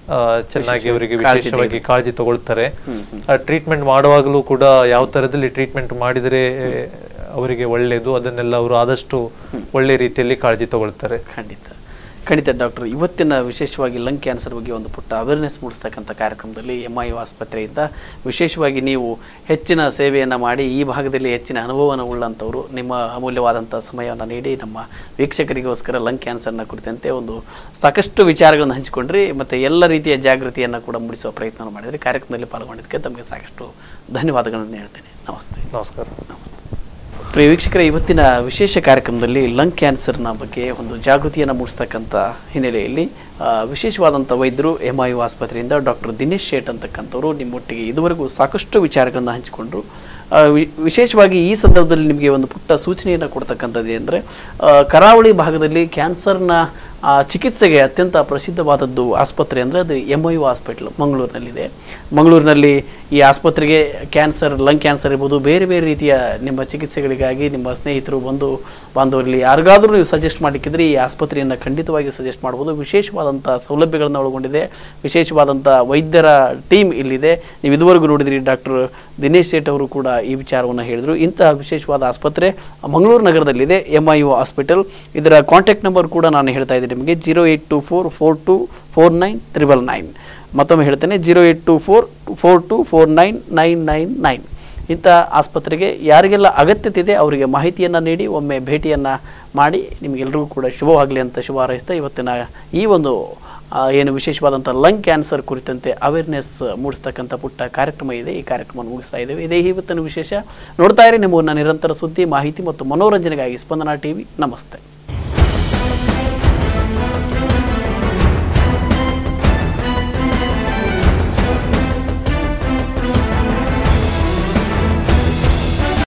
ಆ, ಚೆನ್ನಾಗಿ ಅವರಿಗೆ ಕಾಳಜಿ ವಿಶೇಷವಾಗಿ ಕಾಳಜಿ ತಗೊಳ್ತಾರೆ ಟ್ರೀಟ್ಮೆಂಟ್ ಮಾಡುವಾಗಲೂ ಕೂಡ ಯಾವ ತರದಲ್ಲಿ ಟ್ರೀಟ್ಮೆಂಟ್ ಮಾಡಿದರೆ ಅವರಿಗೆ ಒಳ್ಳೆಯದು ಅದನ್ನೆಲ್ಲ ಅವರು ಆದಷ್ಟು ಒಳ್ಳೆ ರೀತಿಯಲ್ಲಿ ಕಾಳಜಿ ತಗೊಳ್ತಾರೆ ಖಂಡಿತ ಖಂಡಿತ ಡಾಕ್ಟರ್ ಇವತ್ತಿನ ವಿಶೇಷವಾಗಿ ಲಂಗ್ ಕ್ಯಾನ್ಸರ್ ಬಗ್ಗೆ ಒಂದು ಪುಟ್ಟ ಅವೇರ್ನೆಸ್ ಮೂಡಿಸ್ತಕ್ಕಂಥ ಕಾರ್ಯಕ್ರಮದಲ್ಲಿ ಎಮ್ ಐ ಆಸ್ಪತ್ರೆಯಿಂದ ವಿಶೇಷವಾಗಿ ನೀವು ಹೆಚ್ಚಿನ ಸೇವೆಯನ್ನು ಮಾಡಿ ಈ ಭಾಗದಲ್ಲಿ ಹೆಚ್ಚಿನ ಅನುಭವವನ್ನು ಉಳ್ಳಂಥವರು ನಿಮ್ಮ ಅಮೂಲ್ಯವಾದಂಥ ಸಮಯವನ್ನು ನೀಡಿ ನಮ್ಮ ವೀಕ್ಷಕರಿಗೋಸ್ಕರ ಲಂಗ್ ಕ್ಯಾನ್ಸರ್ನ ಕುರಿತಂತೆ ಒಂದು ಸಾಕಷ್ಟು ವಿಚಾರಗಳನ್ನು ಹಂಚಿಕೊಂಡ್ರಿ ಮತ್ತು ಎಲ್ಲ ರೀತಿಯ ಜಾಗೃತಿಯನ್ನು ಕೂಡ ಮೂಡಿಸುವ ಪ್ರಯತ್ನ ಮಾಡಿದ್ರಿ ಕಾರ್ಯಕ್ರಮದಲ್ಲಿ ಪಾಲ್ಗೊಂಡಿದ್ದಕ್ಕೆ ತಮಗೆ ಸಾಕಷ್ಟು ಧನ್ಯವಾದಗಳನ್ನು ಹೇಳ್ತೇನೆ ನಮಸ್ತೆ ನಮಸ್ಕಾರ ನಮಸ್ತೆ ಪ್ರಿಯ ವೀಕ್ಷಕರೇ ಇವತ್ತಿನ ವಿಶೇಷ ಕಾರ್ಯಕ್ರಮದಲ್ಲಿ ಲಂಗ್ ಕ್ಯಾನ್ಸರ್ನ ಬಗ್ಗೆ ಒಂದು ಜಾಗೃತಿಯನ್ನು ಮೂಡಿಸ್ತಕ್ಕಂಥ ಹಿನ್ನೆಲೆಯಲ್ಲಿ ಆ, ವಿಶೇಷವಾದಂಥ ವೈದ್ಯರು ಎಮ್ ಐ ಯು ಆಸ್ಪತ್ರೆಯಿಂದ ಡಾಕ್ಟರ್ ದಿನೇಶ್ ಶೇಟ್ ಅಂತಕ್ಕಂಥವ್ರು ನಿಮ್ಮೊಟ್ಟಿಗೆ ಇದುವರೆಗೂ ಸಾಕಷ್ಟು ವಿಚಾರಗಳನ್ನು ಹಂಚಿಕೊಂಡ್ರು ಆ, ವಿ- ವಿಶೇಷವಾಗಿ ಈ ಸಂದರ್ಭದಲ್ಲಿ ನಿಮಗೆ ಒಂದು ಪುಟ್ಟ ಸೂಚನೆಯನ್ನು ಕೊಡ್ತಕ್ಕಂಥದ್ದು ಅಂದರೆ ಕರಾವಳಿ ಭಾಗದಲ್ಲಿ ಕ್ಯಾನ್ಸರ್ನ ಆ, ಚಿಕಿತ್ಸೆಗೆ ಅತ್ಯಂತ ಪ್ರಸಿದ್ಧವಾದದ್ದು ಆಸ್ಪತ್ರೆ ಅಂದರೆ ಅದು ಎಮ್ ಐ ಯು ಹಾಸ್ಪಿಟ್ಲ್ ಮಂಗಳೂರಿನಲ್ಲಿದೆ ಮಂಗಳೂರಿನಲ್ಲಿ ಈ ಆಸ್ಪತ್ರೆಗೆ ಕ್ಯಾನ್ಸರ್ ಲಂಗ್ ಕ್ಯಾನ್ಸರ್ ಇರ್ಬೋದು ಬೇರೆ ಬೇರೆ ರೀತಿಯ ನಿಮ್ಮ ಚಿಕಿತ್ಸೆಗಳಿಗಾಗಿ ನಿಮ್ಮ ಸ್ನೇಹಿತರು ಬಂಧು ಬಾಂಧವರಲ್ಲಿ ಯಾರಿಗಾದರೂ ನೀವು ಸಜೆಸ್ಟ್ ಮಾಡಲಿಕ್ಕಿದ್ರೆ ಈ ಆಸ್ಪತ್ರೆಯನ್ನು ಖಂಡಿತವಾಗಿ ಸಜೆಸ್ಟ್ ಮಾಡ್ಬೋದು ವಿಶೇಷವಾದಂಥ ಸೌಲಭ್ಯಗಳನ್ನು ಒಳಗೊಂಡಿದೆ ವಿಶೇಷವಾದಂಥ ವೈದ್ಯರ ಟೀಮ್ ಇಲ್ಲಿದೆ ನೀವು ಇದುವರೆಗೂ ನೋಡಿದ್ರಿ ಡಾಕ್ಟರ್ ದಿನೇಶ್ ಸೇಠ್ ಅವರು ಕೂಡ ಈ ವಿಚಾರವನ್ನು ಹೇಳಿದರು ಇಂತಹ ವಿಶೇಷವಾದ ಆಸ್ಪತ್ರೆ ಮಂಗಳೂರು ನಗರದಲ್ಲಿದೆ ಎಮ್ ಐ ಯು ಹಾಸ್ಪಿಟಲ್ ಇದರ ಕಾಂಟ್ಯಾಕ್ಟ್ ನಂಬರ್ ಕೂಡ ನಾನು ಹೇಳ್ತಾ ಇದ್ದೀನಿ ನಿಮಗೆ zero eight two four four two four nine triple nine ಮತ್ತೊಮ್ಮೆ ಹೇಳ್ತೇನೆ zero eight two four four two four nine nine nine nine ಇಂಥ ಆಸ್ಪತ್ರೆಗೆ ಯಾರಿಗೆಲ್ಲ ಅಗತ್ಯತೆ ಇದೆ ಅವರಿಗೆ ಮಾಹಿತಿಯನ್ನು ನೀಡಿ ಒಮ್ಮೆ ಭೇಟಿಯನ್ನು ಮಾಡಿ ನಿಮಗೆಲ್ಲರಿಗೂ ಕೂಡ ಶುಭವಾಗಲಿ ಅಂತ ಶುಭ ಹಾರೈಸ್ತಾ ಇವತ್ತಿನ ಈ ಒಂದು ಆ, ಏನು ವಿಶೇಷವಾದಂಥ ಲಂಗ್ ಕ್ಯಾನ್ಸರ್ ಕುರಿತಂತೆ ಅವೇರ್ನೆಸ್ ಮೂಡಿಸ್ತಕ್ಕಂಥ ಪುಟ್ಟ ಕಾರ್ಯಕ್ರಮ ಇದೆ ಈ ಕಾರ್ಯಕ್ರಮವನ್ನು ಮುಗಿಸ್ತಾ ಇದ್ದೇವೆ ಇದೇ ಇವತ್ತಿನ ವಿಶೇಷ ನೋಡ್ತಾ ಇರಿ ನಿಮ್ಮನ್ನು ನಿರಂತರ ಸುದ್ದಿ ಮಾಹಿತಿ ಮತ್ತು ಮನೋರಂಜನೆಗಾಗಿ ಸ್ಪಂದನಾ ಟಿವಿ ನಮಸ್ತೆ